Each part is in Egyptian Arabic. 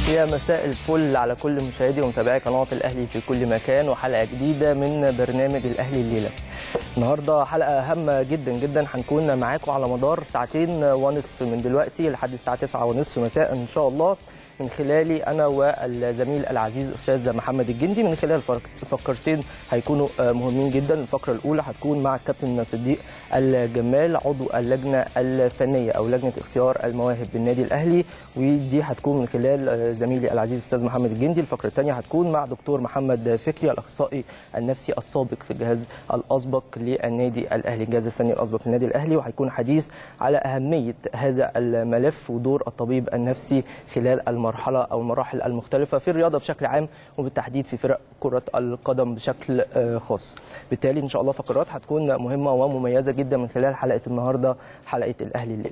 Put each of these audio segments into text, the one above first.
يا مساء الفل على كل مشاهدي ومتابعي قناة الأهلي في كل مكان وحلقة جديدة من برنامج الأهلي الليلة النهاردة حلقة هامة جدا جدا هنكون معاكم على مدار ساعتين ونصف من دلوقتي لحد الساعة 9 ونصف مساء إن شاء الله من خلالي انا والزميل العزيز استاذ محمد الجندي من خلال فقرتين هيكونوا مهمين جدا الفقره الاولى هتكون مع الكابتن صديق الجمال عضو اللجنه الفنيه او لجنه اختيار المواهب بالنادي الاهلي ودي هتكون من خلال زميلي العزيز استاذ محمد الجندي الفقره الثانيه هتكون مع دكتور محمد فكري الاخصائي النفسي السابق في الجهاز الاسبق للنادي الاهلي الجهاز الفني الاسبق للنادي الاهلي وهيكون حديث على اهميه هذا الملف ودور الطبيب النفسي خلال الم المرحله او المراحل المختلفه في الرياضه بشكل عام وبالتحديد في فرق كره القدم بشكل خاص. بالتالي ان شاء الله فقرات هتكون مهمه ومميزه جدا من خلال حلقه النهارده حلقه الاهلي الليله.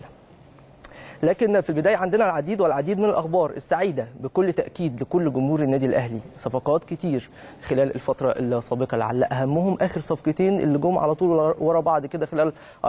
لكن في البدايه عندنا العديد والعديد من الاخبار السعيده بكل تاكيد لكل جمهور النادي الاهلي صفقات كتير خلال الفتره السابقه لعل اهمهم اخر صفقتين اللي جم على طول ورا بعض كده خلال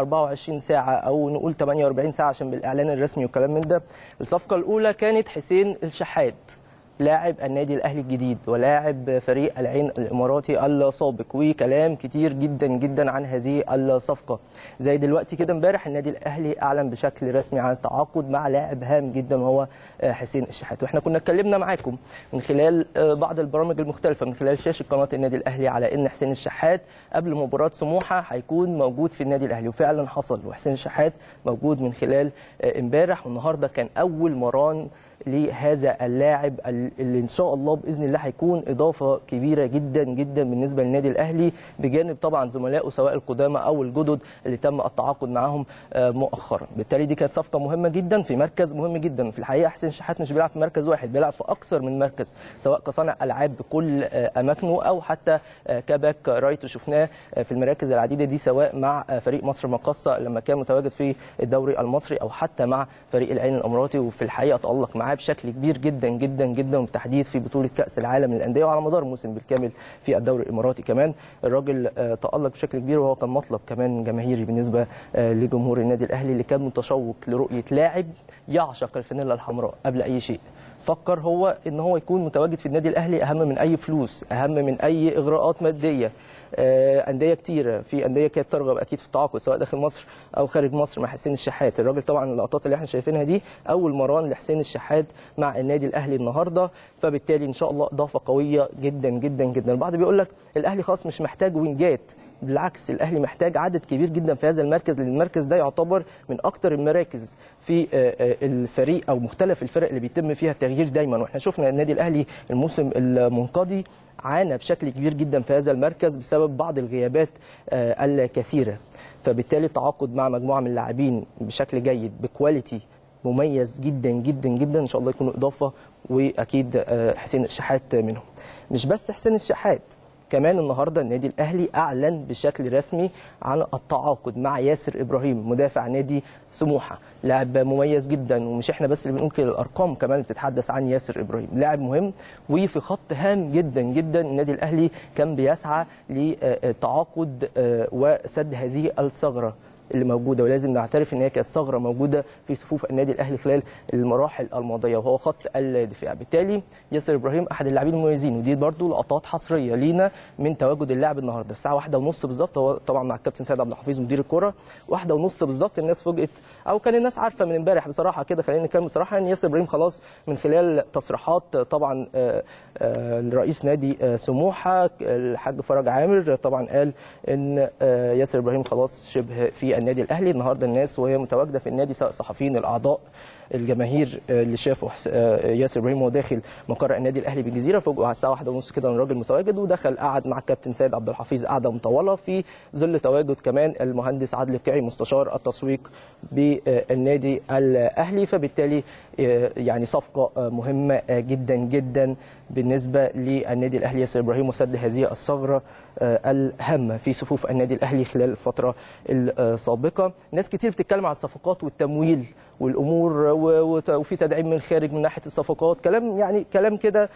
24 ساعه او نقول 48 ساعه عشان بالاعلان الرسمي والكلام من ده الصفقه الاولى كانت حسين الشحات لاعب النادي الاهلي الجديد ولاعب فريق العين الاماراتي السابق وكلام كتير جدا جدا عن هذه الصفقه زي دلوقتي كده امبارح النادي الاهلي اعلن بشكل رسمي عن التعاقد مع لاعب هام جدا وهو حسين الشحات واحنا كنا اتكلمنا معاكم من خلال بعض البرامج المختلفه من خلال شاشه قناه النادي الاهلي على ان حسين الشحات قبل مباراه سموحه هيكون موجود في النادي الاهلي وفعلا حصل وحسين الشحات موجود من خلال امبارح والنهارده كان اول مران لهذا اللاعب اللي ان شاء الله باذن الله هيكون اضافه كبيره جدا جدا بالنسبه للنادي الاهلي بجانب طبعا زملائه سواء القدامى او الجدد اللي تم التعاقد معاهم مؤخرا بالتالي دي كانت صفقه مهمه جدا في مركز مهم جدا في الحقيقه حسين شحات مش بيلعب في مركز واحد بيلعب في اكثر من مركز سواء كصانع العاب بكل اماكنه او حتى كباك رايت شفناه في المراكز العديده دي سواء مع فريق مصر مقصه لما كان متواجد في الدوري المصري او حتى مع فريق العين الاماراتي وفي الحقيقه تالق معاه بشكل كبير جدا جدا جدا وبالتحديد في بطوله كاس العالم للانديه وعلى مدار الموسم بالكامل في الدوري الاماراتي كمان الراجل تالق بشكل كبير وهو كان مطلب كمان جماهيري بالنسبه لجمهور النادي الاهلي اللي كان متشوق لرؤيه لاعب يعشق الفانيلا الحمراء قبل اي شيء فكر هو ان هو يكون متواجد في النادي الاهلي اهم من اي فلوس اهم من اي اغراءات ماديه انديه كتيره في انديه كانت ترغب اكيد في التعاقد سواء داخل مصر او خارج مصر مع حسين الشحات الراجل طبعا اللقطات اللي احنا شايفينها دي اول مران لحسين الشحات مع النادي الاهلي النهارده فبالتالي ان شاء الله اضافه قويه جدا جدا جدا البعض بيقول لك الاهلي خلاص مش محتاج وينجات بالعكس الاهلي محتاج عدد كبير جدا في هذا المركز لان المركز ده يعتبر من اكثر المراكز في الفريق او مختلف الفرق اللي بيتم فيها التغيير دايما واحنا شفنا النادي الاهلي الموسم المنقضي عانى بشكل كبير جدا في هذا المركز بسبب بعض الغيابات الكثيره فبالتالي التعاقد مع مجموعه من اللاعبين بشكل جيد بكواليتي مميز جدا جدا جدا ان شاء الله يكونوا اضافه واكيد حسين الشحات منهم مش بس حسين الشحات كمان النهارده النادي الاهلي اعلن بشكل رسمي عن التعاقد مع ياسر ابراهيم مدافع نادي سموحه لاعب مميز جدا ومش احنا بس اللي بنقول كده الارقام كمان بتتحدث عن ياسر ابراهيم لاعب مهم وفي خط هام جدا جدا النادي الاهلي كان بيسعى لتعاقد وسد هذه الثغره اللي موجوده ولازم نعترف ان هي كانت ثغره موجوده في صفوف النادي الاهلي خلال المراحل الماضيه وهو خط الدفاع بالتالي ياسر ابراهيم احد اللاعبين المميزين ودي برده لقطات حصريه لينا من تواجد اللاعب النهارده الساعه واحدة ونص بالظبط هو طبعا مع الكابتن سيد عبد الحفيظ مدير الكره واحدة ونص بالظبط الناس فوجئت او كان الناس عارفه من امبارح بصراحه كده خلينا نتكلم بصراحه ان ياسر ابراهيم خلاص من خلال تصريحات طبعا رئيس نادي سموحه الحاج فرج عامر طبعا قال ان ياسر ابراهيم خلاص شبه في النادي الاهلي النهارده الناس وهي متواجده في النادي سواء الصحفيين الاعضاء الجماهير اللي شافوا ياسر ابراهيم وهو داخل مقر النادي الاهلي بالجزيره فوجئوا على الساعه واحدة ونص كده ان الراجل متواجد ودخل قعد مع الكابتن سيد عبد الحفيظ قعده مطوله في ظل تواجد كمان المهندس عادل القيعي مستشار التسويق بالنادي الاهلي فبالتالي يعني صفقه مهمه جدا جدا بالنسبه للنادي الاهلي ياسر ابراهيم وسد هذه الثغره الهامه في صفوف النادي الاهلي خلال الفتره السابقه ناس كتير بتتكلم على الصفقات والتمويل والامور وفي تدعيم من الخارج من ناحيه الصفقات كلام يعني كلام كده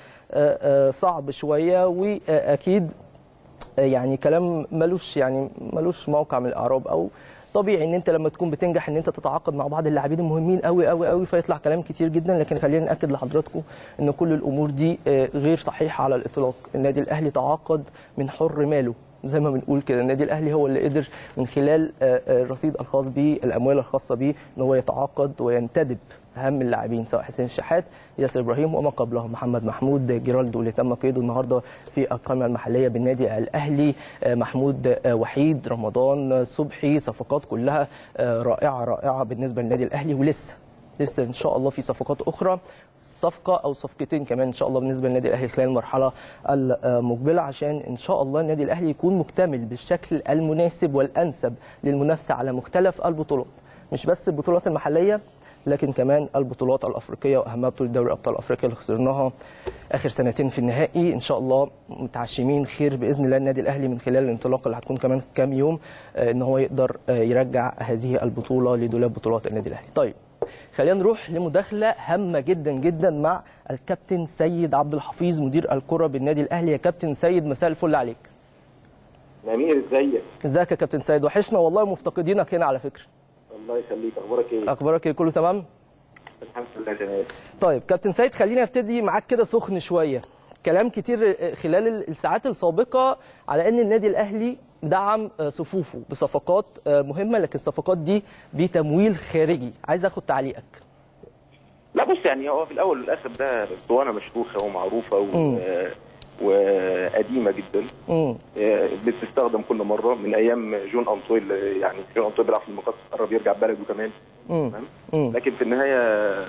صعب شويه واكيد يعني كلام ملوش يعني ملوش موقع من الاعراب او طبيعي ان انت لما تكون بتنجح ان انت تتعاقد مع بعض اللاعبين المهمين قوي قوي قوي فيطلع كلام كتير جدا لكن خلينا ناكد لحضراتكم ان كل الامور دي آه، غير صحيحه على الاطلاق النادي الاهلي تعاقد من حر ماله زي ما بنقول كده النادي الاهلي هو اللي قدر من خلال آه، آه، الرصيد الخاص بيه الاموال الخاصه بيه ان هو يتعاقد وينتدب اهم اللاعبين سواء حسين الشحات ياسر ابراهيم وما قبله محمد محمود جيرالدو اللي تم قيده النهارده في القائمه المحليه بالنادي الاهلي آه، محمود آه، وحيد رمضان آه، صبحي صفقات كلها آه، رائعه رائعه بالنسبه للنادي الاهلي ولسه لسه ان شاء الله في صفقات اخرى صفقه او صفقتين كمان ان شاء الله بالنسبه للنادي الاهلي خلال المرحله المقبله عشان ان شاء الله النادي الاهلي يكون مكتمل بالشكل المناسب والانسب للمنافسه على مختلف البطولات مش بس البطولات المحليه لكن كمان البطولات الافريقيه واهمها بطوله دوري ابطال افريقيا اللي خسرناها اخر سنتين في النهائي ان شاء الله متعشمين خير باذن الله النادي الاهلي من خلال الانطلاقه اللي هتكون كمان كام يوم آه، ان هو يقدر آه، يرجع هذه البطوله لدولاب بطولات النادي الاهلي طيب خلينا نروح لمداخله هامه جدا جدا مع الكابتن سيد عبد الحفيظ مدير الكره بالنادي الاهلي يا كابتن سيد مساء الفل عليك جميل ازيك ازيك يا كابتن سيد وحشنا والله مفتقدينك هنا على فكره الله يخليك اخبارك ايه اخبارك ايه كله تمام الحمد لله تمام طيب كابتن سيد خليني ابتدي معاك كده سخن شويه كلام كتير خلال الساعات السابقه على ان النادي الاهلي دعم صفوفه بصفقات مهمه لكن الصفقات دي بتمويل خارجي عايز اخد تعليقك لا بص يعني هو في الاول والاخر ده اسطوانه مشروخه ومعروفه و... مم. وقديمه جدا امم آه، بتستخدم كل مره من ايام جون انطويل يعني جون انطويل بيلعب في المقص قرب يرجع بلده كمان امم تمام امم لكن في النهايه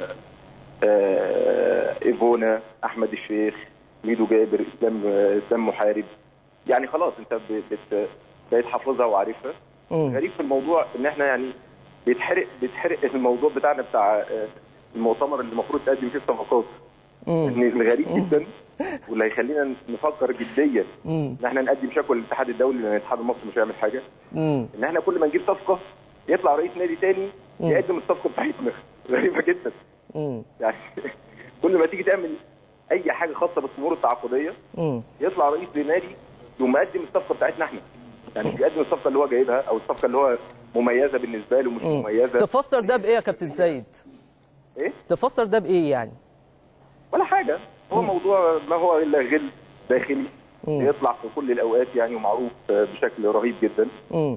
آه، ايفونا احمد الشيخ ميدو جابر اسلام اسلام محارب يعني خلاص انت ب- بت بقيت حافظها وعارفها امم غريب في الموضوع ان احنا يعني بيتحرق بيتحرق الموضوع بتاعنا بتاع آه، المؤتمر اللي المفروض تقدم فيه الصفقات ان الغريب جدا واللي هيخلينا نفكر جديا امم ان احنا نقدم شكوى للاتحاد الدولي لان الاتحاد المصري مش هيعمل حاجه امم ان احنا كل ما نجيب صفقه يطلع رئيس نادي تاني مم. يقدم الصفقه بتاعتنا غريبه جدا امم يعني كل ما تيجي تعمل اي حاجه خاصه بالامور التعاقديه امم يطلع رئيس لنادي يقوم مقدم الصفقه بتاعتنا احنا يعني بيقدم الصفقه اللي هو جايبها او الصفقه اللي هو مميزه بالنسبه له مش مميزه تفسر ده بايه يا كابتن سيد ايه تفسر ده بايه يعني ولا حاجه هو موضوع ما هو الا غل داخلي مم. بيطلع في كل الاوقات يعني ومعروف بشكل رهيب جدا امم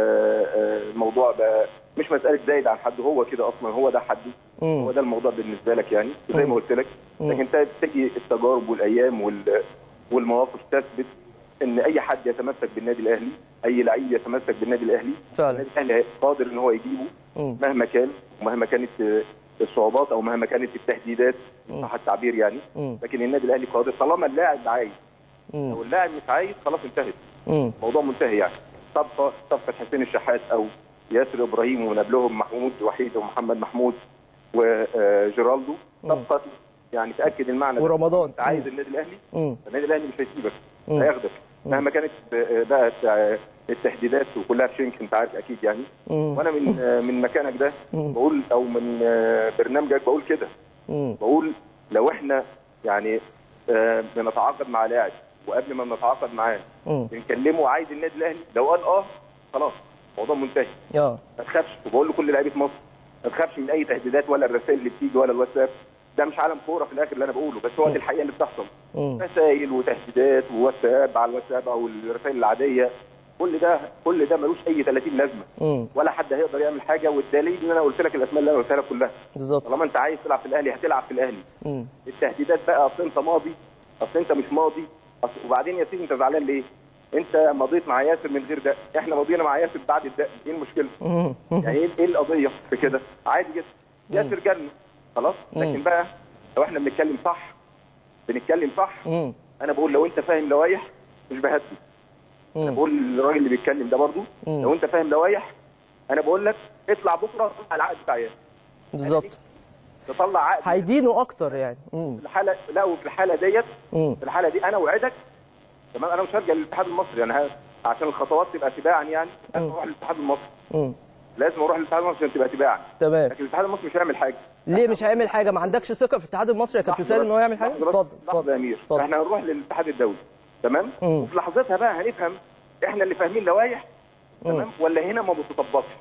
والموضوع بقى مش مساله زايد عن حد هو كده اصلا هو ده حده مم. هو ده الموضوع بالنسبه لك يعني زي مم. ما قلت لك مم. لكن انت تجي التجارب والايام وال- والمواقف تثبت ان اي حد يتمسك بالنادي الاهلي اي لعيب يتمسك بالنادي الاهلي فعلا النادي الاهلي قادر ان هو يجيبه امم مهما كان ومهما كانت آه، الصعوبات او مهما كانت التهديدات مم. صح التعبير يعني مم. لكن النادي الاهلي قادر طالما اللاعب عايز امم لو اللاعب مش عايز خلاص انتهت امم الموضوع منتهي يعني صفقه صفقه حسين الشحات او ياسر ابراهيم ومن قبلهم محمود وحيد ومحمد محمود وجيرالدو مم. صفقه يعني تاكد المعنى ده. ورمضان. انت عايز مم. النادي الاهلي امم النادي الاهلي مش هيسيبك مم. هياخدك مهما كانت آه، بقى آه، التهديدات وكلها بشنك انت عارف اكيد يعني امم وانا من آه، من مكانك ده مم. بقول او من آه، برنامجك بقول كده امم بقول لو احنا يعني آه، بنتعاقد مع لاعب وقبل ما بنتعاقد معاه امم بنكلمه عايز النادي الاهلي لو قال اه خلاص الموضوع منتهي اه ما تخافش وبقول لكل لعيبه مصر ما تخافش من اي تهديدات ولا الرسائل اللي بتيجي ولا الواتساب ده مش عالم كوره في الاخر اللي انا بقوله بس هو دي الحقيقه اللي بتحصل امم رسائل وتهديدات وواتساب على الواتساب او الرسائل العاديه كل ده كل ده ملوش اي 30 لازمه امم ولا حد هيقدر يعمل حاجه والدليل ان انا قلت لك الاسماء اللي انا قلتها لك كلها بالظبط طالما انت عايز تلعب في الاهلي هتلعب في الاهلي امم التهديدات بقى اصل انت ماضي اصل انت مش ماضي أصل وبعدين يا سيدي انت زعلان ليه؟ انت مضيت مع ياسر من غير ده احنا مضينا مع ياسر بعد الدق ايه المشكله؟ امم يعني ايه ايه القضيه في كده؟ عادي جدا ياسر جالنا خلاص لكن مم. بقى لو احنا بنتكلم صح بنتكلم صح امم انا بقول لو انت فاهم لوايح مش بهدي انا امم بقول للراجل اللي بيتكلم ده برضو مم. لو انت فاهم لوايح انا بقول لك اطلع بكره طلع العقد بتاع ياسر بالظبط تطلع عقد هيدينه اكتر يعني امم في الحاله لا وفي الحاله ديت امم في الحاله دي انا اوعدك تمام انا مش هرجع للاتحاد المصري يعني ه- عشان الخطوات تبقى تباعا يعني لازم مم. اروح للاتحاد المصري امم لازم اروح للاتحاد المصري عشان تبقى تباعا تمام لكن الاتحاد المصري مش هيعمل حاجه ليه مش هيعمل حاجه ما عندكش ثقه في الاتحاد المصري يا كابتن سيد ان هو يعمل حاجه لحظة بس- اتفضل لحظه اتفضل يا امير اتفضل. احنا هنروح للاتحاد الدولي تمام مم. وفي لحظتها بقى هنفهم احنا اللي فاهمين لوائح تمام ولا هنا ما بتطبقش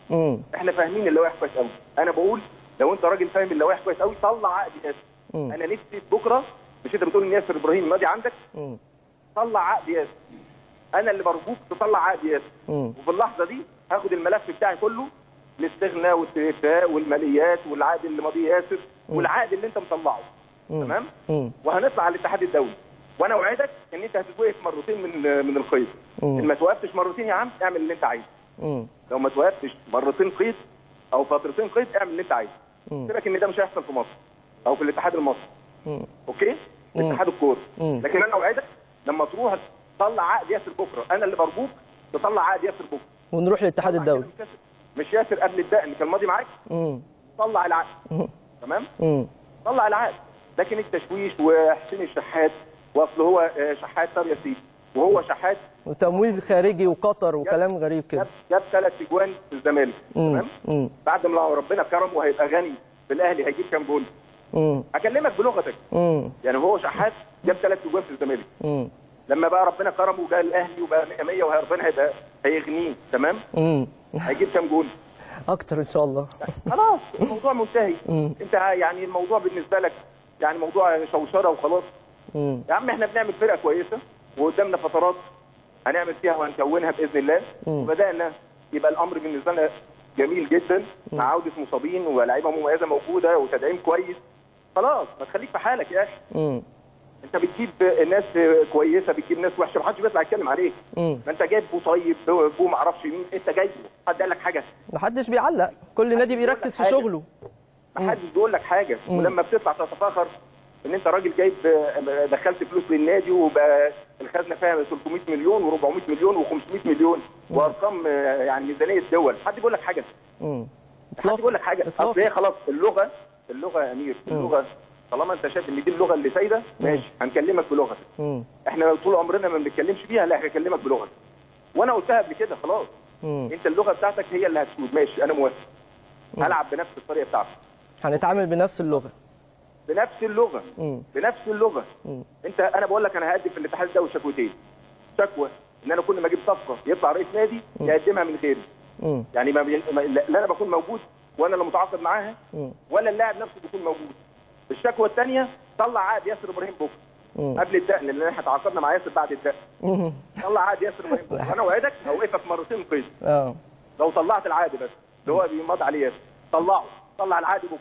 امم احنا فاهمين اللوائح كويس قوي انا بقول لو انت راجل فاهم اللوائح كويس قوي طلع عقد ياسر مم. انا نفسي بكره مش انت بتقول ان ياسر ابراهيم ماضي عندك امم طلع عقد ياسر انا اللي برجوك تطلع عقد ياسر امم وفي اللحظه دي هاخد الملف بتاعي كله الاستغناء والاتفاق والماليات والعقد اللي ماضيه ياسر والعقد اللي انت مطلعه تمام امم وهنطلع على الاتحاد الدولي وانا اوعدك ان انت هتتوقف مرتين من من القيد مم. ان ما توقفتش مرتين يا عم اعمل اللي انت عايزه امم لو ما توقفتش مرتين قيد او فترتين قيد اعمل اللي انت عايزه مم. قلت لك ان ده مش هيحصل في مصر او في الاتحاد المصري امم اوكي مم. اتحاد الكوره مم. لكن انا اوعدك لما تروح تطلع عقد ياسر بكره انا اللي برجوك تطلع عقد ياسر بكره ونروح للاتحاد طلع الدولي كده مش ياسر- مش ياسر قبل الدقن كان ماضي معاك امم طلع العقد امم تمام امم طلع العقد لكن التشويش وحسين الشحات واصل هو آه، شحات طب يا سيدي وهو شحات وتمويل خارجي وقطر وكلام غريب كده جاب جاب ثلاث اجوان في الزمالك امم تمام امم بعد ما ربنا كرمه وهيبقى غني في الاهلي هيجيب كام جول امم اكلمك بلغتك امم يعني هو شحات جاب ثلاث اجوان في الزمالك امم لما بقى ربنا كرمه وجاء الاهلي وبقى 100 100 وربنا هيبقى هيغنيه تمام امم هيجيب كام جول اكتر ان شاء الله خلاص الموضوع منتهي مم. انت يعني الموضوع بالنسبه لك يعني موضوع شوشره وخلاص امم يا عم احنا بنعمل فرقه كويسه وقدامنا فترات هنعمل فيها وهنكونها باذن الله مم. وبدانا يبقى الامر بالنسبه لنا جميل جدا مع عوده مصابين ولاعيبه مميزه موجوده وتدعيم كويس خلاص ما تخليك في حالك يا اخي امم انت بتجيب ناس كويسه بتجيب ناس وحشه محدش بيطلع يتكلم عليك امم ما انت جايب بو طيب بو بو معرفش مين انت جايبه حد قال لك حاجه محدش بيعلق كل نادي بيركز في حاجة. شغله ما حدش بيقول لك حاجه مم. ولما بتطلع تتفاخر ان انت راجل جايب دخلت فلوس للنادي وبقى الخزنه فيها 300 مليون و400 مليون و500 مليون وارقام يعني ميزانيه دول حد بيقول لك حاجه امم حد بيقول لك حاجه إطلاق. اصل هي خلاص اللغه اللغه يا امير اللغه طالما انت شايف ان دي اللغه اللي سايده ماشي هنكلمك بلغتك امم احنا طول عمرنا ما بنتكلمش بيها لا هكلمك بلغتك وانا قلتها قبل كده خلاص امم انت اللغه بتاعتك هي اللي هتسود ماشي انا موافق هلعب بنفس الطريقه بتاعتك هنتعامل بنفس اللغه بنفس اللغه امم بنفس اللغه امم انت انا بقول لك انا هقدم في الاتحاد الدولي شكوتين شكوى ان انا كل ما اجيب صفقه يطلع رئيس نادي يقدمها من غيري امم يعني ما بي... ما- لا انا بكون موجود وانا اللي متعاقد معاها امم ولا اللاعب نفسه بيكون موجود الشكوى الثانيه طلع عقد ياسر ابراهيم بكره امم قبل الدقن لان احنا تعاقدنا مع ياسر بعد الدقن امم طلع عقد ياسر ابراهيم بكره انا اوعدك هوقفك مرتين قيد اه لو طلعت العقد بس اللي هو بيمضي عليه ياسر طلعه طلع العقد بكره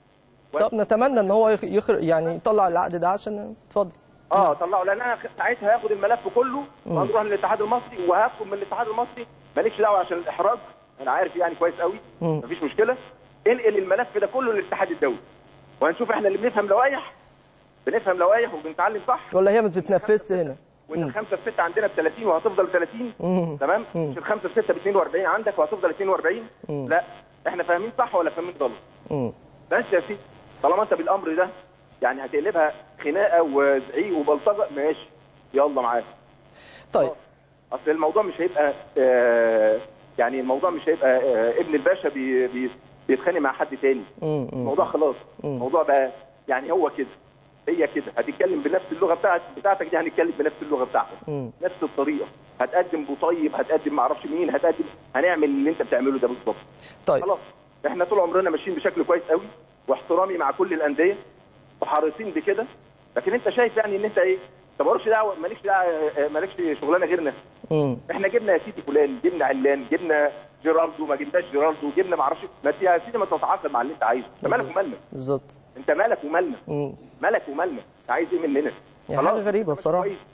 طب نتمنى ان هو يخ- يخر يعني يطلع العقد ده عشان اتفضل اه طلعوا لان انا ساعتها هاخد الملف كله وهنروح للاتحاد المصري وهاخد من الاتحاد المصري مالكش دعوه عشان الاحراج انا عارف يعني كويس قوي مم. مفيش مشكله انقل الملف ده كله للاتحاد الدولي وهنشوف احنا اللي بنفهم لوائح بنفهم لوائح وبنتعلم صح ولا هي ما بتتنفذش هنا وان مم. الخمسه في سته عندنا ب 30 وهتفضل 30 مم. تمام مم. مش الخمسه في سته ب 42 عندك وهتفضل 42 مم. لا احنا فاهمين صح ولا فاهمين غلط امم بس يا سيدي طالما انت بالامر ده يعني هتقلبها خناقه وزعيق وبلطجه ماشي يلا معاك طيب اصل الموضوع مش هيبقى آه يعني الموضوع مش هيبقى آه ابن الباشا بي بي بيتخانق مع حد تاني امم الموضوع خلاص مم. الموضوع بقى يعني هو كده هي كده هتتكلم بنفس اللغه بتاعت بتاعتك دي هنتكلم بنفس اللغه بتاعتك امم نفس الطريقه هتقدم بطيب هتقدم معرفش مين هتقدم هنعمل اللي انت بتعمله ده بالظبط طيب خلاص احنا طول عمرنا ماشيين بشكل كويس قوي واحترامي مع كل الانديه وحريصين بكده لكن انت شايف يعني ان انت ايه طب مالكش دعوه مالكش دعوه اه، مالكش شغلانه غيرنا امم احنا جبنا يا سيدي فلان جبنا علان جبنا جيراردو ما جبناش جيراردو جبنا ما اعرفش ما ت- يا سيدي ما تتعاقد مع اللي انت عايزه انت مالك ومالنا بالظبط انت مالك ومالنا امم مالك ومالنا انت عايز ايه مننا هي خلاص، حاجة غريبة ماشي بصراحة. كويس.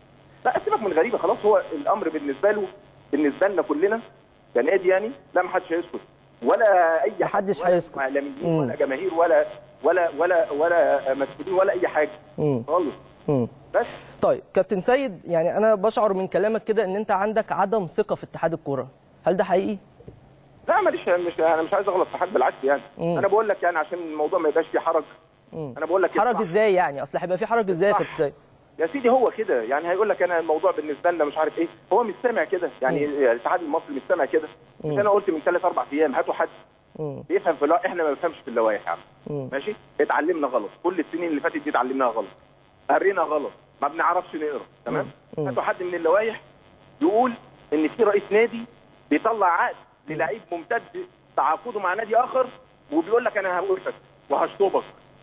لا سيبك من غريبه خلاص هو الامر بالنسبه له بالنسبه لنا كلنا كنادي يعني لا ما حدش هيسكت ولا اي حد محدش ولا هيسكت. اعلاميين مم. ولا جماهير ولا ولا ولا ولا مسؤولين ولا اي حاجه امم خالص امم بس طيب كابتن سيد يعني انا بشعر من كلامك كده ان انت عندك عدم ثقه في اتحاد الكوره هل ده حقيقي لا ماليش مش انا مش عايز اغلط في حد بالعكس يعني مم. انا بقول لك يعني عشان الموضوع ما يبقاش فيه حرج مم. انا بقول لك حرج الصح. ازاي يعني اصل هيبقى في حرج ازاي يا صح. كابتن سيد يا سيدي هو كده يعني هيقول لك انا الموضوع بالنسبه لنا مش عارف ايه هو مش سامع كده يعني الاتحاد المصري مش سامع كده مش مم. انا قلت من ثلاث اربع ايام هاتوا حد امم بيفهم في اللوائح احنا ما بنفهمش في اللوائح يا عم مم. ماشي اتعلمنا غلط كل السنين اللي فاتت دي اتعلمناها غلط قرينا غلط ما بنعرفش نقرا تمام مم. هاتوا حد من اللوائح يقول ان في رئيس نادي بيطلع عقد للعيب ممتد تعاقده مع نادي اخر وبيقول لك انا هوقفك وهشطبك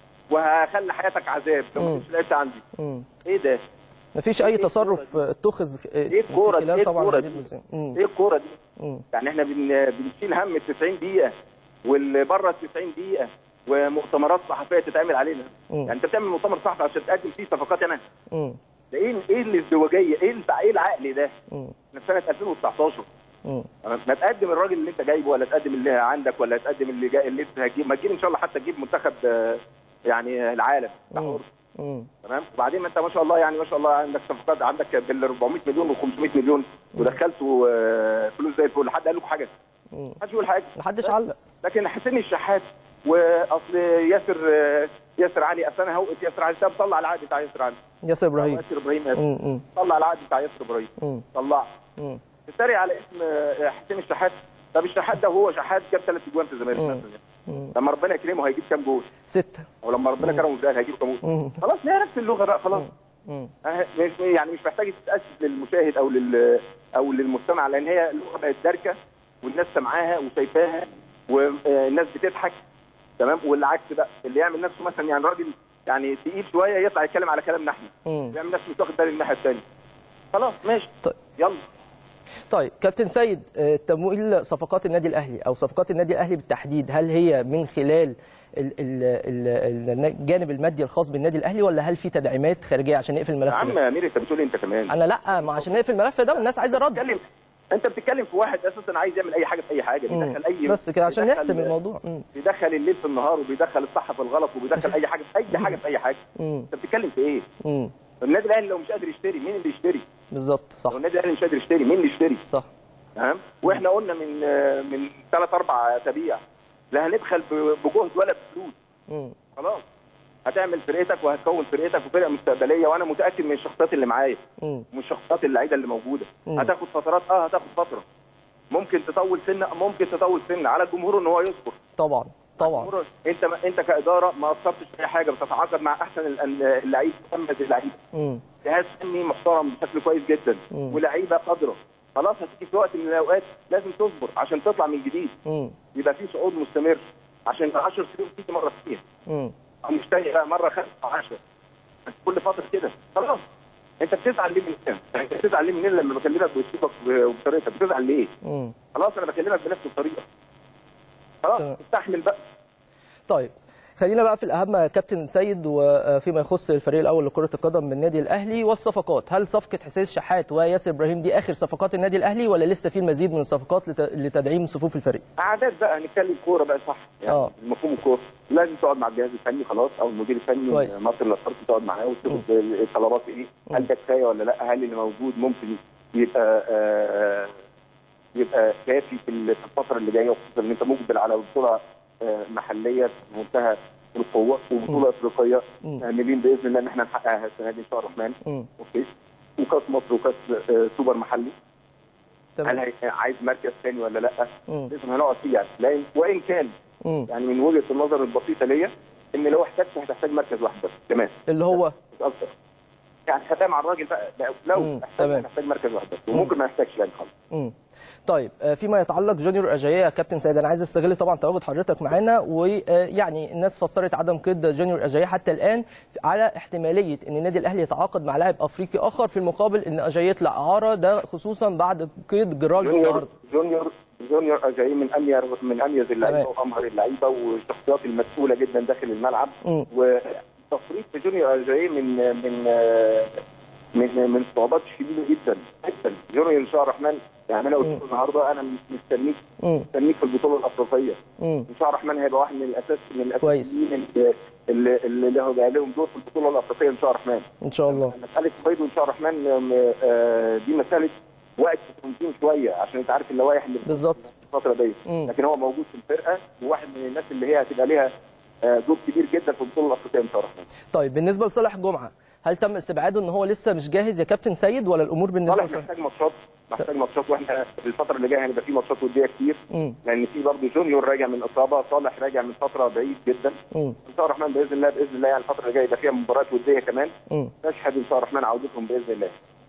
وهخلي حياتك عذاب لو ما مم. كنتش لعبت عندي مم. ايه ده؟ مفيش اي تصرف اتخذ ايه الكوره دي؟ خلال ايه طبعا الكوره هذه دي؟ الموسم. مم. ايه الكوره دي؟ مم. يعني احنا بن... بنشيل هم ال 90 دقيقه واللي بره ال 90 دقيقه ومؤتمرات صحفيه تتعمل علينا مم. يعني انت بتعمل مؤتمر صحفي عشان تقدم فيه صفقات انا مم. ده ايه ايه الازدواجيه ايه الع- ايه العقل ده؟ مم. احنا في سنه 2019 مم. ما تقدم الراجل اللي انت جايبه ولا تقدم اللي عندك ولا تقدم اللي جاي اللي انت هتجيب ما تجيب ان شاء الله حتى تجيب منتخب آه، يعني العالم بتاع مم. أوروبا. مم. تمام وبعدين ما انت ما شاء الله يعني ما شاء الله عندك صفقات عندك بال 400 مليون و 500 مليون ودخلتوا آه، فلوس زي الفل حد قال لكم حاجه؟ مم. محدش يقول حاجه محدش علق لكن حسين الشحات واصل ياسر آه، ياسر علي اصل انا هوقف ياسر علي طب طلع العقد بتاع ياسر علي ياسر أو ابراهيم ياسر ابراهيم آسف. مم. مم. طلع العقد بتاع ياسر ابراهيم مم. طلع مم. تتريق على اسم آه، حسين الشحات طب الشحات ده وهو شحات جاب ثلاث اجوان في الزمالك مم. مثلا مم. لما ربنا يكرمه هيجيب كام جول ستة او لما ربنا كرمه في الأهلي هيجيب كام جول مم. خلاص هي نفس اللغه بقى خلاص مم. أه، مش يعني مش محتاج تتاسس للمشاهد او لل او للمستمع لان هي اللغه بقت داركه والناس سامعاها وشايفاها والناس بتضحك تمام والعكس بقى اللي يعمل نفسه مثلا يعني راجل يعني تقيل شويه يطلع يتكلم على كلامنا احنا مم. يعمل نفسه مش واخد باله من الناحيه الثانيه خلاص ماشي طيب. يلا طيب كابتن سيد آه، تمويل صفقات النادي الاهلي او صفقات النادي الاهلي بالتحديد هل هي من خلال ال- ال- ال- ال- الجانب المادي الخاص بالنادي الاهلي ولا هل في تدعيمات خارجيه عشان نقفل يا الملف عم ده؟ امير انت بتقول إيه انت كمان انا لا ما عشان نقفل الملف ده الناس عايزه رد بتتكلم انت بتتكلم في واحد اساسا عايز يعمل اي حاجه في اي حاجه مم. بيدخل اي بس كده عشان بيدخل- نحسم الموضوع مم. بيدخل الليل في النهار وبيدخل الصح في الغلط وبيدخل اي حاجه في اي حاجه في اي حاجه مم. انت بتتكلم في ايه؟ مم. النادي الاهلي لو مش قادر يشتري مين اللي يشتري؟ بالظبط صح لو النادي الاهلي مش قادر يشتري مين اللي يشتري؟ صح تمام؟ واحنا قلنا من من ثلاث اربع اسابيع لا هندخل ب- بجهد ولا بفلوس مم. خلاص هتعمل فرقتك وهتكون فرقتك وفرقه مستقبليه وانا متاكد من الشخصيات اللي معايا مم. ومن شخصيات اللعيبه اللي موجوده مم. هتاخد فترات اه هتاخد فتره ممكن تطول سنه ممكن تطول سنه على الجمهور ان هو يصبر طبعا طبعا الجمهور- انت انت كاداره ما قصرتش في اي حاجه بتتعاقد مع احسن ال- اللعيبه محمد اللعيبه مم. جهاز فني محترم بشكل كويس جدا مم. ولعيبه قادره خلاص هتيجي في وقت من الاوقات لازم تصبر عشان تطلع من جديد مم. يبقى في صعود مستمر عشان 10 سنين تيجي مره فيها مم. او مش تاني بقى مره خمسه او 10 كل فتره كده خلاص انت بتزعل ليه من كده؟ يعني انت بتزعل ليه منين لما بكلمك باسلوبك وبطريقتك بتزعل ليه؟ مم. خلاص انا بكلمك بنفس الطريقه خلاص تمام. استحمل بقى طيب خلينا بقى في الاهم كابتن سيد وفيما يخص الفريق الاول لكره القدم من النادي الاهلي والصفقات هل صفقه حسين الشحات وياسر ابراهيم دي اخر صفقات النادي الاهلي ولا لسه في المزيد من الصفقات لت- لتدعيم صفوف الفريق عادات بقى هنتكلم كوره بقى صح يعني آه. مفهوم الكوره لازم تقعد مع الجهاز الفني خلاص او المدير الفني كويس. مصر الاسفار تقعد معاه وتشوف الطلبات ايه هل ده كفايه ولا لا هل اللي موجود ممكن يبقى آه يبقى كافي في ال- في الفتره اللي جايه وخصوصا ان انت مقبل على بطوله آه محليه في منتهى القوه وبطوله افريقيه مم. مأملين باذن الله ان احنا نحققها السنه دي ان شاء الله الرحمن مم. اوكي وكاس مصر وكاس آه سوبر محلي هل تمام هي- عايز مركز ثاني ولا لا مم. لازم هنقعد فيه يعني لأن وان كان مم. يعني من وجهه النظر البسيطه ليا ان لو احتجت هتحتاج مركز واحد بس تمام اللي هو مش اكتر يعني ختام على الراجل بقى بقى لو مم، احتاج تمام. هنحتاج مركز واحد بس وممكن ما نحتاجش يعني خالص مم. طيب آه، فيما يتعلق جونيور اجاييه يا كابتن سيد انا عايز استغل طبعا تواجد حضرتك معانا ويعني الناس فسرت عدم قيد جونيور اجاييه حتى الان على احتماليه ان النادي الاهلي يتعاقد مع لاعب افريقي اخر في المقابل ان اجاييه يطلع اعاره ده خصوصا بعد قيد جراج جونيور النهارده جونيور جونيور جاي من اميز من اميز اللعيبه تمام. وامهر اللعيبه والشخصيات المسؤوله جدا داخل الملعب مم. وتفريط في جونيور جاي من من من من الصعوبات الشديده جدا جدا جونيور ان شاء الله الرحمن يعني انا قلت له النهارده انا مستنيك مم. مستنيك في البطوله الافريقيه مم. ان شاء الله الرحمن هيبقى واحد من الاساس من كويس. الاساسيين اللي اللي اللي له بقى لهم دور في البطوله الافريقيه ان شاء الله الرحمن ان شاء الله مساله قيده ان شاء الله الرحمن آم، آه، دي مساله وقت تنظيم شويه عشان انت عارف اللوائح اللي بالظبط في الفتره دي مم. لكن هو موجود في الفرقه وواحد من الناس اللي هي هتبقى ليها آه، دور كبير جدا في البطوله الافريقيه ان شاء الله الرحمن طيب بالنسبه لصالح جمعه هل تم استبعاده ان هو لسه مش جاهز يا كابتن سيد ولا الامور بالنسبه صالح لصالح محتاج ماتشات محتاج ماتشات واحنا في الفتره اللي جايه هنبقى في ماتشات وديه كتير مم. لان في برضه جونيور راجع من اصابه صالح راجع من فتره بعيد جدا مم. ان شاء الله الرحمن باذن الله باذن الله يعني الفتره اللي جايه يبقى فيها مباريات وديه كمان مم. نشهد ان شاء الله الرحمن عودتهم باذن الله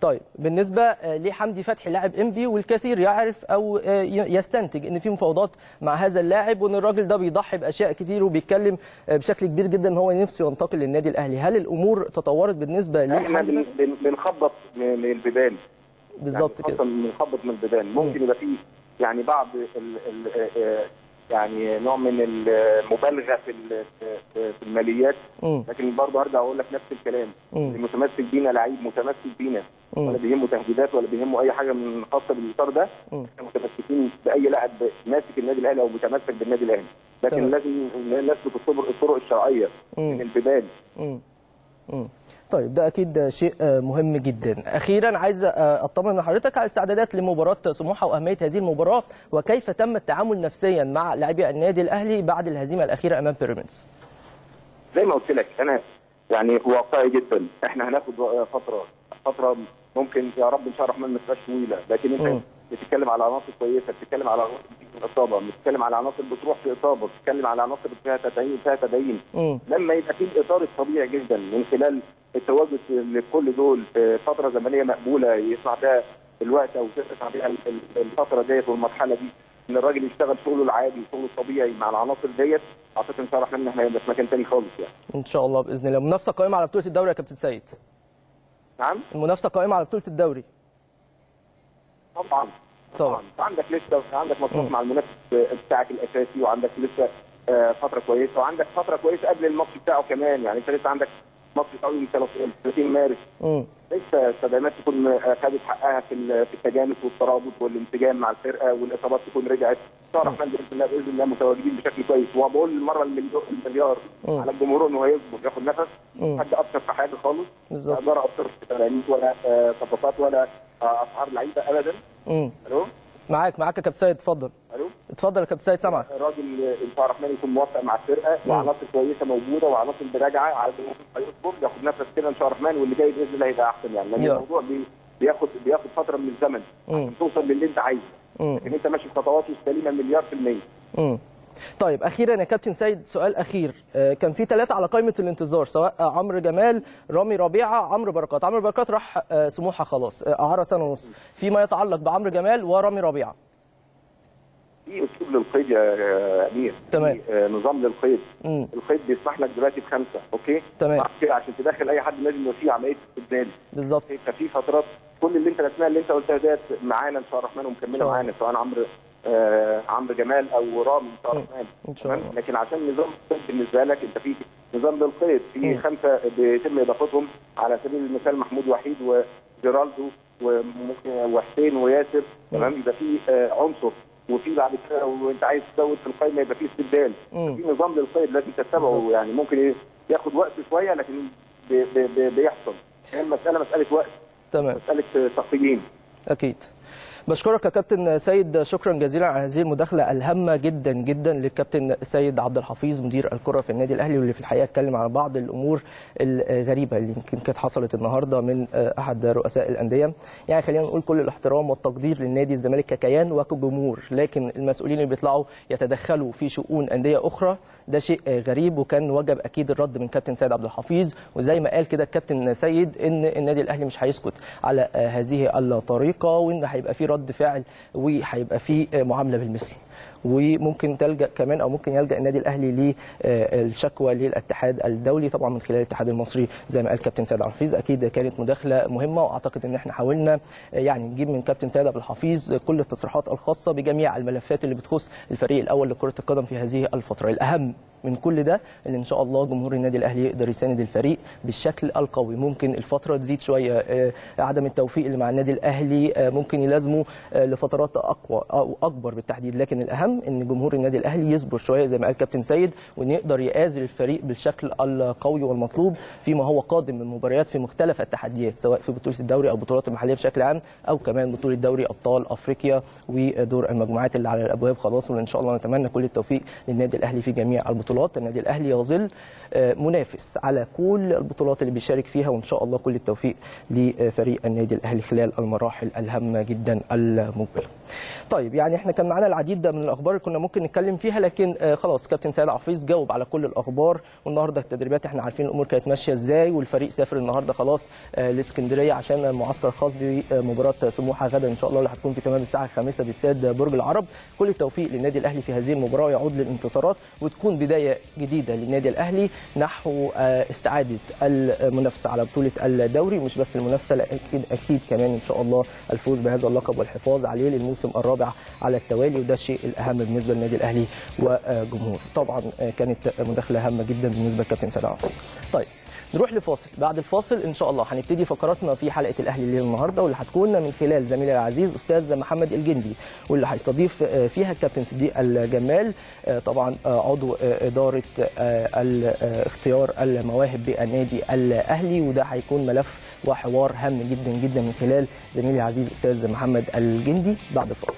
طيب بالنسبه آه، لحمدي فتحي لاعب انبي والكثير يعرف او آه، ي- يستنتج ان في مفاوضات مع هذا اللاعب وان الراجل ده بيضحي باشياء كتير وبيتكلم آه، بشكل كبير جدا ان هو نفسه ينتقل للنادي الاهلي هل الامور تطورت بالنسبه احنا لحمدي بن- فتحي بن- بنخبط من من البيبان بالظبط يعني كده خاصة بنخبط من البيبان ممكن يبقى فيه يعني بعض ال ال آه، يعني نوع من المبالغه في ال- في في الماليات مم. لكن برضه هرجع اقول لك نفس الكلام مم. المتمسك بينا لعيب متمسك بينا مم. ولا بيهمه تهديدات ولا بيهمه اي حاجه من خاصه بالاطار ده مم. احنا متمسكين باي لاعب ماسك النادي الاهلي او متمسك بالنادي الاهلي لكن تمام. لازم نسلك الطرق الطرق الشرعيه مم. من البيبان مم. مم. طيب ده اكيد شيء آه، مهم جدا اخيرا عايز آه، اطمن من حضرتك على الاستعدادات لمباراه سموحه واهميه هذه المباراه وكيف تم التعامل نفسيا مع لاعبي النادي الاهلي بعد الهزيمه الاخيره امام بيراميدز زي ما قلت لك انا يعني واقعي جدا احنا هناخد فتره فتره ممكن يا رب ان شاء الله الرحمن ما تبقاش طويله لكن مم. انت بتتكلم على عناصر كويسه بتتكلم على عناصر بتيجي من اصابه بتتكلم على عناصر بتروح في اصابه بتتكلم على عناصر فيها تدعيم فيها تدعيم مم. لما يبقى في الاطار الطبيعي جدا من خلال التواجد لكل دول في فتره زمنيه مقبوله يسمع بها الوقت او تسمع بها ال- ال- الفتره ديت والمرحله دي ان الراجل يشتغل شغله العادي وشغله الطبيعي مع العناصر ديت اعتقد ان شاء الله الرحمن احنا هنبقى في مكان ثاني خالص يعني ان شاء الله باذن الله منافسه قائمه على بطوله الدوري يا كابتن سيد نعم المنافسه قائمه على بطوله الدوري طبعا طبعا. عندك لسه عندك مم. ماتشات مع المنافس بتاعك الاساسي وعندك لسه آه، فتره كويسه وعندك فتره كويسه قبل الماتش بتاعه كمان يعني انت لسه عندك ماتش بتاعه يوم 30 مارس مم. لسه التدعيمات تكون آه، خدت حقها في ال- في التجانس والترابط والانسجام مع الفرقه والاصابات تكون رجعت ان شاء الله الرحمن باذن الله باذن الله متواجدين بشكل كويس وبقول المره المليار المليار مم. على الجمهور انه هيصبر ياخد نفس مم. حد ابسط في حاجه خالص بالظبط لا ضرر ابسط في تدعيمات ولا آه، صفقات ولا آه، اسعار لعيبه ابدا مم. الو معاك معاك يا كابتن سيد اتفضل الو اتفضل يا كابتن سيد سامعك الراجل ان شاء الله الرحمن يكون موفق مع الفرقه مم. وعناصر كويسه موجوده وعناصر براجعه على الجمهور هيصبر ياخد نفس كده ان شاء الله الرحمن واللي جاي باذن الله هيبقى احسن يعني لان يا. الموضوع بي- بياخد بياخد فتره من الزمن مم. عشان توصل للي انت عايزه مم. لكن انت ماشي بخطوات سليمه مليار في الميه مم. طيب اخيرا يا كابتن سيد سؤال اخير آه، كان في ثلاثه على قائمه الانتظار سواء آه، عمرو جمال رامي ربيعه عمرو بركات عمرو بركات راح آه، سموحه خلاص آه، اعاره سنه ونص فيما يتعلق بعمرو جمال ورامي ربيعه في اسلوب للقيد يا امير تمام. في آه، نظام للقيد مم. القيد بيسمح لك دلوقتي بخمسه اوكي تمام. بعد كده عشان تدخل اي حد لازم يبقى فيه عمليه استبدال بالظبط ففي فترات كل اللي انت الاسماء اللي انت قلتها ديت معانا ان شاء الله الرحمن إن ومكمله شاء الله. معانا سواء عمرو آه عمرو جمال او رامي ان شاء الله مم. الرحمن ان شاء تمام الله لكن عشان نظام القيد بالنسبه لك انت في نظام للقيد في مم. خمسه بيتم اضافتهم على سبيل المثال محمود وحيد وجيرالدو وممكن وحسين وياسر تمام يبقى في آه عنصر وفي بعد كده وانت عايز تزود في القائمه يبقى في استبدال مم. في نظام للقيد لازم تتبعه بالظبط. يعني ممكن ياخد وقت شويه لكن بي بي بي بيحصل هي المساله مساله وقت تمام مساله تقييم اكيد بشكرك يا كابتن سيد شكرا جزيلا على هذه المداخله الهامه جدا جدا للكابتن سيد عبد الحفيظ مدير الكره في النادي الاهلي واللي في الحقيقه اتكلم على بعض الامور الغريبه اللي يمكن كانت حصلت النهارده من احد رؤساء الانديه يعني خلينا نقول كل الاحترام والتقدير للنادي الزمالك ككيان وكجمهور لكن المسؤولين اللي بيطلعوا يتدخلوا في شؤون انديه اخرى ده شيء غريب وكان وجب اكيد الرد من كابتن سيد عبد الحفيظ وزي ما قال كده الكابتن سيد ان النادي الاهلي مش هيسكت على هذه الطريقه وان هيبقى في رد فعل وهيبقى في معامله بالمثل وممكن تلجا كمان او ممكن يلجا النادي الاهلي للشكوى للاتحاد الدولي طبعا من خلال الاتحاد المصري زي ما قال كابتن سيد عبد الحفيظ اكيد كانت مداخله مهمه واعتقد ان احنا حاولنا يعني نجيب من كابتن سيد عبد الحفيظ كل التصريحات الخاصه بجميع الملفات اللي بتخص الفريق الاول لكره القدم في هذه الفتره الاهم من كل ده ان ان شاء الله جمهور النادي الاهلي يقدر يساند الفريق بالشكل القوي ممكن الفتره تزيد شويه عدم التوفيق اللي مع النادي الاهلي ممكن يلازمه لفترات اقوى او اكبر بالتحديد لكن الاهم ان جمهور النادي الاهلي يصبر شويه زي ما قال كابتن سيد وان يقدر يآزر الفريق بالشكل القوي والمطلوب فيما هو قادم من مباريات في مختلف التحديات سواء في بطوله الدوري او بطولات المحليه بشكل عام او كمان بطوله دوري ابطال افريقيا ودور المجموعات اللي على الابواب خلاص وان شاء الله نتمنى كل التوفيق للنادي الاهلي في جميع البطولات النادي الاهلي يظل منافس على كل البطولات اللي بيشارك فيها وان شاء الله كل التوفيق لفريق النادي الاهلي خلال المراحل الهامه جدا المقبله طيب يعني احنا كان معانا العديد من الاخبار اللي كنا ممكن نتكلم فيها لكن آه، خلاص كابتن سيد عفيظ جاوب على كل الاخبار والنهارده التدريبات احنا عارفين الامور كانت ماشيه ازاي والفريق سافر النهارده خلاص آه، لاسكندريه عشان المعسكر الخاص بمباراه سموحه غدا ان شاء الله اللي هتكون في تمام الساعه الخامسه باستاد برج العرب كل التوفيق للنادي الاهلي في هذه المباراه ويعود للانتصارات وتكون بدايه جديده للنادي الاهلي نحو آه، استعاده المنافسه على بطوله الدوري مش بس المنافسه لا اكيد اكيد كمان ان شاء الله الفوز بهذا اللقب والحفاظ عليه للموسم الرابع على التوالي وده الشيء الاهم بالنسبه للنادي الاهلي وجمهوره طبعا آه، كانت مداخله هامه جدا بالنسبه لكابتن سيد عفيظ طيب نروح لفاصل بعد الفاصل ان شاء الله هنبتدي فقراتنا في حلقه الاهلي الليل النهارده واللي هتكون من خلال زميلي العزيز استاذ محمد الجندي واللي هيستضيف آه، فيها الكابتن صديق الجمال آه، طبعا آه، عضو آه، اداره آه، ال- آه، اختيار المواهب بالنادي الاهلي وده هيكون ملف وحوار هام جدا جدا من خلال زميلي العزيز استاذ محمد الجندي بعد الفاصل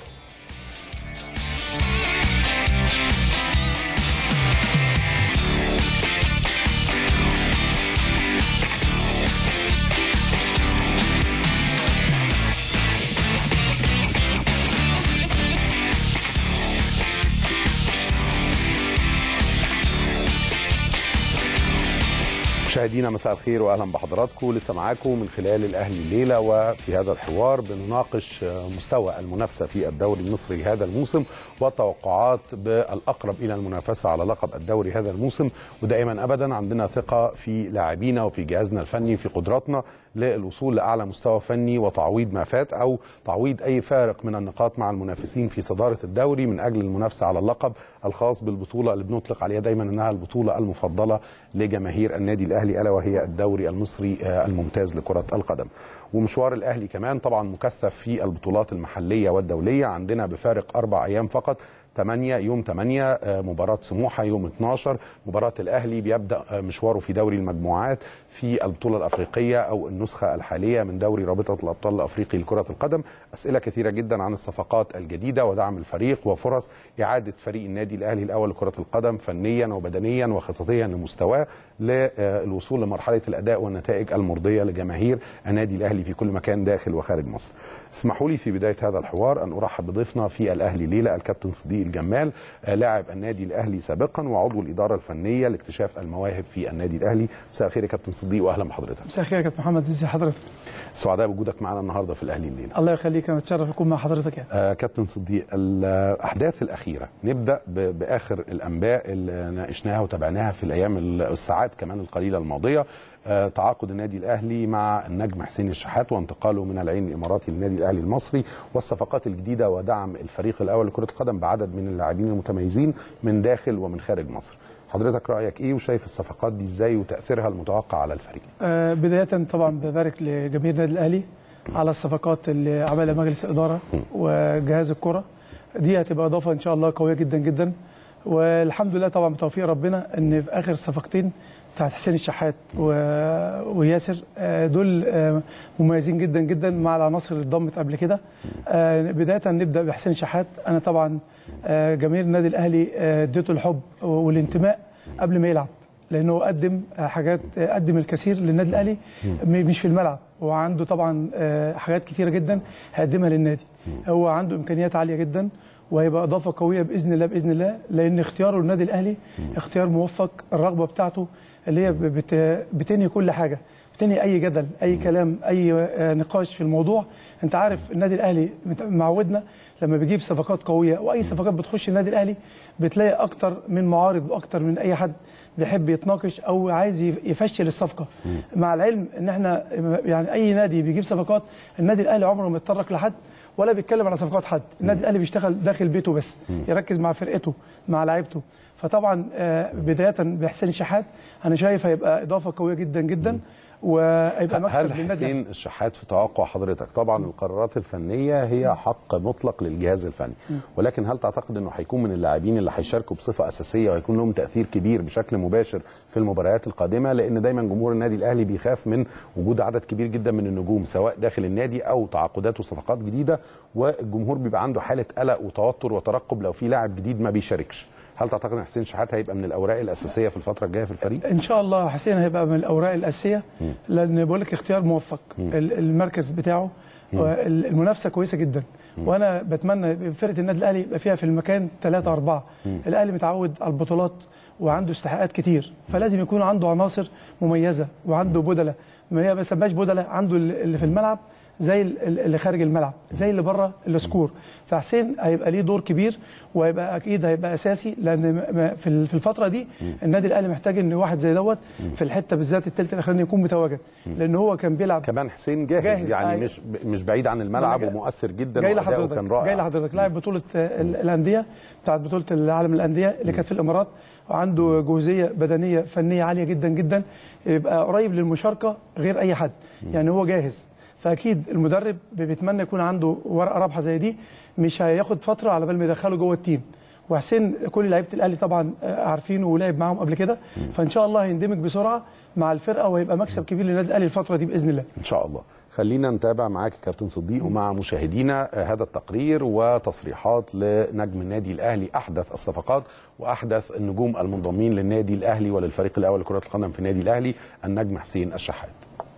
مشاهدينا مساء الخير واهلا بحضراتكم لسه معاكم من خلال الاهلي الليله وفي هذا الحوار بنناقش مستوى المنافسه في الدوري المصري هذا الموسم والتوقعات بالاقرب الى المنافسه على لقب الدوري هذا الموسم ودائما ابدا عندنا ثقه في لاعبينا وفي جهازنا الفني في قدراتنا للوصول لاعلى مستوى فني وتعويض ما فات او تعويض اي فارق من النقاط مع المنافسين في صداره الدوري من اجل المنافسه على اللقب الخاص بالبطوله اللي بنطلق عليها دايما انها البطوله المفضله لجماهير النادي الاهلي الا وهي الدوري المصري آه، الممتاز لكره القدم. ومشوار الاهلي كمان طبعا مكثف في البطولات المحليه والدوليه عندنا بفارق اربع ايام فقط 8 يوم 8 آه، مباراة سموحة يوم 12 مباراة الأهلي بيبدأ آه، مشواره في دوري المجموعات في البطولة الأفريقية أو النسخة الحالية من دوري رابطة الأبطال الأفريقي لكرة القدم أسئلة كثيرة جدا عن الصفقات الجديدة ودعم الفريق وفرص إعادة فريق النادي الأهلي الأول لكرة القدم فنيا وبدنيا وخططيا لمستواه للوصول لمرحلة الأداء والنتائج المرضية لجماهير النادي الأهلي في كل مكان داخل وخارج مصر اسمحوا لي في بداية هذا الحوار أن أرحب بضيفنا في الأهلي ليلة الكابتن صديق الجمال آه، لاعب النادي الأهلي سابقا وعضو الإدارة الفنية لاكتشاف المواهب في النادي الأهلي مساء الخير يا كابتن صديق وأهلا بحضرتك مساء الخير يا كابتن محمد ازي حضرتك سعداء بوجودك معنا النهاردة في الأهلي الليلة الله يخليك انا اتشرف اكون مع حضرتك يعني آه كابتن صديق الأحداث الأخيرة نبدأ ب- بآخر الأنباء اللي ناقشناها وتابعناها في الأيام ال- الساعات كمان القليلة الماضية آه تعاقد النادي الأهلي مع النجم حسين الشحات وانتقاله من العين الإماراتي للنادي الأهلي المصري والصفقات الجديدة ودعم الفريق الأول لكرة القدم بعدد من اللاعبين المتميزين من داخل ومن خارج مصر حضرتك رأيك إيه وشايف الصفقات دي إزاي وتأثيرها المتوقع على الفريق آه بدايه طبعا ببارك لجماهير النادي الاهلي على الصفقات اللي عملها مجلس الاداره وجهاز الكره دي هتبقى اضافه ان شاء الله قويه جدا جدا والحمد لله طبعا بتوفيق ربنا ان في اخر الصفقتين بتاعت حسين الشحات و... وياسر آه، دول آه، مميزين جدا جدا مع العناصر اللي اتضمت قبل كده آه، بدايه نبدا بحسين الشحات انا طبعا آه، جماهير النادي الاهلي آه، اديته الحب والانتماء قبل ما يلعب لانه قدم آه، حاجات آه، قدم الكثير للنادي الاهلي م- مش في الملعب هو عنده طبعا آه، حاجات كثيره جدا هيقدمها للنادي هو عنده امكانيات عاليه جدا وهيبقى اضافه قويه باذن الله باذن الله لان اختياره للنادي الاهلي اختيار موفق الرغبه بتاعته اللي هي بت- بتنهي كل حاجه بتنهي اي جدل اي كلام اي آه، نقاش في الموضوع انت عارف النادي الاهلي مت- معودنا لما بيجيب صفقات قويه واي صفقات بتخش النادي الاهلي بتلاقي اكتر من معارض واكتر من اي حد بيحب يتناقش او عايز يف- يفشل الصفقه مع العلم ان احنا يعني اي نادي بيجيب صفقات النادي الاهلي عمره ما يتطرق لحد ولا بيتكلم على صفقات حد النادي الاهلي بيشتغل داخل بيته بس يركز مع فرقته مع لعيبته فطبعا آه، بدايه بحسين شحات انا شايف هيبقى اضافه قويه جدا جدا وهيبقى مكسب هل للنادي حسين الشحات في توقع حضرتك طبعا القرارات الفنيه هي حق مطلق للجهاز الفني ولكن هل تعتقد انه هيكون من اللاعبين اللي هيشاركوا بصفه اساسيه وهيكون لهم تاثير كبير بشكل مباشر في المباريات القادمه لان دايما جمهور النادي الاهلي بيخاف من وجود عدد كبير جدا من النجوم سواء داخل النادي او تعاقدات وصفقات جديده والجمهور بيبقى عنده حاله قلق وتوتر وترقب لو في لاعب جديد ما بيشاركش هل تعتقد ان حسين شحات هيبقى من الاوراق الاساسيه في الفتره الجايه في الفريق ان شاء الله حسين هيبقى من الاوراق الاساسيه لان بقول لك اختيار موفق ال- المركز بتاعه المنافسه كويسه جدا وانا بتمنى فرقه النادي الاهلي يبقى فيها في المكان ثلاثة أربعة الاهلي متعود على البطولات وعنده استحقاقات كتير فلازم يكون عنده عناصر مميزه وعنده بدله ما هي ما سماش بدله عنده اللي في الملعب زي ال- اللي خارج الملعب زي اللي بره السكور فحسين هيبقى ليه دور كبير وهيبقى اكيد هيبقى اساسي لان م- م- في ال- في الفتره دي النادي الاهلي محتاج ان واحد زي دوت في الحته بالذات الثلث الاخراني يكون متواجد لان هو كان بيلعب كمان حسين جاهز, جاهز، يعني أيوة. مش مش بعيد عن الملعب جاي- ومؤثر جدا جاي وأداؤه لحضرتك كان رائع جاي لحضرتك لاعب بطوله آه، ال- الانديه بتاعت بطوله العالم الانديه اللي كانت في الامارات وعنده جوزيه بدنيه فنيه عاليه جدا جدا يبقى قريب للمشاركه غير اي حد يعني هو جاهز فاكيد المدرب بيتمنى يكون عنده ورقه رابحه زي دي مش هياخد فتره على بال ما يدخله جوه التيم وحسين كل لعيبه الاهلي طبعا آه، عارفينه ولعب معاهم قبل كده فان شاء الله هيندمج بسرعه مع الفرقه وهيبقى مكسب كبير للنادي الاهلي الفتره دي باذن الله ان شاء الله خلينا نتابع معاك يا كابتن صديق ومع مشاهدينا آه، هذا التقرير وتصريحات لنجم النادي الاهلي احدث الصفقات واحدث النجوم المنضمين للنادي الاهلي وللفريق الاول لكره القدم في النادي الاهلي النجم حسين الشحات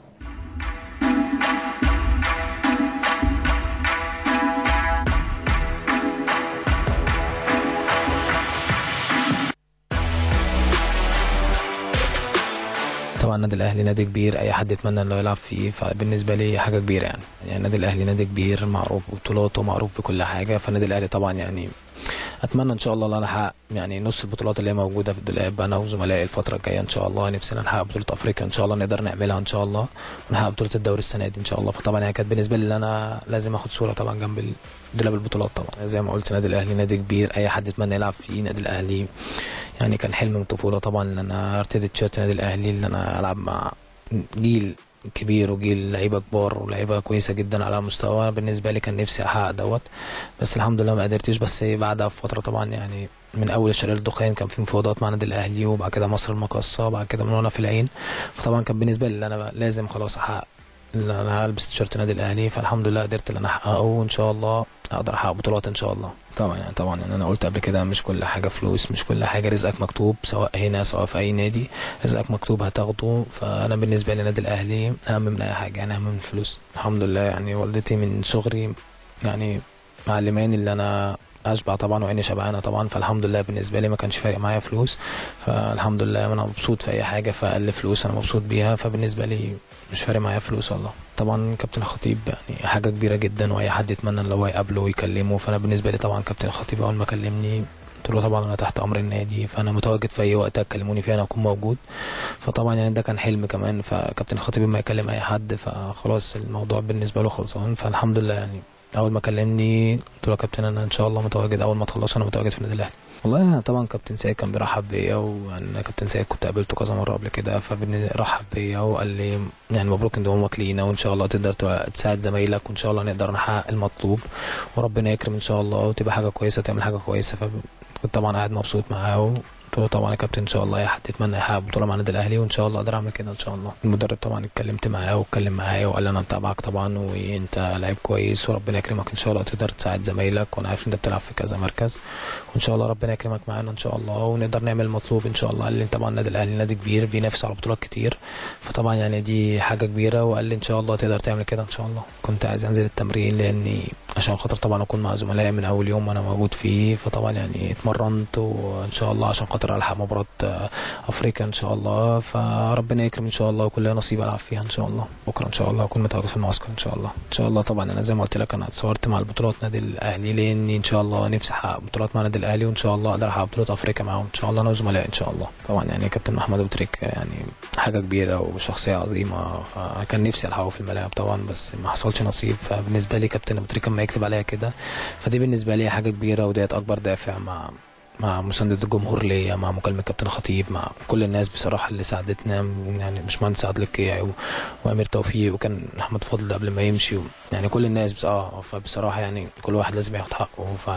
طبعا النادي الاهلي نادي كبير اي حد يتمنى انه يلعب فيه فبالنسبه لي حاجه كبيره يعني يعني النادي الاهلي نادي كبير معروف ببطولاته معروف بكل حاجه فالنادي الاهلي طبعا يعني اتمنى ان شاء الله ان انا احقق يعني نص البطولات اللي هي موجوده في الدولاب انا وزملائي الفتره الجايه ان شاء الله نفسنا نحقق بطوله افريقيا ان شاء الله نقدر نعملها ان شاء الله ونحقق بطوله الدوري السنه دي ان شاء الله فطبعا يعني كانت بالنسبه لي ان انا لازم اخد صوره طبعا جنب دولاب البطولات طبعا زي ما قلت النادي الاهلي نادي كبير اي حد يتمنى يلعب فيه النادي الاهلي يعني كان حلم من الطفوله طبعا ان انا ارتدي تيشيرت النادي الاهلي ان انا العب مع جيل كبير وجيل لعيبه كبار ولعيبه كويسه جدا على مستوى بالنسبه لي كان نفسي احقق دوت بس الحمد لله ما قدرتش بس بعدها بفتره طبعا يعني من اول شرير الدخان كان في مفاوضات مع النادي الاهلي وبعد كده مصر المقاصه وبعد كده من هنا في العين فطبعا كان بالنسبه لي ان انا لازم خلاص احقق ان انا البس تيشيرت النادي الاهلي فالحمد لله قدرت ان انا احققه وان شاء الله اقدر احقق بطولات ان شاء الله طبعا يعني طبعا يعني انا قلت قبل كده مش كل حاجه فلوس مش كل حاجه رزقك مكتوب سواء هنا سواء في اي نادي رزقك مكتوب هتاخده فانا بالنسبه لي النادي الاهلي اهم من اي حاجه يعني اهم من الفلوس الحمد لله يعني والدتي من صغري يعني معلماني اللي انا اشبع طبعا وعيني شبعانه طبعا فالحمد لله بالنسبه لي ما كانش فارق معايا فلوس فالحمد لله انا مبسوط في اي حاجه فاقل فلوس انا مبسوط بيها فبالنسبه لي مش فارق معايا فلوس والله طبعا كابتن خطيب يعني حاجه كبيره جدا واي حد يتمنى ان هو يقابله ويكلمه فانا بالنسبه لي طبعا كابتن خطيب اول ما كلمني قلت له طبعا انا تحت امر النادي فانا متواجد في اي وقت تكلموني فيه انا اكون موجود فطبعا يعني ده كان حلم كمان فكابتن خطيب ما يكلم اي حد فخلاص الموضوع بالنسبه له خلصان فالحمد لله يعني اول ما كلمني قلت له يا كابتن انا ان شاء الله متواجد اول ما تخلص انا متواجد في النادي الاهلي والله طبعا كابتن سيد كان بيرحب بيا وانا كابتن سيد كنت قابلته كذا مره قبل كده فرحب بيا وقال لي يعني مبروك انضمامك لينا وان شاء الله تقدر تساعد زمايلك وان شاء الله نقدر نحقق المطلوب وربنا يكرم ان شاء الله وتبقى حاجه كويسه تعمل حاجه كويسه فكنت طبعا قاعد مبسوط معاه قلت له طبعا يا كابتن ان شاء الله اي حد يتمنى يحقق بطوله مع النادي الاهلي وان شاء الله اقدر اعمل كده ان شاء الله المدرب طبعا اتكلمت معاه واتكلم معايا وقال لي انا متابعك طبعا وانت لعيب كويس وربنا يكرمك ان شاء الله تقدر تساعد زمايلك وانا عارف انت بتلعب في كذا مركز وان شاء الله ربنا يكرمك معانا ان شاء الله ونقدر نعمل المطلوب ان شاء الله قال لي طبعا النادي الاهلي نادي كبير بينافس على بطولات كتير فطبعا يعني دي حاجه كبيره وقال لي ان شاء الله تقدر تعمل كده ان شاء الله كنت عايز انزل التمرين لاني عشان خاطر طبعا اكون مع زملائي من اول يوم وانا موجود فيه فطبعا يعني اتمرنت وان شاء الله عشان خاطر الحق مباراه افريقيا ان شاء الله فربنا يكرم ان شاء الله وكل نصيب العب فيها ان شاء الله بكره ان شاء الله اكون متواجد في المعسكر ان شاء الله ان شاء الله طبعا انا زي ما قلت لك انا اتصورت مع البطولات نادي الاهلي لاني ان شاء الله نفسي احقق بطولات مع النادي الاهلي وان شاء الله اقدر احقق بطوله افريقيا معاهم ان شاء الله انا وزملائي ان شاء الله طبعا يعني كابتن محمد ابو تريك يعني حاجه كبيره وشخصيه عظيمه فكان نفسي الحقه في الملاعب طبعا بس ما حصلش نصيب فبالنسبه لي كابتن ابو تريك لما يكتب عليا كده فدي بالنسبه لي حاجه كبيره وديت اكبر دافع مع مع مساندة الجمهور ليا مع مكالمة كابتن خطيب مع كل الناس بصراحة اللي ساعدتنا يعني باشمهندس عادل الكيعي وأمير توفيق وكان أحمد فضل قبل ما يمشي يعني كل الناس بس اه فبصراحة يعني كل واحد لازم ياخد حقه ف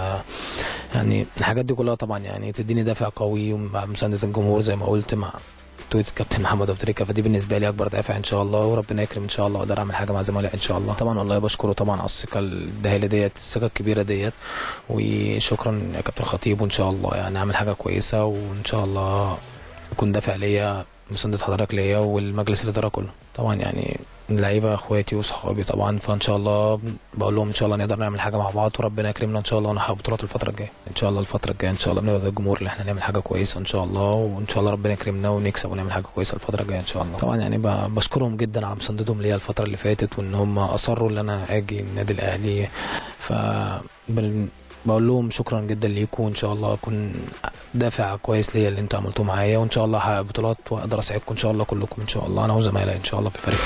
يعني الحاجات دي كلها طبعا يعني تديني دافع قوي ومع مساندة الجمهور زي ما قلت مع تويت كابتن محمد ابو تريكه فدي بالنسبه لي اكبر دافع ان شاء الله وربنا يكرم ان شاء الله اقدر اعمل حاجه مع زملائي ان شاء الله طبعا والله بشكره طبعا على الثقه الدهيله ديت الثقه الكبيره ديت وشكرا يا كابتن خطيب وان شاء الله يعني اعمل حاجه كويسه وان شاء الله يكون دافع ليا مساندة حضرتك ليا والمجلس الإدارة كله طبعا يعني اللعيبة اخواتي وصحابي طبعا فان شاء الله بقول لهم ان شاء الله نقدر نعمل حاجة مع بعض وربنا يكرمنا ان شاء الله ونحقق بطولات الفترة الجاية ان شاء الله الفترة الجاية ان شاء الله بنبقى الجمهور اللي احنا نعمل حاجة كويسة ان شاء الله وان شاء الله ربنا يكرمنا ونكسب ونعمل حاجة كويسة الفترة الجاية ان شاء الله طبعا يعني ب- بشكرهم جدا على مساندتهم ليا الفترة اللي فاتت وان هم اصروا ان انا اجي النادي الاهلي ف بل- بقول لهم شكرا جدا ليكم وان شاء الله اكون دافع كويس ليا اللي انتوا عملتوه معايا وان شاء الله احقق بطولات واقدر اساعدكم ان شاء الله كلكم ان شاء الله انا وزمايلي ان شاء الله في الفريق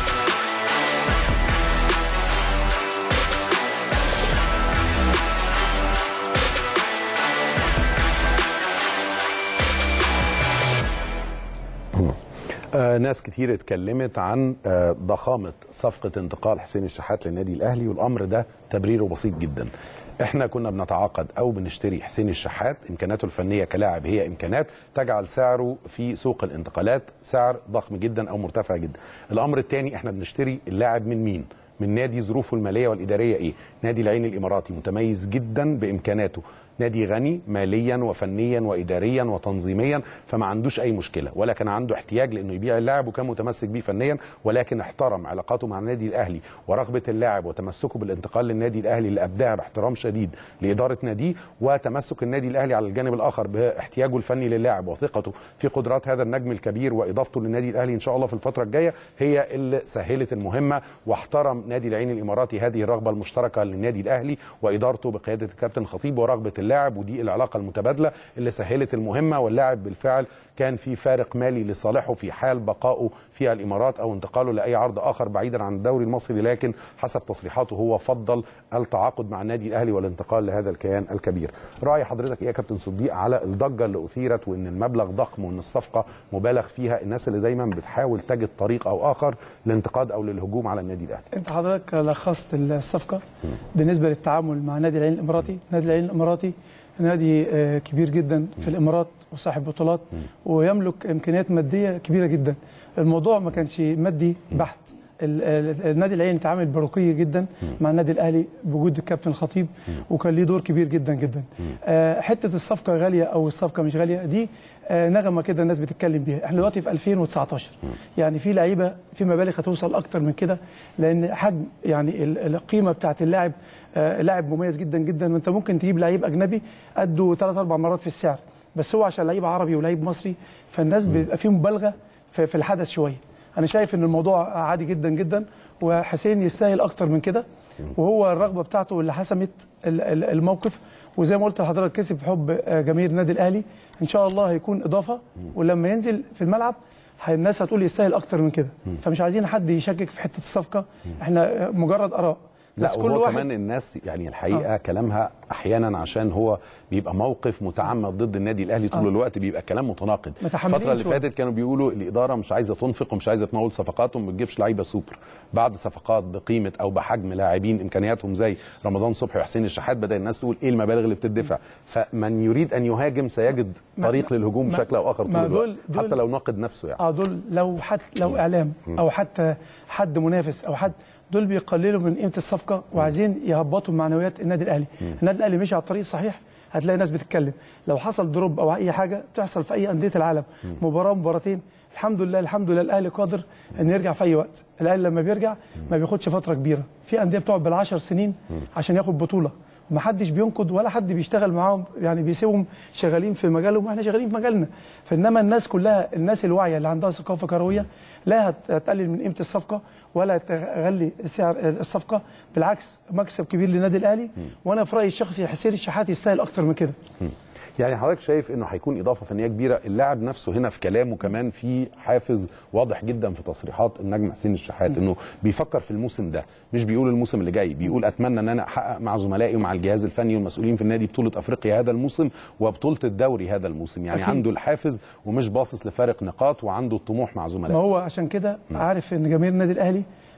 آه ناس كتير اتكلمت عن آه ضخامة صفقة انتقال حسين الشحات للنادي الأهلي والأمر ده تبريره بسيط جدا احنا كنا بنتعاقد او بنشتري حسين الشحات امكاناته الفنيه كلاعب هي امكانات تجعل سعره في سوق الانتقالات سعر ضخم جدا او مرتفع جدا الامر الثاني احنا بنشتري اللاعب من مين من نادي ظروفه الماليه والاداريه ايه نادي العين الاماراتي متميز جدا بامكاناته نادي غني ماليا وفنيا واداريا وتنظيميا فما عندوش اي مشكله ولا كان عنده احتياج لانه يبيع اللاعب وكان متمسك بيه فنيا ولكن احترم علاقاته مع النادي الاهلي ورغبه اللاعب وتمسكه بالانتقال للنادي الاهلي اللي ابداها باحترام شديد لاداره ناديه وتمسك النادي الاهلي على الجانب الاخر باحتياجه الفني للاعب وثقته في قدرات هذا النجم الكبير واضافته للنادي الاهلي ان شاء الله في الفتره الجايه هي اللي سهلت المهمه واحترم نادي العين الاماراتي هذه الرغبه المشتركه للنادي الاهلي وادارته بقياده الكابتن الخطيب ورغبه اللاعب ودي العلاقه المتبادله اللي سهلت المهمه واللاعب بالفعل كان في فارق مالي لصالحه في حال بقائه في الامارات او انتقاله لاي عرض اخر بعيدا عن الدوري المصري لكن حسب تصريحاته هو فضل التعاقد مع النادي الاهلي والانتقال لهذا الكيان الكبير. راي حضرتك ايه يا كابتن صديق على الضجه اللي اثيرت وان المبلغ ضخم وان الصفقه مبالغ فيها الناس اللي دايما بتحاول تجد طريق او اخر للانتقاد او للهجوم على النادي الاهلي. انت حضرتك لخصت الصفقه بالنسبه للتعامل مع نادي العين الاماراتي نادي العين الاماراتي نادي آه، كبير جدا في الامارات وصاحب بطولات ويملك امكانيات ماديه كبيره جدا الموضوع ما كانش مادي بحت ال- ال- النادي العين اتعامل برقي جدا مع النادي الاهلي بوجود الكابتن الخطيب وكان ليه دور كبير جدا جدا آه، حته الصفقه غاليه او الصفقه مش غاليه دي آه، نغمه كده الناس بتتكلم بيها احنا دلوقتي في 2019 يعني في لعيبه في مبالغ هتوصل اكتر من كده لان حجم يعني ال- القيمه بتاعت اللاعب آه، لاعب مميز جدا جدا وانت ممكن تجيب لعيب اجنبي قده ثلاث اربع مرات في السعر بس هو عشان لعيب عربي ولعيب مصري فالناس بيبقى فيه مبالغه في في الحدث شويه انا شايف ان الموضوع عادي جدا جدا وحسين يستاهل اكتر من كده وهو الرغبه بتاعته اللي حسمت ال- ال- الموقف وزي ما قلت لحضرتك كسب حب آه، جماهير النادي الاهلي ان شاء الله هيكون اضافه ولما ينزل في الملعب هي- الناس هتقول يستاهل اكتر من كده فمش عايزين حد يشكك في حته الصفقه احنا آه، مجرد اراء لا بس كل وهو واحد كمان الناس يعني الحقيقه آه. كلامها احيانا عشان هو بيبقى موقف متعمد ضد النادي الاهلي طول آه. الوقت بيبقى كلام متناقض متحملين الفتره اللي شوية. فاتت كانوا بيقولوا الاداره مش عايزه تنفق ومش عايزه تمول صفقات وما بتجيبش لعيبه سوبر بعد صفقات بقيمه او بحجم لاعبين امكانياتهم زي رمضان صبحي وحسين الشحات بدا الناس تقول ايه المبالغ اللي بتدفع فمن يريد ان يهاجم سيجد ما- طريق للهجوم ما- بشكل او اخر طول ما الوقت دول- دول- حتى لو ناقد نفسه يعني اه دول لو حد لو اعلام او حتى حد منافس او حد دول بيقللوا من قيمه الصفقه وعايزين يهبطوا معنويات النادي الاهلي النادي الاهلي مشي على الطريق الصحيح هتلاقي ناس بتتكلم لو حصل دروب او اي حاجه بتحصل في اي انديه العالم مباراه مباراتين الحمد لله الحمد لله الاهلي قادر ان يرجع في اي وقت الاهلي لما بيرجع ما بياخدش فتره كبيره في انديه بتقعد بالعشر سنين عشان ياخد بطوله ومحدش بينقد ولا حد بيشتغل معاهم يعني بيسيبهم شغالين في مجالهم واحنا شغالين في مجالنا فانما الناس كلها الناس الواعيه اللي عندها ثقافه كرويه لا هت- هتقلل من قيمه الصفقه ولا تغلي سعر الصفقه بالعكس مكسب كبير للنادي الاهلي وانا في رايي الشخصي حسين الشحات يستاهل اكتر من كده يعني حضرتك شايف انه هيكون اضافه فنيه كبيره اللاعب نفسه هنا في كلامه كمان في حافز واضح جدا في تصريحات النجم حسين الشحات انه بيفكر في الموسم ده مش بيقول الموسم اللي جاي بيقول اتمنى ان انا احقق مع زملائي ومع الجهاز الفني والمسؤولين في النادي بطوله افريقيا هذا الموسم وبطوله الدوري هذا الموسم يعني أكيد. عنده الحافز ومش باصص لفارق نقاط وعنده الطموح مع ما زملائه هو عشان كده عارف ان جماهير النادي الاهلي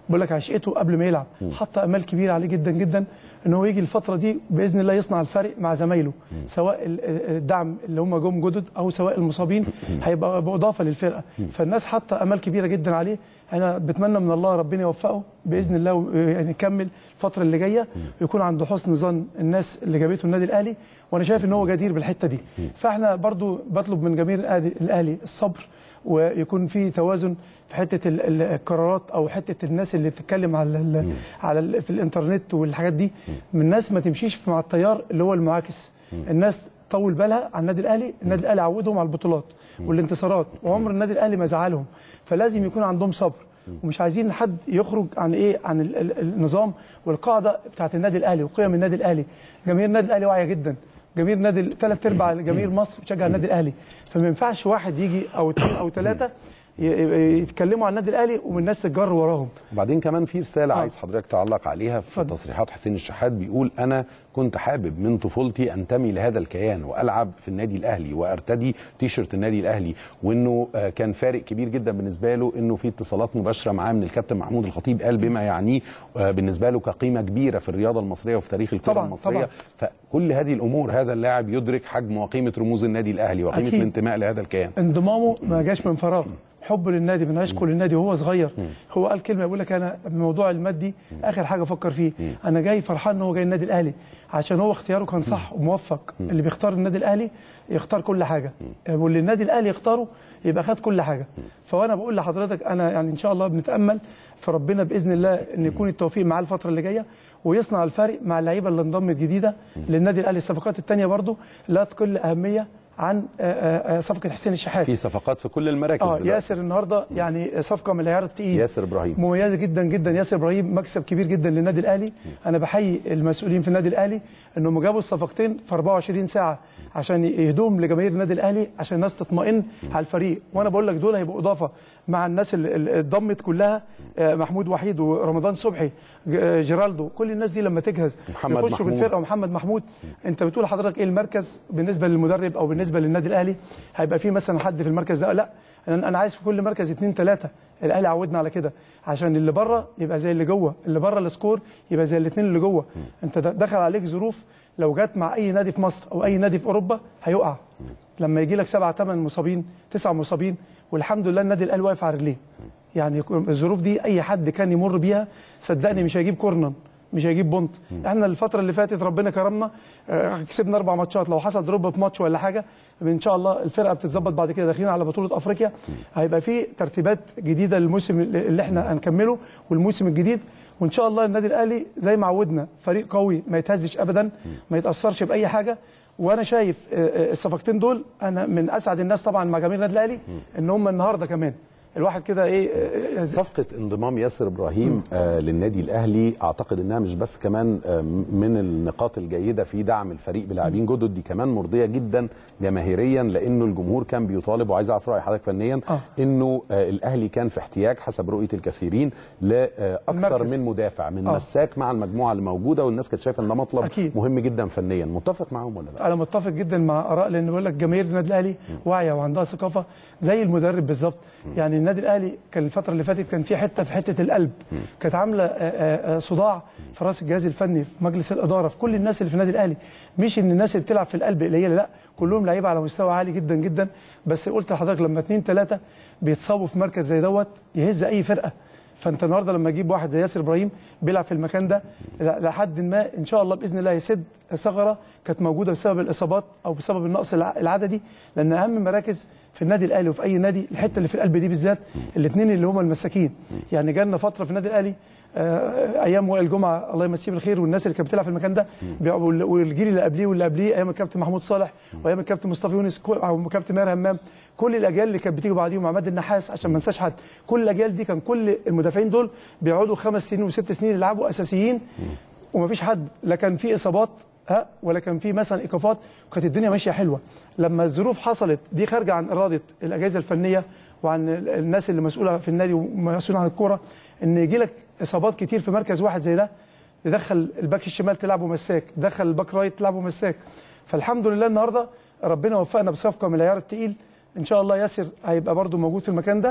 بقول لك عشقته قبل ما يلعب حط امال كبيره عليه جدا جدا ان هو يجي الفتره دي باذن الله يصنع الفرق مع زمايله سواء ال- ال- الدعم اللي هم جم جدد او سواء المصابين هيبقى باضافه للفرقه فالناس حاطه امال كبيره جدا عليه انا بتمنى من الله ربنا يوفقه باذن الله و- يعني يكمل الفتره اللي جايه ويكون عنده حسن ظن الناس اللي جابته النادي الاهلي وانا شايف ان هو جدير بالحته دي فاحنا برضو بطلب من جماهير الأهلي- الاهلي الصبر ويكون في توازن في حته ال- ال- القرارات او حته الناس اللي بتتكلم على ال على ال في الانترنت والحاجات دي من الناس ما تمشيش مع التيار اللي هو المعاكس الناس طول بالها على النادي الاهلي النادي الاهلي عودهم على البطولات والانتصارات وعمر النادي الاهلي ما زعلهم فلازم يكون عندهم صبر ومش عايزين حد يخرج عن ايه عن ال- ال- النظام والقاعده بتاعت النادي الاهلي وقيم النادي الاهلي جماهير النادي الاهلي واعيه جدا جماهير نادي ثلاث ارباع جماهير مصر بتشجع النادي الاهلي فما ينفعش واحد يجي او اثنين او ثلاثه يتكلموا عن النادي الاهلي والناس تتجر وراهم وبعدين كمان في رساله آه. عايز حضرتك تعلق عليها في اتفضل. تصريحات حسين الشحات بيقول انا كنت حابب من طفولتي انتمي لهذا الكيان والعب في النادي الاهلي وارتدي تيشرت النادي الاهلي وانه آه، كان فارق كبير جدا بالنسبه له انه في اتصالات مباشره معاه من الكابتن محمود الخطيب قال بما يعنيه آه، بالنسبه له كقيمه كبيره في الرياضه المصريه وفي تاريخ الكره طبعاً، المصريه فكل هذه الامور هذا اللاعب يدرك حجم وقيمه رموز النادي الاهلي وقيمه أكيد. الانتماء لهذا الكيان انضمامه ما جاش من فراغ حبه للنادي من عشقه للنادي وهو صغير هو قال كلمه يقول لك انا الموضوع المادي اخر حاجه افكر فيه انا جاي فرحان ان هو جاي النادي الاهلي عشان هو اختياره كان صح وموفق اللي بيختار النادي الاهلي يختار كل حاجه واللي النادي الاهلي يختاره يبقى خد كل حاجه فانا بقول لحضرتك انا يعني ان شاء الله بنتامل في ربنا باذن الله ان يكون التوفيق معاه الفتره اللي جايه ويصنع الفرق مع اللعيبه اللي انضمت جديده للنادي الاهلي الصفقات الثانيه برضو لا تقل اهميه عن آه، آه، آه، صفقه حسين الشحات في صفقات في كل المراكز اه دلوقتي. ياسر النهارده يعني صفقه من العيار التقيل ياسر إبراهيم. مميزه جدا جدا ياسر ابراهيم مكسب كبير جدا للنادي الاهلي انا بحيي المسؤولين في النادي الاهلي انهم جابوا الصفقتين في 24 ساعه عشان يهدوهم لجماهير النادي الاهلي عشان الناس تطمئن على الفريق وانا بقول لك دول هيبقوا اضافه مع الناس اللي اللي اتضمت كلها آه، محمود وحيد ورمضان صبحي ج- آه، جيرالدو كل الناس دي لما تجهز محمد يخشوا في محمود. الفرقه ومحمد محمود انت بتقول لحضرتك ايه المركز بالنسبه للمدرب او بالنسبه للنادي الاهلي هيبقى في مثلا حد في المركز ده لا انا أنا عايز في كل مركز اثنين ثلاثه الاهلي عودنا على كده عشان اللي بره يبقى زي اللي جوه اللي بره السكور يبقى زي الاثنين اللي جوه انت د- دخل عليك ظروف لو جت مع اي نادي في مصر او اي نادي في اوروبا هيقع لما يجي لك سبعة ثمان مصابين تسعة مصابين والحمد لله النادي الاهلي واقف على رجليه يعني يكون- الظروف دي اي حد كان يمر بيها صدقني مش هيجيب كورنر مش هيجيب بونت احنا الفتره اللي فاتت ربنا كرمنا آه، كسبنا اربع ماتشات لو حصل دروب في ماتش ولا حاجه ان شاء الله الفرقه بتتظبط بعد كده داخلين على بطوله افريقيا هيبقى في ترتيبات جديده للموسم اللي احنا هنكمله والموسم الجديد وان شاء الله النادي الاهلي زي ما عودنا فريق قوي ما يتهزش ابدا ما يتاثرش باي حاجه وانا شايف آه، آه، الصفقتين دول انا من اسعد الناس طبعا مع جماهير النادي الاهلي ان هم النهارده كمان الواحد كده ايه آه، آه، صفقة انضمام ياسر ابراهيم آه للنادي الاهلي اعتقد انها مش بس كمان آه من النقاط الجيدة في دعم الفريق بلاعبين جدد دي كمان مرضية جدا جماهيريا لانه الجمهور كان بيطالب وعايز اعرف راي حضرتك فنيا آه. انه آه الاهلي كان في احتياج حسب رؤية الكثيرين لاكثر المركز. من مدافع من آه. مساك مع المجموعة اللي موجودة والناس كانت شايفة ان ده مطلب أكيد. مهم جدا فنيا متفق معاهم ولا لا؟ انا متفق جدا مع اراء لان بقول لك جماهير النادي الاهلي واعيه وعندها ثقافه زي المدرب بالظبط يعني النادي الاهلي كان الفتره اللي فاتت كان في حته في حته القلب كانت عامله آه، آه، آه، صداع في راس الجهاز الفني في مجلس الاداره في كل الناس اللي في النادي الاهلي مش ان الناس اللي بتلعب في القلب قليله لا كلهم لعيبه على مستوى عالي جدا جدا بس قلت لحضرتك لما اثنين ثلاثه بيتصابوا في مركز زي دوت يهز اي فرقه فانت النهارده لما تجيب واحد زي ياسر ابراهيم بيلعب في المكان ده ل- لحد ما ان شاء الله باذن الله يسد ثغره كانت موجوده بسبب الاصابات او بسبب النقص الع- العددي لان اهم مراكز في النادي الاهلي وفي اي نادي الحته اللي في القلب دي بالذات الاثنين اللي هم المساكين يعني جالنا فتره في النادي الاهلي آه، ايام وائل جمعه الله يمسيه بالخير والناس اللي كانت بتلعب في المكان ده بيع- وال- والجيل اللي قبليه واللي قبليه ايام الكابتن محمود صالح وايام الكابتن مصطفى يونس كل- او كابتن ماهر همام كل الاجيال اللي كانت بتيجي بعديهم عماد النحاس عشان ما انساش حد كل الاجيال دي كان كل المدافعين دول بيقعدوا خمس سنين وست سنين يلعبوا اساسيين ومفيش حد لا كان في اصابات ها ولا كان في مثلا ايقافات وكانت الدنيا ماشيه حلوه لما الظروف حصلت دي خارجه عن اراده الاجهزه الفنيه وعن ال- الناس اللي مسؤوله في النادي ومسؤوله عن الكوره ان يجي لك اصابات كتير في مركز واحد زي ده تدخل الباك الشمال تلعبه مساك دخل الباك رايت تلعبه مساك فالحمد لله النهارده ربنا وفقنا بصفقه من العيار التقيل ان شاء الله ياسر هيبقى برده موجود في المكان ده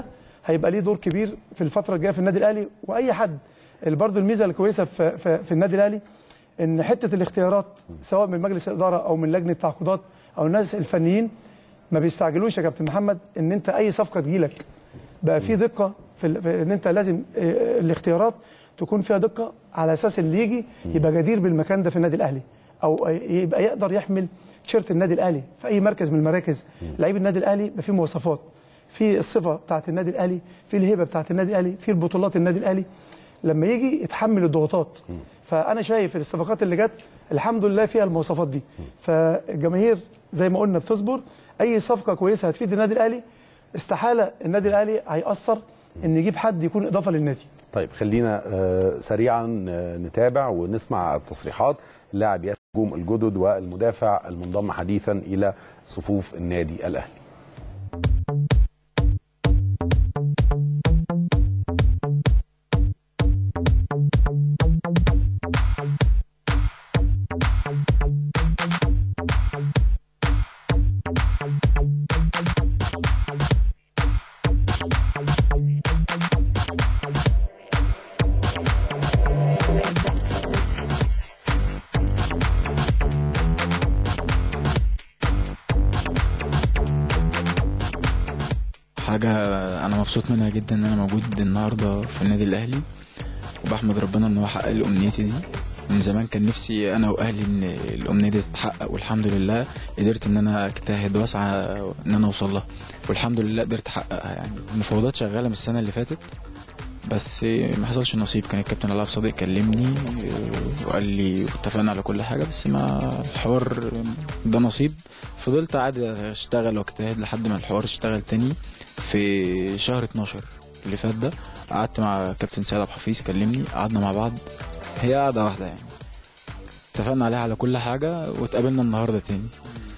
هيبقى ليه دور كبير في الفتره الجايه في النادي الاهلي واي حد اللي برضه الميزه الكويسه في, في, في النادي الاهلي ان حته الاختيارات سواء من مجلس الاداره او من لجنه التعاقدات او الناس الفنيين ما بيستعجلوش يا كابتن محمد ان انت اي صفقه تجيلك بقى في دقه في, ال- في ان انت لازم آه، الاختيارات تكون فيها دقه على اساس اللي يجي يبقى جدير بالمكان ده في النادي الاهلي او يبقى يقدر يحمل تيشيرت النادي الاهلي في اي مركز من المراكز لعيب النادي الاهلي يبقى فيه مواصفات في الصفه بتاعت النادي الاهلي في الهيبه بتاعت النادي الاهلي في البطولات النادي الاهلي لما يجي يتحمل الضغوطات فانا شايف الصفقات اللي جت الحمد لله فيها المواصفات دي فالجماهير زي ما قلنا بتصبر اي صفقه كويسه هتفيد النادي الاهلي استحاله النادي الاهلي هيأثر ان يجيب حد يكون اضافه للنادي طيب خلينا آه، سريعا آه، نتابع ونسمع التصريحات اللاعب ياسر نجوم الجدد والمدافع المنضم حديثا الى صفوف النادي الاهلي حاجة أنا مبسوط منها جدا إن أنا موجود النهاردة في النادي الأهلي وبحمد ربنا إن هو حقق لي أمنيتي دي من زمان كان نفسي أنا وأهلي إن الأمنية دي تتحقق والحمد لله قدرت إن أنا أجتهد وأسعى إن أنا أوصل لها والحمد لله قدرت أحققها يعني المفاوضات شغالة من السنة اللي فاتت بس ما حصلش نصيب كان الكابتن علاء صادق كلمني وقال لي اتفقنا على كل حاجه بس ما الحوار ده نصيب فضلت عادي اشتغل واجتهد لحد ما الحوار اشتغل تاني في شهر 12 اللي فات ده قعدت مع كابتن سيد عبد الحفيظ كلمني قعدنا مع بعض هي قعده واحده يعني اتفقنا عليها على كل حاجه واتقابلنا النهارده تاني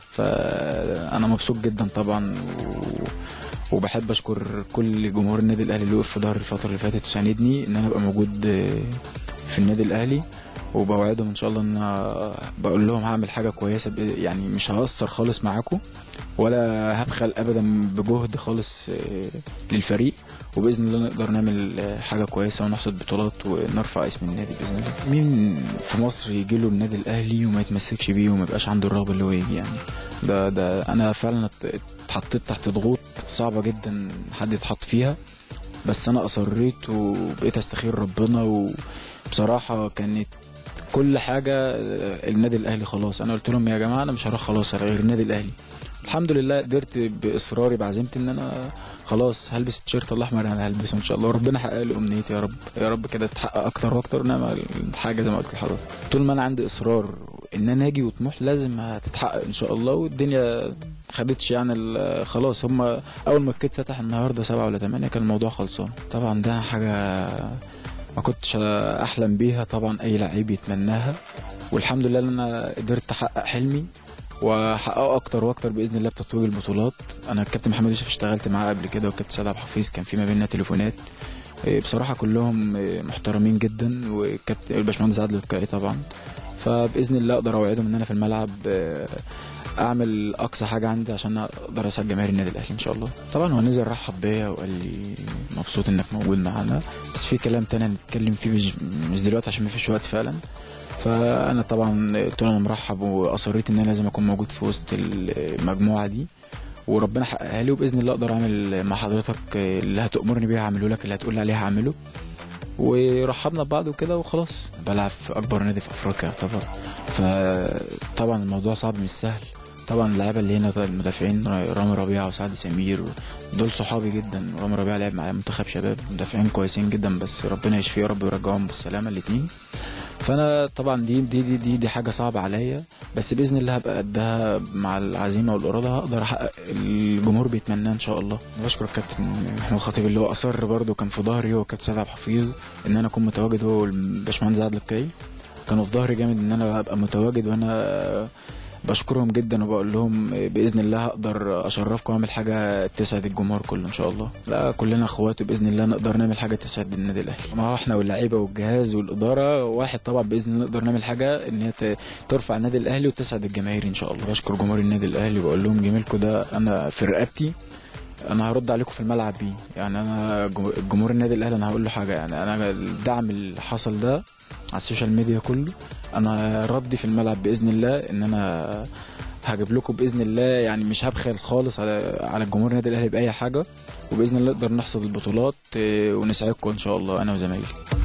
فانا مبسوط جدا طبعا و... وبحب اشكر كل جمهور النادي الاهلي اللي وقف في ظهري الفتره اللي فاتت وساندني ان انا ابقى موجود في النادي الاهلي وبوعدهم ان شاء الله ان أنا بقول لهم هعمل حاجه كويسه ب- يعني مش هقصر خالص معاكم ولا هبخل ابدا بجهد خالص آه، للفريق وباذن الله نقدر نعمل آه، حاجه كويسه ونحصد بطولات ونرفع اسم النادي باذن الله مين في مصر يجي له النادي الاهلي وما يتمسكش بيه وما يبقاش عنده الرغبه اللي هو يجي يعني ده ده انا فعلا ات- اتحطيت تحت ضغوط صعبه جدا حد يتحط فيها بس انا اصريت وبقيت استخير ربنا وبصراحه كانت كل حاجه آه، النادي الاهلي خلاص انا قلت لهم يا جماعه انا مش هروح خلاص على غير النادي الاهلي الحمد لله قدرت باصراري بعزيمتي ان انا خلاص هلبس التيشيرت الاحمر انا هلبسه ان شاء الله وربنا حقق لي امنيتي يا رب يا رب كده تحقق اكتر واكتر انما الحاجه زي ما قلت لحضرتك طول ما انا عندي اصرار ان انا اجي وطموح لازم هتتحقق ان شاء الله والدنيا خدتش يعني ال- خلاص هم اول ما الكيت فتح النهارده سبعة ولا ثمانية كان الموضوع خلصان طبعا ده حاجه ما كنتش احلم بيها طبعا اي لعيب يتمناها والحمد لله ان انا قدرت احقق حلمي واحققه اكتر واكتر باذن الله بتتويج البطولات انا الكابتن محمد يوسف اشتغلت معاه قبل كده والكابتن سيد عبد الحفيظ كان في ما بيننا تليفونات إيه، بصراحه كلهم إيه، محترمين جدا والكابتن الباشمهندس عادل الكائي طبعا فباذن الله اقدر اوعدهم ان انا في الملعب آه، اعمل اقصى حاجه عندي عشان اقدر اسعد جماهير النادي الاهلي ان شاء الله طبعا هو نزل رحب بيا وقال لي مبسوط انك موجود معانا بس في كلام تاني هنتكلم فيه مش, مش دلوقتي عشان مفيش وقت فعلا فانا طبعا قلت له انا مرحب واصريت ان انا لازم اكون موجود في وسط المجموعه دي وربنا حققها لي وباذن الله اقدر اعمل مع حضرتك اللي هتامرني بيه هعمله لك اللي هتقول لي عليه هعمله ورحبنا ببعض وكده وخلاص بلعب في اكبر نادي في افريقيا طبعا فطبعا الموضوع صعب مش سهل طبعا اللعيبه اللي هنا المدافعين رامي ربيعه وسعد سمير دول صحابي جدا رامي ربيعه لعب معايا منتخب شباب مدافعين كويسين جدا بس ربنا يشفيه يا رب ويرجعهم بالسلامه الاثنين فانا طبعا دي دي دي دي, دي حاجه صعبه عليا بس باذن الله هبقى قدها مع العزيمه والاراده هقدر احقق الجمهور بيتمناه ان شاء الله بشكر الكابتن محمود خطيب اللي هو اصر برده كان في ظهري هو كابتن سيد عبد الحفيظ ان انا اكون متواجد هو والباشمهندس عادل الكاي كانوا في ظهري جامد ان انا ابقى متواجد وانا بشكرهم جدا وبقول لهم باذن الله هقدر اشرفكم واعمل حاجه تسعد الجمهور كله ان شاء الله لا كلنا اخوات وباذن الله نقدر نعمل حاجه تسعد النادي الاهلي ما هو احنا واللعيبه والجهاز والاداره واحد طبعا باذن الله نقدر نعمل حاجه ان هي ترفع النادي الاهلي وتسعد الجماهير ان شاء الله بشكر جمهور النادي الاهلي وبقول لهم جميلكم ده انا في رقبتي انا هرد عليكم في الملعب بيه يعني انا جو- جمهور النادي الاهلي انا هقول له حاجه يعني انا الدعم اللي حصل ده على السوشيال ميديا كله انا ردي في الملعب باذن الله ان انا هجيب لكم باذن الله يعني مش هبخل خالص على على الجمهور النادي الاهلي باي حاجه وباذن الله نقدر نحصد البطولات آه، ونسعدكم ان شاء الله انا وزمايلي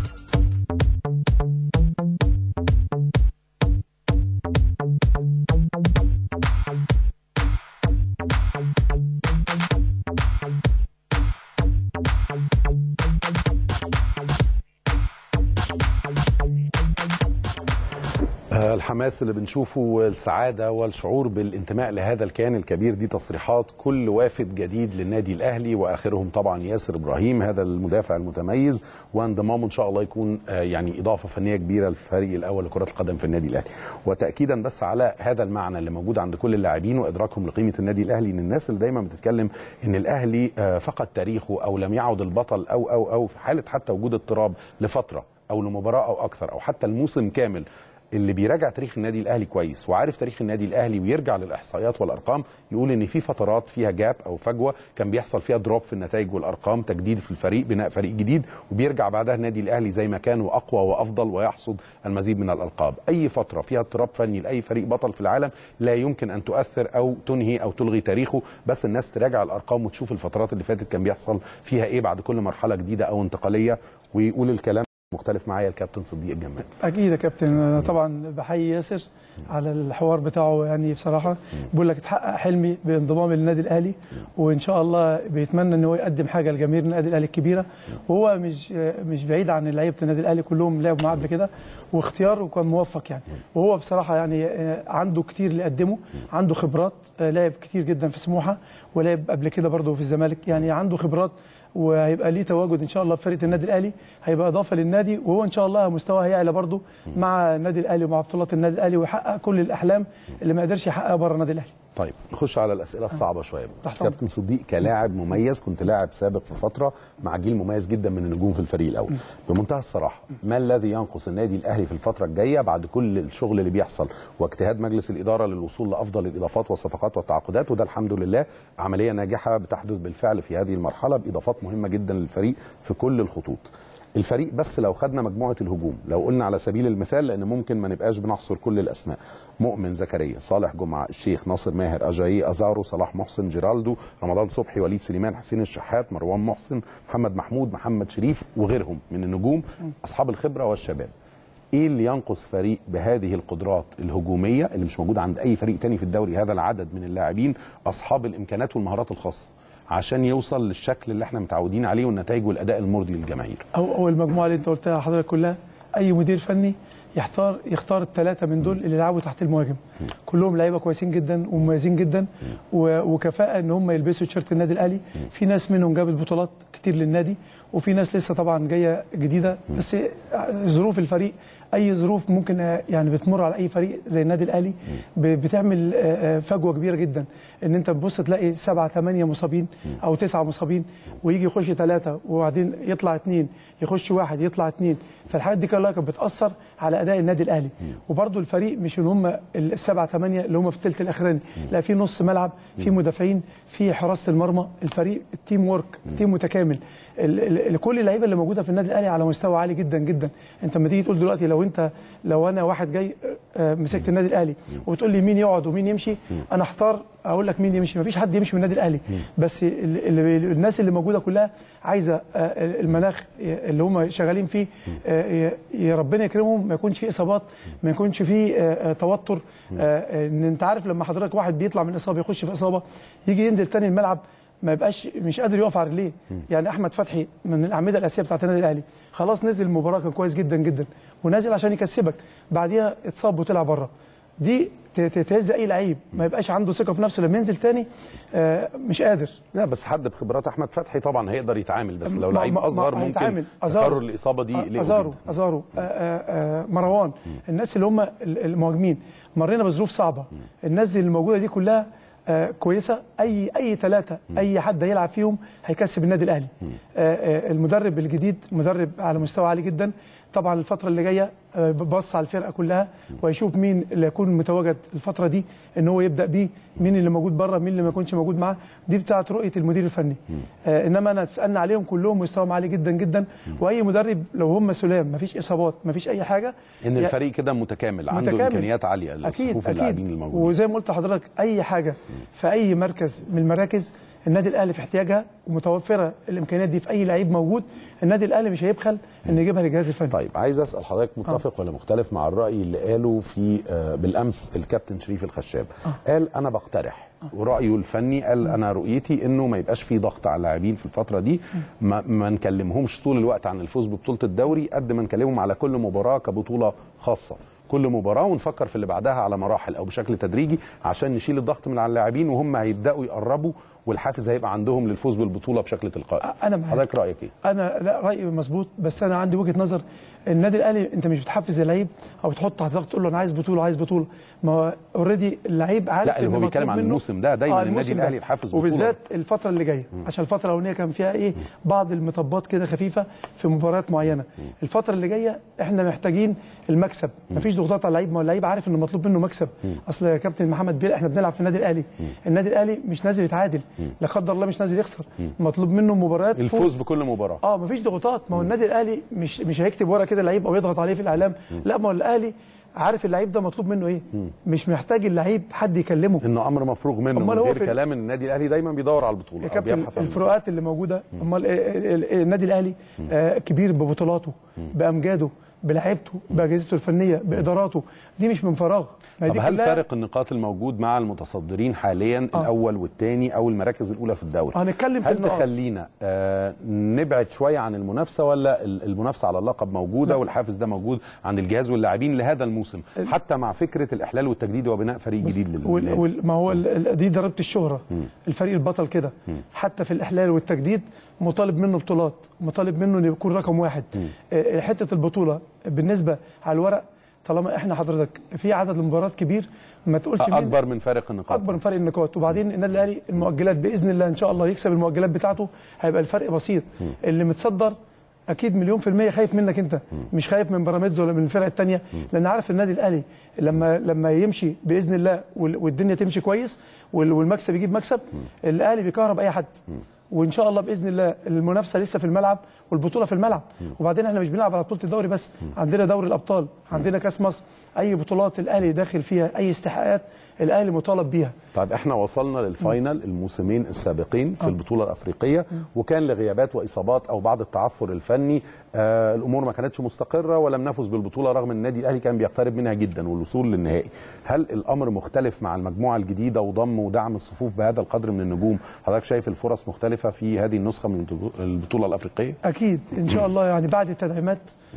آه، الحماس اللي بنشوفه والسعادة والشعور بالانتماء لهذا الكيان الكبير دي تصريحات كل وافد جديد للنادي الأهلي وآخرهم طبعا ياسر إبراهيم هذا المدافع المتميز وانضمامه إن شاء الله يكون آه، يعني إضافة فنية كبيرة للفريق الأول لكرة القدم في النادي الأهلي وتأكيدا بس على هذا المعنى اللي موجود عند كل اللاعبين وإدراكهم لقيمة النادي الأهلي إن الناس اللي دايما بتتكلم إن الأهلي آه، فقد تاريخه أو لم يعد البطل أو أو أو في حالة حتى وجود اضطراب لفترة أو لمباراة أو أكثر أو حتى الموسم كامل اللي بيراجع تاريخ النادي الاهلي كويس وعارف تاريخ النادي الاهلي ويرجع للاحصائيات والارقام يقول ان في فترات فيها جاب او فجوه كان بيحصل فيها دروب في النتائج والارقام تجديد في الفريق بناء فريق جديد وبيرجع بعدها النادي الاهلي زي ما كان واقوى وافضل ويحصد المزيد من الالقاب اي فتره فيها اضطراب فني لاي فريق بطل في العالم لا يمكن ان تؤثر او تنهي او تلغي تاريخه بس الناس تراجع الارقام وتشوف الفترات اللي فاتت كان بيحصل فيها ايه بعد كل مرحله جديده او انتقاليه ويقول الكلام مختلف معايا الكابتن صديق الجمال اكيد يا كابتن انا طبعا بحيي ياسر على الحوار بتاعه يعني بصراحه بقول لك اتحقق حلمي بانضمام للنادي الاهلي وان شاء الله بيتمنى ان هو يقدم حاجه لجماهير النادي الاهلي الكبيره وهو مش مش بعيد عن لعيبه النادي الاهلي كلهم لعبوا معاه قبل كده واختياره كان موفق يعني وهو بصراحه يعني عنده كتير اللي يقدمه عنده خبرات لعب كتير جدا في سموحه ولعب قبل كده برضه في الزمالك يعني عنده خبرات وهيبقى ليه تواجد ان شاء الله في فرقه النادي الاهلي هيبقى اضافه للنادي وهو ان شاء الله مستواه هيعلى برضه مع النادي الاهلي ومع بطولات النادي الاهلي ويحقق كل الاحلام اللي ما قدرش يحققها بره النادي الاهلي طيب نخش على الاسئله الصعبه شويه بقى. تحت أمرك. كابتن صديق كلاعب مميز كنت لاعب سابق في فتره مع جيل مميز جدا من النجوم في الفريق الاول بمنتهى الصراحه ما الذي ينقص النادي الاهلي في الفتره الجايه بعد كل الشغل اللي بيحصل واجتهاد مجلس الاداره للوصول لافضل الاضافات والصفقات والتعاقدات وده الحمد لله عمليه ناجحه بتحدث بالفعل في هذه المرحله باضافات مهمه جدا للفريق في كل الخطوط الفريق بس لو خدنا مجموعه الهجوم لو قلنا على سبيل المثال لان ممكن ما نبقاش بنحصر كل الاسماء مؤمن زكريا صالح جمعه الشيخ ناصر ماهر اجايي ازارو صلاح محسن جيرالدو رمضان صبحي وليد سليمان حسين الشحات مروان محسن محمد محمود محمد شريف وغيرهم من النجوم اصحاب الخبره والشباب ايه اللي ينقص فريق بهذه القدرات الهجوميه اللي مش موجوده عند اي فريق تاني في الدوري هذا العدد من اللاعبين اصحاب الامكانات والمهارات الخاصه عشان يوصل للشكل اللي احنا متعودين عليه والنتائج والاداء المرضي للجماهير او او المجموعه اللي انت قلتها حضرتك كلها اي مدير فني يختار يختار الثلاثه من دول اللي يلعبوا تحت المهاجم كلهم لعيبه كويسين جدا ومميزين جدا و- وكفاءه ان هم يلبسوا تيشيرت النادي الاهلي في ناس منهم جابت بطولات كتير للنادي وفي ناس لسه طبعا جايه جديده بس ظروف الفريق اي ظروف ممكن يعني بتمر على اي فريق زي النادي الاهلي ب- بتعمل آه، آه، فجوه كبيره جدا ان انت تبص تلاقي سبعه ثمانيه مصابين او تسعه مصابين ويجي يخش ثلاثه وبعدين يطلع اثنين يخش واحد يطلع اثنين فالحاجات دي كلها كانت بتاثر على اداء النادي الاهلي وبرده الفريق مش ان هم السبعه ثمانيه اللي هم في الثلث الاخراني لا في نص ملعب في مدافعين في حراسه المرمى الفريق التيم وورك تيم متكامل ال- ال- كل اللعيبه اللي موجوده في النادي الاهلي على مستوى عالي جدا جدا انت لما تيجي تقول دلوقتي لو انت لو انا واحد جاي آه، مسكت النادي الاهلي وتقول لي مين يقعد ومين يمشي انا احتار اقول لك مين يمشي مفيش حد يمشي من النادي الاهلي بس ال- ال- الناس اللي موجوده كلها عايزه آه، المناخ اللي هم شغالين فيه آه، ي- يا ربنا يكرمهم ما يكونش فيه اصابات ما يكونش فيه آه، آه، توتر آه، ان انت عارف لما حضرتك واحد بيطلع من اصابه يخش في اصابه يجي ينزل تاني الملعب ما يبقاش مش قادر يقف على رجليه يعني احمد فتحي من الاعمده الاساسيه بتاعت النادي الاهلي خلاص نزل المباراه كان كويس جدا جدا ونازل عشان يكسبك بعديها اتصاب وطلع بره دي ت- ت- تهز اي لعيب ما يبقاش عنده ثقه في نفسه لما ينزل تاني آه، مش قادر لا بس حد بخبرات احمد فتحي طبعا هيقدر يتعامل بس لو ما- لعيب ما- ما اصغر ممكن هيتعامل. تكرر الاصابه دي ليه ازارو جدا. ازارو آه، آه، آه، مروان الناس اللي هم ال- المهاجمين مرينا بظروف صعبه الناس دي اللي موجوده دي كلها آه، كويسه اي اي ثلاثه اي حد هيلعب فيهم هيكسب النادي الاهلي آه، آه، المدرب الجديد مدرب على مستوى عالي جدا طبعا الفتره اللي جايه آه، بص على الفرقه كلها ويشوف مين اللي يكون متواجد الفتره دي ان هو يبدا بيه مين اللي موجود بره مين اللي ما يكونش موجود معاه دي بتاعه رؤيه المدير الفني آه انما انا تسالنا عليهم كلهم مستواهم عالي جدا جدا واي مدرب لو هم سلام ما فيش اصابات ما فيش اي حاجه ان يا- الفريق كده متكامل عنده متكامل. امكانيات عاليه اكيد لصفوف اكيد اللاعبين الموجودين وزي ما قلت لحضرتك اي حاجه في اي مركز من المراكز النادي الاهلي في احتياجها ومتوفره الامكانيات دي في اي لعيب موجود النادي الاهلي مش هيبخل ان يجيبها للجهاز الفني طيب عايز اسال حضرتك متفق ولا مختلف مع الراي اللي قاله في آه، بالامس الكابتن شريف الخشاب قال انا بقترح ورايه الفني قال انا رؤيتي انه ما يبقاش في ضغط على اللاعبين في الفتره دي ما, ما نكلمهمش طول الوقت عن الفوز ببطوله الدوري قد ما نكلمهم على كل مباراه كبطوله خاصه كل مباراه ونفكر في اللي بعدها على مراحل او بشكل تدريجي عشان نشيل الضغط من على اللاعبين وهم هيبداوا يقربوا والحافز هيبقى عندهم للفوز بالبطوله بشكل تلقائي أنا معاك. حضرتك رايك ايه انا لا رايي مظبوط بس انا عندي وجهه نظر النادي الاهلي انت مش بتحفز اللعيب او بتحط تحت ضغط تقول له انا عايز بطوله عايز بطوله ما هو اوريدي اللعيب عارف لا، اللي إن هو بيتكلم مطلوب عن منه- الموسم ده، دايماً النادي الموسم ده. الأهلي الحافز بطولة. وبالذات الفتره اللي جايه عشان الفتره الاولانيه كان فيها ايه بعض المطبات كده خفيفه في مباريات معينه الفتره اللي جايه احنا محتاجين المكسب مفيش ضغوطات على اللعيب ما هو اللعيب عارف ان مطلوب منه مكسب اصل يا كابتن محمد بيل احنا بنلعب في النادي الاهلي النادي الاهلي مش نازل يتعادل لا قدر الله مش نازل يخسر مطلوب منه مباريات فوز. الفوز بكل مباراه اه مفيش ضغوطات ما هو النادي الاهلي مش مش هيكتب ورقه كده لعيب او يضغط عليه في الاعلام لا ما هو الاهلي عارف اللعيب ده مطلوب منه ايه مش محتاج اللعيب حد يكلمه انه امر مفروغ منه أمال من هو غير في ال- كلام ان النادي الاهلي دايما بيدور على البطوله يا أو كابتن بيبحث عن الفروقات اللي موجوده امال آه، ال- ال- النادي الاهلي آه، كبير ببطولاته بامجاده بلعيبته باجهزته الفنيه باداراته دي مش من فراغ ما طب دي هل كلها- فارق النقاط الموجود مع المتصدرين حاليا آه. الاول والثاني او المراكز الاولى في الدوري هنتكلم في هل النقاط. تخلينا آه نبعد شويه عن المنافسه ولا ال- المنافسه على اللقب موجوده والحافز ده موجود عند الجهاز واللاعبين لهذا الموسم حتى مع فكره الاحلال والتجديد وبناء فريق جديد لل- وال للنادي؟ وال ما هو ال- ال- دي ضريبه الشهره الفريق البطل كده حتى في الاحلال والتجديد مطالب منه بطولات مطالب منه انه يكون رقم واحد آه، حته البطوله بالنسبه على الورق طالما احنا حضرتك في عدد المباريات كبير ما تقولش مين اكبر من فارق النقاط اكبر من فرق النقاط وبعدين النادي الاهلي المؤجلات باذن الله ان شاء الله يكسب المؤجلات بتاعته هيبقى الفرق بسيط اللي متصدر اكيد مليون في الميه خايف منك انت مش خايف من بيراميدز ولا من الفرق الثانيه لان عارف النادي الاهلي لما لما يمشي باذن الله وال- والدنيا تمشي كويس وال- والمكسب يجيب مكسب الاهلي بيكهرب اي حد وان شاء الله باذن الله المنافسه لسه في الملعب والبطوله في الملعب وبعدين احنا مش بنلعب على بطوله الدوري بس عندنا دوري الابطال عندنا كاس مصر اي بطولات الاهلي داخل فيها اي استحقاقات الاهلي مطالب بيها طيب احنا وصلنا للفاينل الموسمين السابقين في البطوله الافريقيه وكان لغيابات واصابات او بعض التعثر الفني آه الامور ما كانتش مستقره ولم نفز بالبطوله رغم ان النادي الاهلي كان بيقترب منها جدا والوصول للنهائي هل الامر مختلف مع المجموعه الجديده وضم ودعم الصفوف بهذا القدر من النجوم حضرتك شايف الفرص مختلفه في هذه النسخه من البطوله الافريقيه اكيد ان شاء الله يعني بعد التدعيمات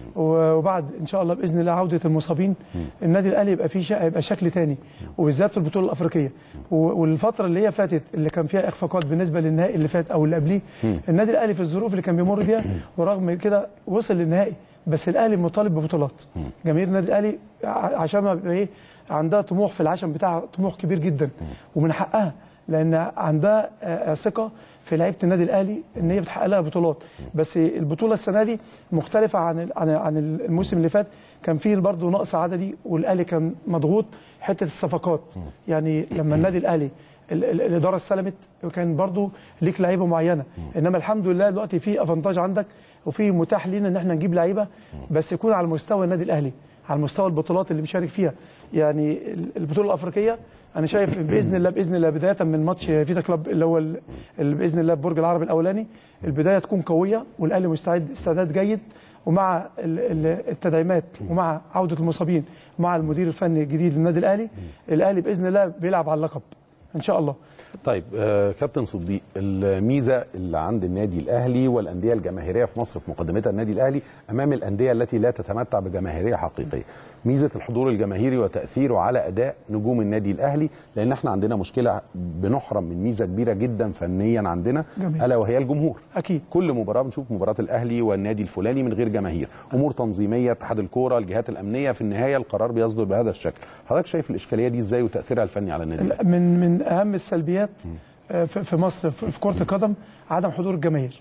وبعد ان شاء الله باذن الله عوده المصابين النادي الاهلي يبقى فيه شا... يبقى شكل تاني وبالذات في البطوله الافريقيه و- والفتره اللي هي فاتت اللي كان فيها اخفاقات بالنسبه للنهائي اللي فات او اللي قبليه النادي الاهلي في الظروف اللي كان بيمر بيها ورغم كده وصل للنهائي بس الاهلي مطالب ببطولات جماهير النادي الاهلي ع- عشان ما بيبقى ايه عندها طموح في العشم بتاعها طموح كبير جدا ومن حقها لان عندها آه، آه، ثقه في لعيبه النادي الاهلي ان هي بتحقق لها بطولات بس البطوله السنه دي مختلفه عن ال- عن عن الموسم اللي فات كان فيه برضه نقص عددي والاهلي كان مضغوط حته الصفقات يعني لما النادي الاهلي ال- ال- الاداره استلمت وكان برضه ليك لعيبه معينه انما الحمد لله دلوقتي في افانتاج عندك وفي متاح لينا ان احنا نجيب لعيبه بس يكون على مستوى النادي الاهلي على مستوى البطولات اللي بيشارك فيها يعني ال- البطوله الافريقيه انا شايف باذن الله باذن الله بدايه من ماتش فيتا كلوب اللي هو ال- اللي باذن الله برج العرب الاولاني البدايه تكون قويه والاهلي مستعد استعداد جيد ومع ال- ال- التدعيمات ومع عوده المصابين مع المدير الفني الجديد للنادي الاهلي الاهلي باذن الله بيلعب على اللقب ان شاء الله طيب آه كابتن صديق الميزه اللي عند النادي الاهلي والانديه الجماهيريه في مصر في مقدمتها النادي الاهلي امام الانديه التي لا تتمتع بجماهيريه حقيقيه ميزه الحضور الجماهيري وتاثيره على اداء نجوم النادي الاهلي لان احنا عندنا مشكله بنحرم من ميزه كبيره جدا فنيا عندنا جميل. الا وهي الجمهور اكيد كل مباراه بنشوف مباراه الاهلي والنادي الفلاني من غير جماهير امور تنظيميه اتحاد الكوره الجهات الامنيه في النهايه القرار بيصدر بهذا الشكل حضرتك شايف الاشكاليه دي ازاي وتاثيرها الفني على النادي الأهلي؟ من من اهم السلبيات آه، في في مصر في في كره القدم عدم حضور الجماهير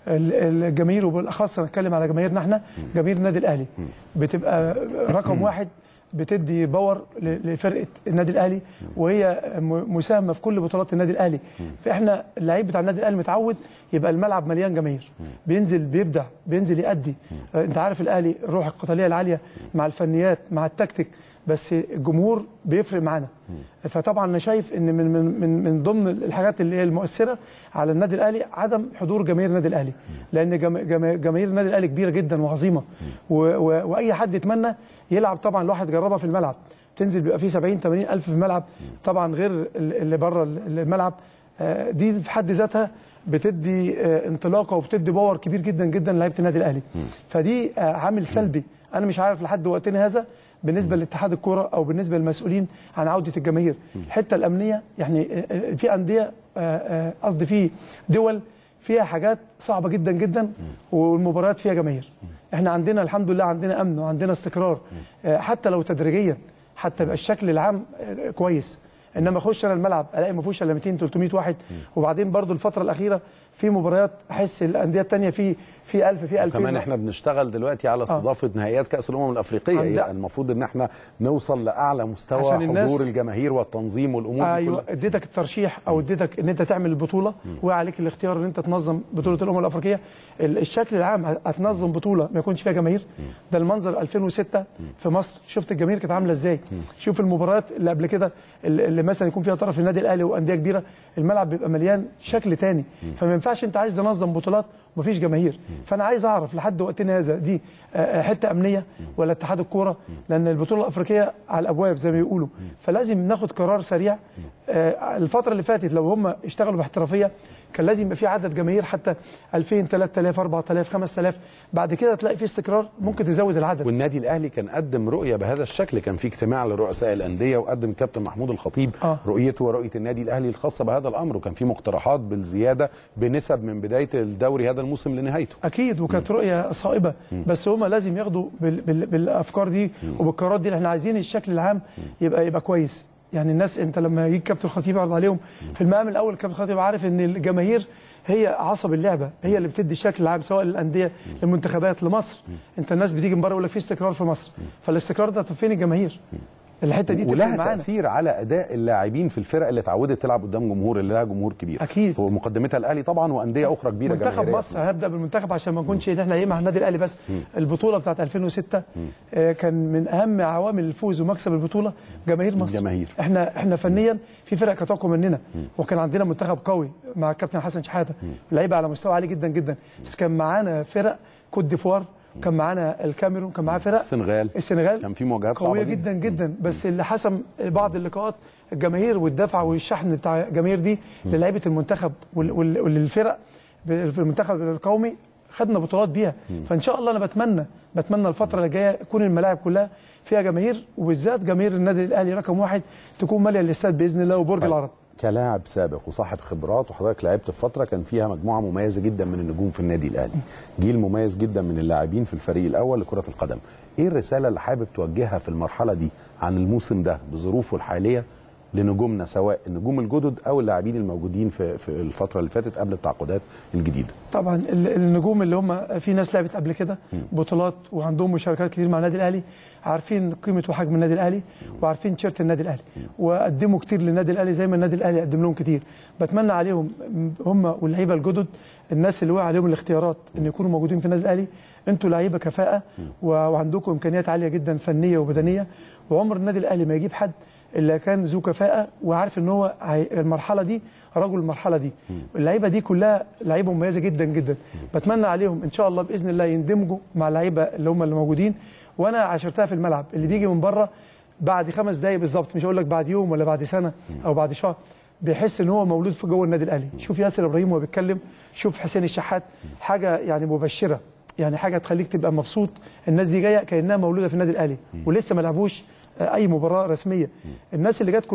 ال- الجماهير وبالاخص انا اتكلم على جماهيرنا احنا جماهير النادي الاهلي بتبقى رقم واحد بتدي باور ل- لفرقه النادي الاهلي وهي م- مساهمه في كل بطولات النادي الاهلي فاحنا اللعيب بتاع النادي الاهلي متعود يبقى الملعب مليان جماهير بينزل بيبدع بينزل يأدي آه، انت عارف الاهلي الروح القتاليه العاليه مع الفنيات مع التكتيك بس الجمهور بيفرق معانا فطبعا انا شايف ان من من من من ضمن الحاجات اللي هي المؤثره على النادي الاهلي عدم حضور جماهير النادي الاهلي لان جما- جما- جماهير النادي الاهلي كبيره جدا وعظيمه و- و- واي حد يتمنى يلعب طبعا الواحد جربها في الملعب تنزل بيبقى فيه 70 80 الف في الملعب طبعا غير ال- اللي بره الملعب آه، دي في حد ذاتها بتدي آه، انطلاقه وبتدي باور كبير جدا جدا لعيبه النادي الاهلي فدي آه، عامل سلبي انا مش عارف لحد وقتنا هذا بالنسبه لاتحاد الكوره او بالنسبه للمسؤولين عن عوده الجماهير الحته الامنيه يعني آه، آه، في انديه آه، آه، قصدي في دول فيها حاجات صعبه جدا جدا والمباريات فيها جماهير احنا عندنا الحمد لله عندنا امن وعندنا استقرار آه، حتى لو تدريجيا حتى يبقى الشكل العام آه، كويس انما اخش انا الملعب الاقي ما فيهوش الا 200 300 واحد وبعدين برضو الفتره الاخيره في مباريات احس الانديه الثانيه في في 1000 في 2000 كمان احنا بنشتغل دلوقتي على استضافه نهائيات كاس الامم الافريقيه عند- يعني المفروض ان احنا نوصل لاعلى مستوى عشان الناس- حضور الجماهير والتنظيم والامور دي ايوه كلها اديتك الترشيح او اديتك ان انت تعمل البطوله وعليك الاختيار ان انت تنظم بطوله الامم الافريقيه ال- الشكل العام هتنظم بطوله ما يكونش فيها جماهير ده المنظر 2006 في مصر شفت الجماهير كانت عامله ازاي شوف المباريات اللي قبل كده اللي اللي مثلا يكون فيها طرف النادي الاهلي وانديه كبيره الملعب بيبقى مليان شكل تاني فما ينفعش انت عايز تنظم بطولات ومفيش جماهير فانا عايز اعرف لحد وقتنا هذا دي آه، آه، حته امنيه ولا اتحاد الكوره لان البطوله الافريقيه على الابواب زي ما بيقولوا فلازم ناخد قرار سريع آه، الفتره اللي فاتت لو هم اشتغلوا باحترافيه كان لازم يبقى في عدد جماهير حتى 2000 3000 4000 5000 بعد كده تلاقي في استقرار ممكن تزود العدد والنادي الاهلي كان قدم رؤيه بهذا الشكل كان في اجتماع لرؤساء الانديه وقدم كابتن محمود الخطيب آه. رؤيته ورؤيه النادي الاهلي الخاصه بهذا الامر وكان في مقترحات بالزياده بنسب من بدايه الدوري هذا الموسم لنهايته اكيد وكانت رؤيه صائبه بس هم لازم ياخدوا بال بال بالافكار دي وبالقرارات دي اللي احنا عايزين الشكل العام يبقى يبقى كويس يعني الناس انت لما يجي كابتن الخطيب يعرض عليهم في المقام الاول كابتن الخطيب عارف ان الجماهير هي عصب اللعبه هي اللي بتدي الشكل العام سواء للانديه للمنتخبات لمصر انت الناس بتيجي من بره يقول لك في استقرار في مصر فالاستقرار ده طب فين الجماهير الحته دي تفرق ولها معانا تاثير على اداء اللاعبين في الفرق اللي اتعودت تلعب قدام جمهور اللي لها جمهور كبير أكيد. ومقدمتها الاهلي طبعا وانديه اخرى كبيره منتخب جماهيرية مصر هبدا بالمنتخب عشان ما نكونش إن احنا ايه مع النادي الاهلي بس البطوله بتاعت 2006 آه، كان من اهم عوامل الفوز ومكسب البطوله جماهير مصر جماهير. احنا احنا فنيا في فرق كانت اقوى مننا وكان عندنا منتخب قوي مع الكابتن حسن شحاته لعيبه على مستوى عالي جدا جدا بس كان معانا فرق كوت ديفوار كان معانا الكاميرون كان معانا فرق السنغال السنغال كان في مواجهات صعبة قويه جدا. جدا جدا بس اللي حسم بعض اللقاءات الجماهير والدفع والشحن بتاع الجماهير دي للعيبه المنتخب وال- وال- وللفرق في المنتخب القومي خدنا بطولات بيها فان شاء الله انا بتمنى بتمنى الفتره اللي جايه تكون الملاعب كلها فيها جماهير وبالذات جماهير النادي الاهلي رقم واحد تكون ماليه الاستاد باذن الله وبرج العرب كلاعب سابق وصاحب خبرات وحضرتك لعبت في فتره كان فيها مجموعه مميزه جدا من النجوم في النادي الاهلي جيل مميز جدا من اللاعبين في الفريق الاول لكره القدم ايه الرساله اللي حابب توجهها في المرحله دي عن الموسم ده بظروفه الحاليه لنجومنا سواء النجوم الجدد او اللاعبين الموجودين في في الفتره اللي فاتت قبل التعاقدات الجديده طبعا ال- النجوم اللي هم في ناس لعبت قبل كده بطولات وعندهم مشاركات كتير مع النادي الاهلي عارفين قيمه وحجم النادي الاهلي وعارفين تيشيرت النادي الاهلي وقدموا كتير للنادي الاهلي زي ما النادي الاهلي قدم لهم كتير بتمنى عليهم هم واللعيبه الجدد الناس اللي وقع عليهم الاختيارات ان يكونوا موجودين في النادي الاهلي انتوا لعيبه كفاءه و- وعندكم امكانيات عاليه جدا فنيه وبدنيه وعمر النادي الاهلي ما يجيب حد اللي كان ذو كفاءه وعارف ان هو هي- المرحله دي رجل المرحله دي اللعيبه دي كلها لعيبه مميزه جدا جدا بتمنى عليهم ان شاء الله باذن الله يندمجوا مع اللعيبه اللي هم اللي موجودين وانا عاشرتها في الملعب اللي بيجي من بره بعد خمس دقايق بالظبط مش هقول لك بعد يوم ولا بعد سنه او بعد شهر بيحس ان هو مولود في جوه النادي الاهلي شوف ياسر ابراهيم وهو بيتكلم شوف حسين الشحات حاجه يعني مبشره يعني حاجه تخليك تبقى مبسوط الناس دي جايه كانها مولوده في النادي الاهلي ولسه ما لعبوش آه، اي مباراه رسميه الناس اللي جت كلها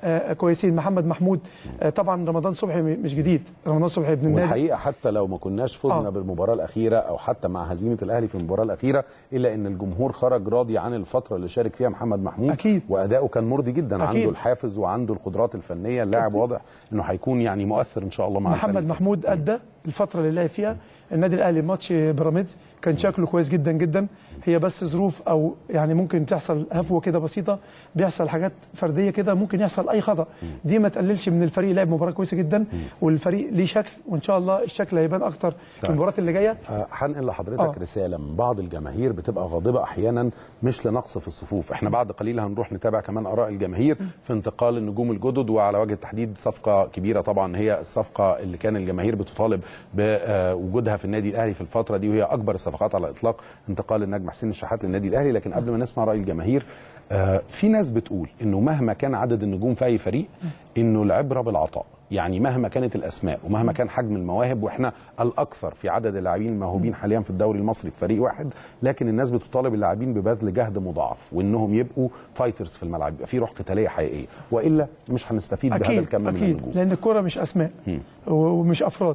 آه، كويسين محمد محمود آه، طبعا رمضان صبحي م- مش جديد رمضان صبحي ابن النادي والحقيقه حتى لو ما كناش فزنا آه. بالمباراه الاخيره او حتى مع هزيمه الاهلي في المباراه الاخيره الا ان الجمهور خرج راضي عن الفتره اللي شارك فيها محمد محمود أكيد. واداؤه كان مرضي جدا أكيد. عنده الحافز وعنده القدرات الفنيه اللاعب واضح انه هيكون يعني مؤثر ان شاء الله مع محمد الفريق. محمود ادى الفتره اللي لعب فيها النادي الاهلي ماتش بيراميدز كان شكله كويس جدا جدا هي بس ظروف او يعني ممكن تحصل هفوه كده بسيطه بيحصل حاجات فرديه كده ممكن يحصل اي خطا دي ما تقللش من الفريق لعب مباراه كويسه جدا والفريق ليه شكل وان شاء الله الشكل هيبان اكتر في المباريات اللي جايه آه، هنقل لحضرتك آه. رساله من بعض الجماهير بتبقى غاضبه احيانا مش لنقص في الصفوف احنا بعد قليل هنروح نتابع كمان اراء الجماهير في انتقال النجوم الجدد وعلى وجه التحديد صفقه كبيره طبعا هي الصفقه اللي كان الجماهير بتطالب بوجودها في النادي الاهلي في الفتره دي وهي اكبر الصفقات على الاطلاق انتقال النجم حسين الشحات للنادي الاهلي لكن قبل ما نسمع راي الجماهير آه، في ناس بتقول انه مهما كان عدد النجوم في اي فريق انه العبره بالعطاء يعني مهما كانت الاسماء ومهما كان حجم المواهب واحنا الاكثر في عدد اللاعبين الموهوبين حاليا في الدوري المصري في فريق واحد لكن الناس بتطالب اللاعبين ببذل جهد مضاعف وانهم يبقوا فايترز في الملعب يبقى في روح قتاليه حقيقيه والا مش هنستفيد بهذا اكيد الكم من اكيد النجوم لان الكوره مش اسماء و- ومش افراد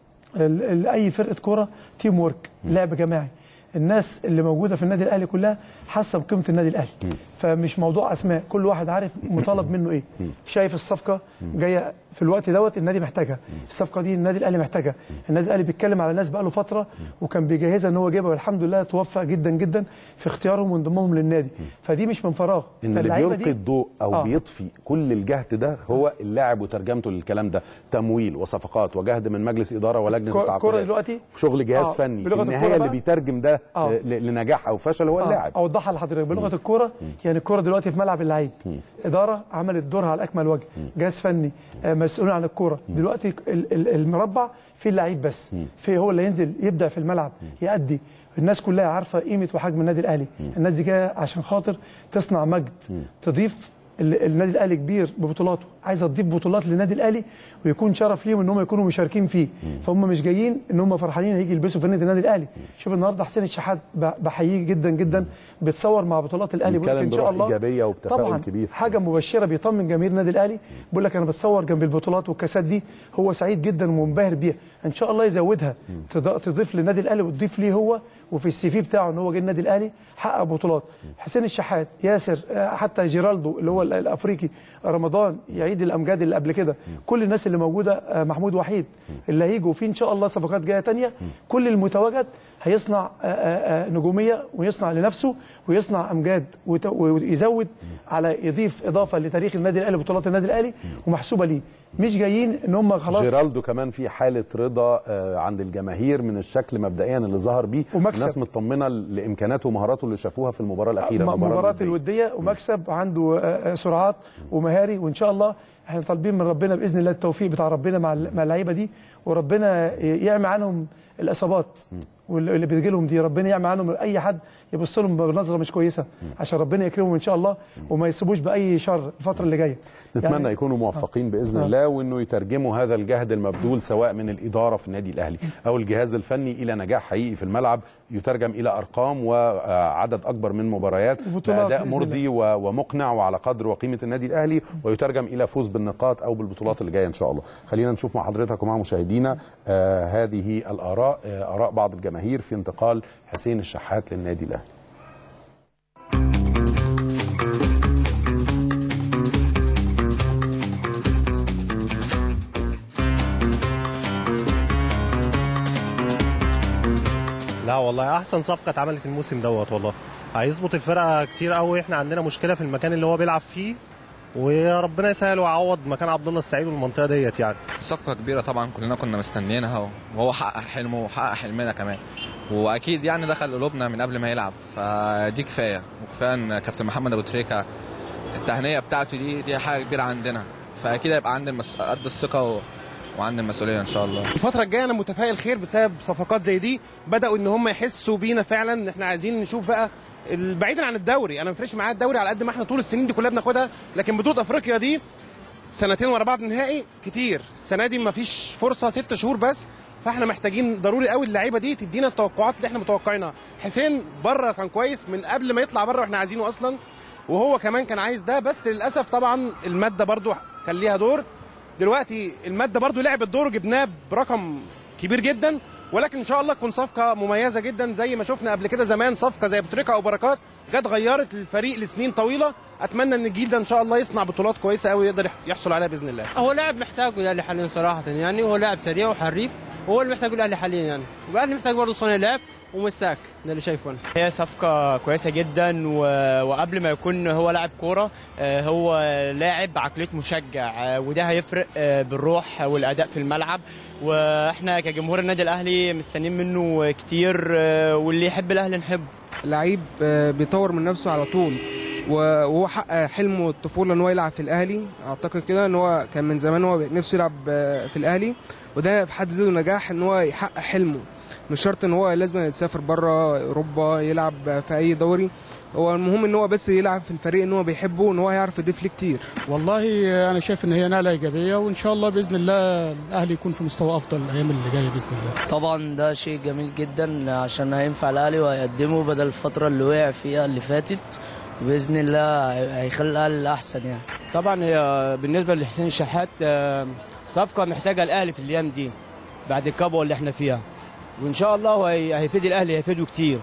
ال- ال- اي فرقه كوره تيم ورك لعب جماعي الناس اللي موجوده في النادي الاهلي كلها حاسه بقيمه النادي الاهلي فمش موضوع اسماء كل واحد عارف مطالب منه ايه شايف الصفقه جايه في الوقت دوت النادي محتاجها الصفقه دي النادي الاهلي محتاجها النادي الاهلي بيتكلم على ناس بقاله فتره وكان بيجهزها ان هو يجيبها والحمد لله توفق جدا جدا في اختيارهم وانضمامهم للنادي فدي مش من فراغ ان اللي فاللعيبة بيلقي الضوء او آه. آه. بيطفي كل الجهد ده هو اللاعب وترجمته للكلام ده تمويل وصفقات وجهد من مجلس اداره ولجنه كو- التعاقدات كرة دلوقتي شغل جهاز آه، فني في بلغة النهايه الكرة اللي بقى. بيترجم ده آه. ل- لنجاح او فشل هو اللاعب آه، اوضحها لحضرتك بلغه الكوره يعني الكوره دلوقتي في ملعب اللعيب اداره عملت دورها على اكمل وجه جهاز فني آه، مسؤول عن الكوره دلوقتي ال- ال- المربع فيه اللعيب بس في هو اللي ينزل يبدع في الملعب يأدي الناس كلها عارفه قيمه وحجم النادي الاهلي الناس دي جايه عشان خاطر تصنع مجد تضيف ال- النادي الاهلي كبير ببطولاته عايزه تضيف بطولات للنادي الاهلي ويكون شرف ليهم ان هم يكونوا مشاركين فيه فهم مش جايين ان هم فرحانين هيجي يلبسوا في نادي النادي الاهلي شوف النهارده حسين الشحات ب- بحييه جدا جدا بيتصور مع بطولات الاهلي بيقول لك بيتكلم ان شاء بروح الله إيجابية وبتفاؤل طبعا كبير. حاجه مبشره بيطمن جماهير النادي الاهلي بيقول لك انا بتصور جنب البطولات والكاسات دي هو سعيد جدا ومنبهر بيها ان شاء الله يزودها تض- تضيف للنادي الاهلي وتضيف ليه هو وفي السي في بتاعه ان هو جه النادي الاهلي حقق بطولات حسين الشحات ياسر آه، حتى جيرالدو اللي هو ال- الافريقي رمضان يعيد الامجاد اللي قبل كده كل الناس اللي موجوده آه، محمود وحيد اللي هيجوا فيه ان شاء الله صفقات جايه تانية كل المتواجد هيصنع آه، آه، آه، نجوميه ويصنع لنفسه ويصنع امجاد وت- ويزود على يضيف اضافه لتاريخ النادي الاهلي بطولات النادي الاهلي ومحسوبه ليه مش جايين ان هم خلاص جيرالدو كمان في حاله رضا آه، عند الجماهير من الشكل مبدئيا اللي ظهر بيه ومكسب. الناس مطمنه لامكاناته ومهاراته اللي شافوها في المباراه الاخيره م- المباراة مباراة الودية. الودية ومكسب وعنده آه، آه، سرعات ومهاري وإن شاء الله احنا طالبين من ربنا بإذن الله التوفيق بتاع ربنا مع ال- مع اللعيبة دي وربنا ي- يعمي عنهم الإصابات واللي اللي بتجي لهم دي ربنا يعمي عنهم أي حد يبص لهم بنظرة مش كويسة عشان ربنا يكرمهم إن شاء الله وما يسيبوش بأي شر الفترة اللي جاية نتمنى يعني- يكونوا موفقين باذن آه. الله وانه يترجموا هذا الجهد المبذول سواء من الاداره في النادي الاهلي او الجهاز الفني الى نجاح حقيقي في الملعب يترجم الى ارقام وعدد اكبر من مباريات وبطولات باداء بإذن مرضي و- ومقنع وعلى قدر وقيمه النادي الاهلي ويترجم الى فوز بالنقاط او بالبطولات اللي جايه ان شاء الله خلينا نشوف مع حضرتك ومع مشاهدينا آه هذه الاراء آه اراء بعض الجماهير في انتقال حسين الشحات للنادي الاهلي لا والله احسن صفقه اتعملت الموسم دوت والله هيظبط الفرقه كتير قوي احنا عندنا مشكله في المكان اللي هو بيلعب فيه وربنا يسهل ويعوض مكان عبد الله السعيد والمنطقه ديت يعني صفقة كبيرة طبعا كلنا كنا مستنيينها وهو حقق حلمه وحقق حلمنا كمان واكيد يعني دخل قلوبنا من قبل ما يلعب فدي كفاية وكفاية ان كابتن محمد ابو تريكة التهنئة بتاعته دي دي حاجة كبيرة عندنا فاكيد هيبقى عند المس... قد الثقة و... وعند المسؤولية ان شاء الله الفترة الجاية أنا متفائل خير بسبب صفقات زي دي بدأوا إن هم يحسوا بينا فعلا إن إحنا عايزين نشوف بقى ال- بعيدا عن الدوري أنا ما بيفرقش معايا الدوري على قد ما إحنا طول السنين دي كلها بناخدها لكن بطولة أفريقيا دي سنتين ورا بعض نهائي كتير السنة دي ما فيش فرصة ست شهور بس فاحنا محتاجين ضروري قوي اللعيبه دي تدينا التوقعات اللي احنا متوقعينها حسين بره كان كويس من قبل ما يطلع بره واحنا عايزينه اصلا وهو كمان كان عايز ده بس للاسف طبعا الماده برضو كان ليها دور دلوقتي الماده برضو لعبت دور جبناه برقم كبير جدا ولكن ان شاء الله تكون صفقه مميزه جدا زي ما شفنا قبل كده زمان صفقه زي بوتريكا او بركات جت غيرت الفريق لسنين طويله اتمنى ان الجيل ده ان شاء الله يصنع بطولات كويسه قوي يقدر يحصل عليها باذن الله هو لاعب محتاجه الاهلي حاليا صراحه يعني هو لاعب سريع وحريف وهو اللي محتاجه الاهلي حاليا يعني والاهلي محتاج برضه صانع لعب ومساك ده اللي شايفه انا هي صفقة كويسة جدا و... وقبل ما يكون هو لاعب كورة آه، هو لاعب عقلية مشجع آه، وده هيفرق آه، بالروح والأداء في الملعب واحنا كجمهور النادي الأهلي مستنيين منه كتير آه، واللي يحب الأهلي نحبه لعيب آه، بيطور من نفسه على طول و- وهو حقق حلمه الطفوله ان هو يلعب في الاهلي اعتقد كده ان هو كان من زمان هو نفسه يلعب آه، في الاهلي وده في حد ذاته نجاح ان هو يحقق حلمه مش شرط ان هو لازم يسافر بره اوروبا يلعب في اي دوري هو المهم ان هو بس يلعب في الفريق ان هو بيحبه وان هو هيعرف يضيف ليه كتير والله انا شايف ان هي نقله ايجابيه وان شاء الله باذن الله الاهلي يكون في مستوى افضل الايام اللي جايه باذن الله طبعا ده شيء جميل جدا عشان هينفع الاهلي وهيقدمه بدل الفتره اللي وقع فيها اللي فاتت وباذن الله هيخلي الاهلي احسن يعني طبعا هي بالنسبة لحسين الشحات آه، صفقة محتاجة الأهلي في الأيام دي بعد الكبوة اللي احنا فيها وإن شاء الله هو هي- هيفيد الأهلي هيفيده كتير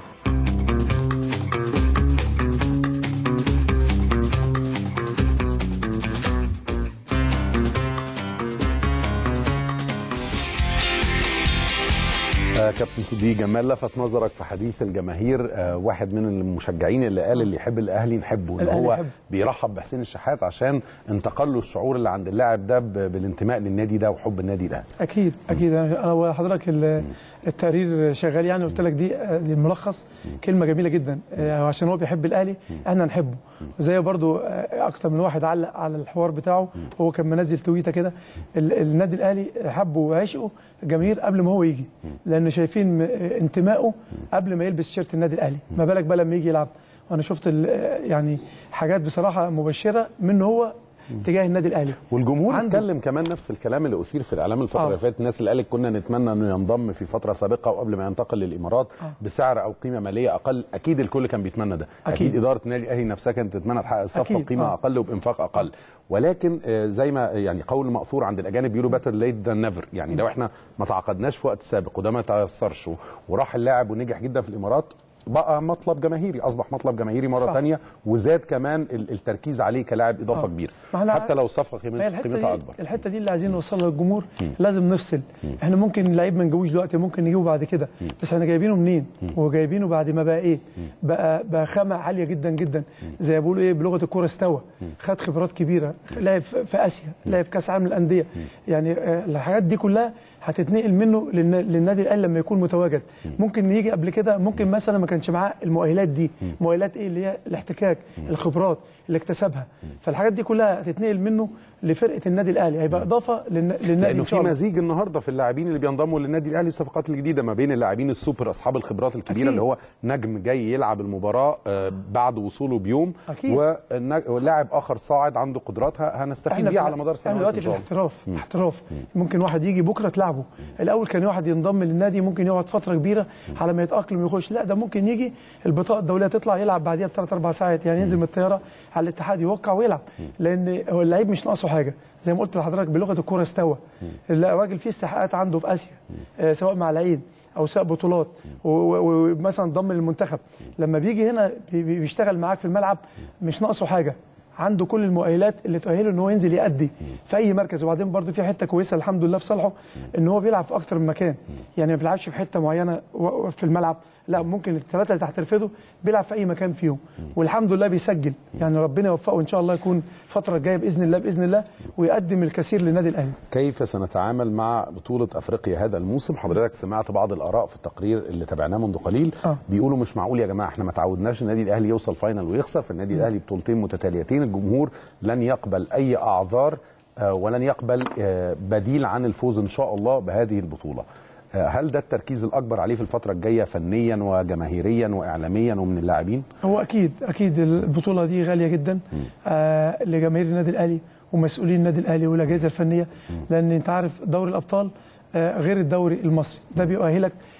آه كابتن صديق جمال لفت نظرك في حديث الجماهير آه واحد من المشجعين اللي قال اللي يحب الاهلي نحبه ان الأهلي هو يحبه. بيرحب بحسين الشحات عشان انتقل له الشعور اللي عند اللاعب ده ب- بالانتماء للنادي ده وحب النادي الاهلي اكيد اكيد انا أنا وحضرتك ال- التقرير شغال يعني قلت لك دي دي ملخص كلمه جميله جدا آه، عشان هو بيحب الاهلي احنا نحبه زي برضو آه، اكتر من واحد علق على الحوار بتاعه هو كان منزل تويته كده ال- النادي الاهلي حبه وعشقه جماهير قبل ما هو يجي لان شايفين م- انتمائه قبل ما يلبس شيرت النادي الاهلي ما بالك بقى لما يجي يلعب وانا شفت ال- يعني حاجات بصراحه مبشره منه هو تجاه النادي الاهلي والجمهور عنده- اتكلم كمان نفس الكلام اللي اثير في الاعلام الفتره آه. اللي فاتت الناس اللي قالت كنا نتمنى انه ينضم في فتره سابقه وقبل ما ينتقل للامارات آه. بسعر او قيمه ماليه اقل اكيد الكل كان بيتمنى ده أكيد. اكيد اداره النادي الاهلي نفسها كانت تتمنى تحقق الصفقه أكيد. بقيمه آه. اقل وبانفاق اقل ولكن آه، زي ما يعني قول مأثور عند الاجانب بيقولوا باتر ليت ذان نيفر يعني لو احنا ما تعاقدناش في وقت سابق وده ما تيسرش و- وراح اللاعب ونجح جدا في الامارات بقى مطلب جماهيري اصبح مطلب جماهيري مره صح. ثانيه وزاد كمان ال- التركيز عليه كلاعب اضافه آه. كبيره ما احنا حتى لو الصفقه ما هي قيمتها الحته قيمتها دي اكبر الحته دي اللي عايزين نوصلها للجمهور لازم نفصل احنا ممكن لعيب ما نجيبوش دلوقتي ممكن نجيبه بعد كده بس احنا جايبينه منين وجايبينه بعد ما بقى ايه بقى بقى خامه عاليه جدا جدا زي ما بيقولوا ايه بلغه الكوره استوى خد خبرات كبيره لعب في في اسيا لعب في كاس عالم الانديه يعني آه، الحاجات دي كلها هتتنقل منه للنا- للنادي الاهلي لما يكون متواجد ممكن يجي قبل كده ممكن مثلا ما كانش معاه المؤهلات دي مؤهلات ايه اللي هي الاحتكاك الخبرات اللي اكتسبها فالحاجات دي كلها هتتنقل منه لفرقه النادي الاهلي هيبقى اضافه للن- للنادي لانه ان في شاء الله مزيج النهارده في اللاعبين اللي بينضموا للنادي الاهلي الصفقات الجديده ما بين اللاعبين السوبر اصحاب الخبرات الكبيره أكيد. اللي هو نجم جاي يلعب المباراه آه، بعد وصوله بيوم أكيد. والنج- واللاعب اخر صاعد عنده قدرات ه- هنستفيد احنا بيها في- على مدار احنا سنوات دلوقتي ان في شاء الله الاحتراف احتراف ممكن واحد يجي بكره تلعبه الاول كان واحد ينضم للنادي ممكن يقعد فتره كبيره على ما يتاقلم ويخش لا ده ممكن يجي البطاقه الدوليه تطلع يلعب بعديها بثلاث اربع ساعات يعني ينزل من الطياره على الاتحاد يوقع ويلعب لان هو اللعيب مش ناقصه حاجه زي ما قلت لحضرتك بلغه الكوره استوى الراجل فيه استحقاقات عنده في اسيا آه، سواء مع العين او سواء بطولات و- و- ومثلا ضم للمنتخب لما بيجي هنا بي- بي- بيشتغل معاك في الملعب مش ناقصه حاجه عنده كل المؤهلات اللي تؤهله ان هو ينزل يأدي في اي مركز وبعدين برضه في حته كويسه الحمد لله في صالحه ان هو بيلعب في اكتر من مكان يعني ما بيلعبش في حته معينه و- في الملعب لا ممكن الثلاثه اللي تحت رفده بيلعب في اي مكان فيهم والحمد لله بيسجل يعني ربنا يوفقه ان شاء الله يكون الفتره الجايه باذن الله باذن الله ويقدم الكثير للنادي الاهلي كيف سنتعامل مع بطولة أفريقيا هذا الموسم حضرتك سمعت بعض الآراء في التقرير اللي تابعناه منذ قليل آه. بيقولوا مش معقول يا جماعة احنا ما تعودناش النادي الأهلي يوصل فاينل ويخسر في النادي الأهلي بطولتين متتاليتين الجمهور لن يقبل أي أعذار آه، ولن يقبل آه، بديل عن الفوز إن شاء الله بهذه البطولة آه، هل ده التركيز الأكبر عليه في الفترة الجاية فنيا وجماهيريا وإعلاميا ومن اللاعبين؟ هو اكيد اكيد البطوله دي غاليه جدا آه لجماهير النادي الاهلي ومسؤولين النادي الاهلي والاجهزه الفنيه لان انت عارف دوري الابطال آه غير الدوري المصري ده بيؤهلك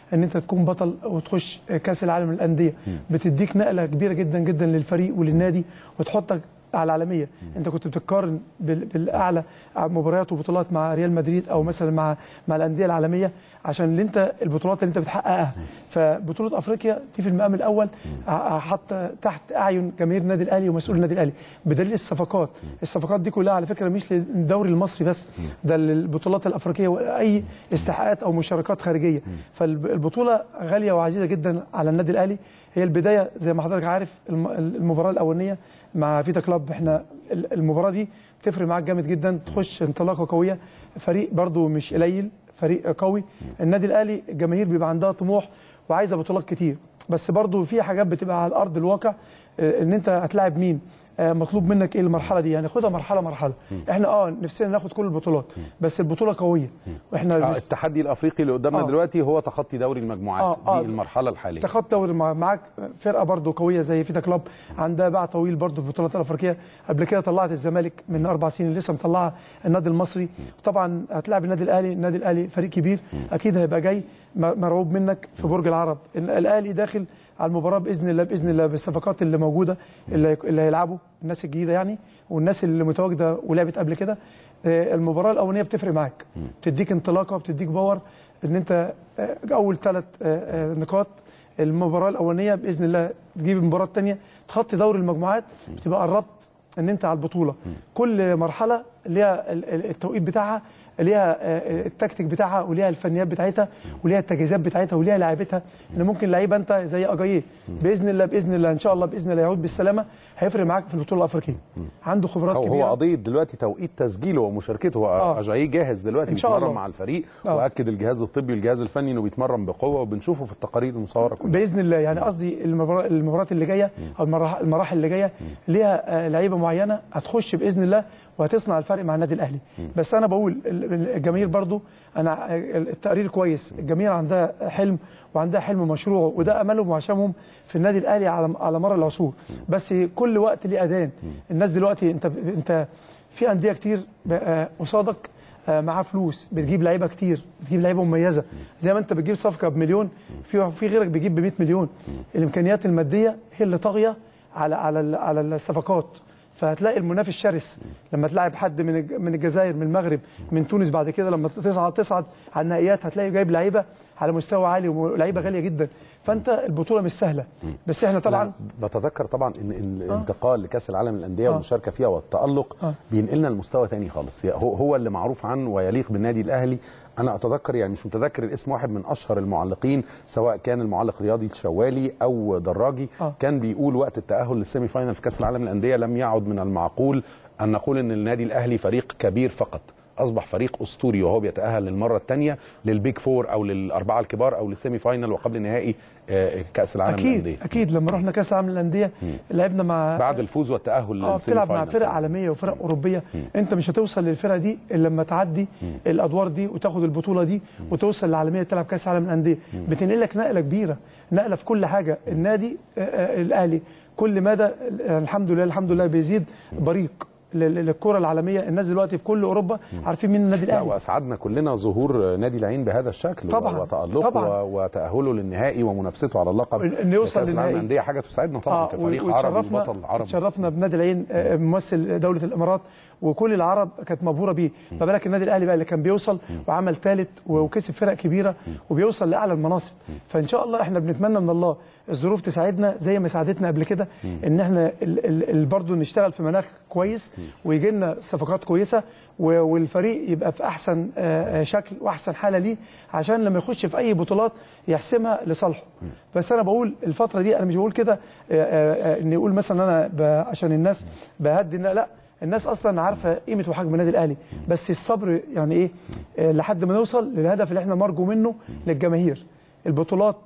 ان انت تكون بطل وتخش كاس العالم للانديه بتديك نقله كبيره جدا جدا للفريق وللنادي وتحطك على العالميه انت كنت بتقارن بال- بالاعلى مباريات وبطولات مع ريال مدريد او مثلا مع مع الانديه العالميه عشان اللي انت البطولات اللي انت بتحققها فبطوله افريقيا دي في المقام الاول ع- حط تحت اعين جماهير النادي الاهلي ومسؤول النادي الاهلي بدليل الصفقات الصفقات دي كلها على فكره مش للدوري المصري بس ده للبطولات الافريقيه واي استحقاقات او مشاركات خارجيه فالبطوله غاليه وعزيزه جدا على النادي الاهلي هي البدايه زي ما حضرتك عارف الم- المباراه الاولانيه مع فيتا كلاب احنا ال- المباراه دي بتفرق معاك جامد جدا تخش انطلاقه قويه فريق برضو مش قليل فريق قوي النادي الاهلي الجماهير بيبقى عندها طموح وعايزه بطولات كتير بس برضو في حاجات بتبقى على ارض الواقع آه، ان انت هتلاعب مين آه، مطلوب منك ايه المرحله دي يعني خدها مرحله مرحله احنا اه نفسنا ناخد كل البطولات بس البطوله قويه واحنا آه، بس- التحدي الافريقي اللي قدامنا آه. دلوقتي هو تخطي دوري المجموعات آه، آه. دي المرحله الحاليه تاخد دوري مع- معاك فرقه برضو قويه زي فيتا كلاب عندها باع طويل برضو في البطولات الافريقيه قبل كده طلعت الزمالك من اربع سنين لسه مطلعه النادي المصري طبعا هتلاعب النادي الاهلي النادي الاهلي فريق كبير اكيد هيبقى جاي م- مرعوب منك في برج العرب ال- الاهلي داخل على المباراه باذن الله باذن الله بالصفقات اللي موجوده اللي هيك- اللي هيلعبوا الناس الجديده يعني والناس اللي متواجده ولعبت قبل كده آه، المباراه الاولانيه بتفرق معاك بتديك انطلاقه بتديك باور ان انت آه، اول ثلاث نقاط المباراه الاولانيه باذن الله تجيب المباراه الثانيه تخطي دوري المجموعات بتبقى قربت ان انت على البطوله كل مرحله ليها ال- ال- التوقيت بتاعها ليها آه، التكتيك بتاعها وليها الفنيات بتاعتها وليها التجهيزات بتاعتها وليها لعيبتها ان ممكن لعيبه انت زي اجاييه باذن الله باذن الله ان شاء الله باذن الله يعود بالسلامه هيفرق معاك في البطوله الافريقيه عنده خبرات هو كبيره هو قضيه دلوقتي توقيت تسجيله ومشاركته هو آه. اجاييه جاهز دلوقتي إن شاء بيتمرن الله. مع الفريق آه. واكد الجهاز الطبي والجهاز الفني انه بيتمرن بقوه وبنشوفه في التقارير المصوره كلها باذن الله يعني قصدي المبارا- المباريات اللي جايه او المراح- المراحل اللي جايه ليها آه، لعيبه معينه هتخش باذن الله وهتصنع الفرق مع النادي الاهلي بس انا بقول ال- الجماهير برضو انا التقرير كويس الجماهير عندها حلم وعندها حلم مشروع وده املهم وعشمهم في النادي الاهلي على على مر العصور بس كل وقت ليه اذان الناس دلوقتي انت انت في انديه كتير بقى قصادك آه، معاه فلوس بتجيب لعيبه كتير بتجيب لعيبه مميزه زي ما انت بتجيب صفقه بمليون في في غيرك بيجيب ب 100 مليون الامكانيات الماديه هي اللي طاغيه على على ال- على الصفقات فهتلاقي المنافس شرس لما تلاعب حد من الج- من الجزائر من المغرب من تونس بعد كده لما تصعد تصعد على النهائيات هتلاقي جايب لعيبه على مستوى عالي ولعيبه غاليه جدا فانت البطوله مش سهله بس احنا طبعا بتذكر طبعا ان إن الانتقال لكاس العالم للانديه والمشاركه فيها والتالق آه. بينقلنا لمستوى تاني خالص يعني هو هو اللي معروف عنه ويليق بالنادي الاهلي انا اتذكر يعني مش متذكر الاسم واحد من اشهر المعلقين سواء كان المعلق رياضي الشوالي او دراجي آه. كان بيقول وقت التاهل للسيمي فاينل في كاس العالم للانديه لم يعد من المعقول ان نقول ان النادي الاهلي فريق كبير فقط اصبح فريق اسطوري وهو بيتاهل للمره الثانيه للبيج فور او للاربعه الكبار او للسيمي فاينل وقبل نهائي آه، كاس العالم اكيد للانديه اكيد لما رحنا كاس العالم للانديه لعبنا مع بعد الفوز والتاهل اه للسيمي بتلعب مع فاينل فرق عالميه وفرق اوروبيه انت مش هتوصل للفرقه دي الا لما تعدي الادوار دي وتاخد البطوله دي وتوصل للعالميه تلعب كاس العالم للانديه بتنقلك نقله كبيره نقله في كل حاجه النادي آه، آه، الاهلي كل مدى آه، الحمد لله الحمد لله بيزيد بريق لل- للكره العالميه الناس دلوقتي في كل اوروبا عارفين مين النادي لا الاهلي واسعدنا كلنا ظهور نادي العين بهذا الشكل طبعاً، وتالقه طبعاً. و- وتاهله للنهائي ومنافسته على اللقب إن يوصل كأس العالم للنهائي. للانديه حاجه تسعدنا طبعا آه، كفريق و- عربي وتشرفنا- بطل عربي تشرفنا بنادي العين آه، ممثل دوله الامارات وكل العرب كانت مبهوره بيه ما بالك النادي الاهلي بقى اللي كان بيوصل وعمل ثالث وكسب فرق كبيره وبيوصل لاعلى المناصب فان شاء الله احنا بنتمنى من الله الظروف تساعدنا زي ما ساعدتنا قبل كده ان احنا ال- ال- ال- برضه نشتغل في مناخ كويس ويجي لنا صفقات كويسه و- والفريق يبقى في احسن آه، آه، شكل واحسن حاله ليه عشان لما يخش في اي بطولات يحسمها لصالحه بس انا بقول الفتره دي انا مش بقول كده آه، آه، آه، ان يقول مثلا انا ب- عشان الناس بهدي إن- لا الناس اصلا عارفه قيمه وحجم النادي الاهلي بس الصبر يعني ايه آه، لحد ما نوصل للهدف اللي احنا مرجو منه للجماهير البطولات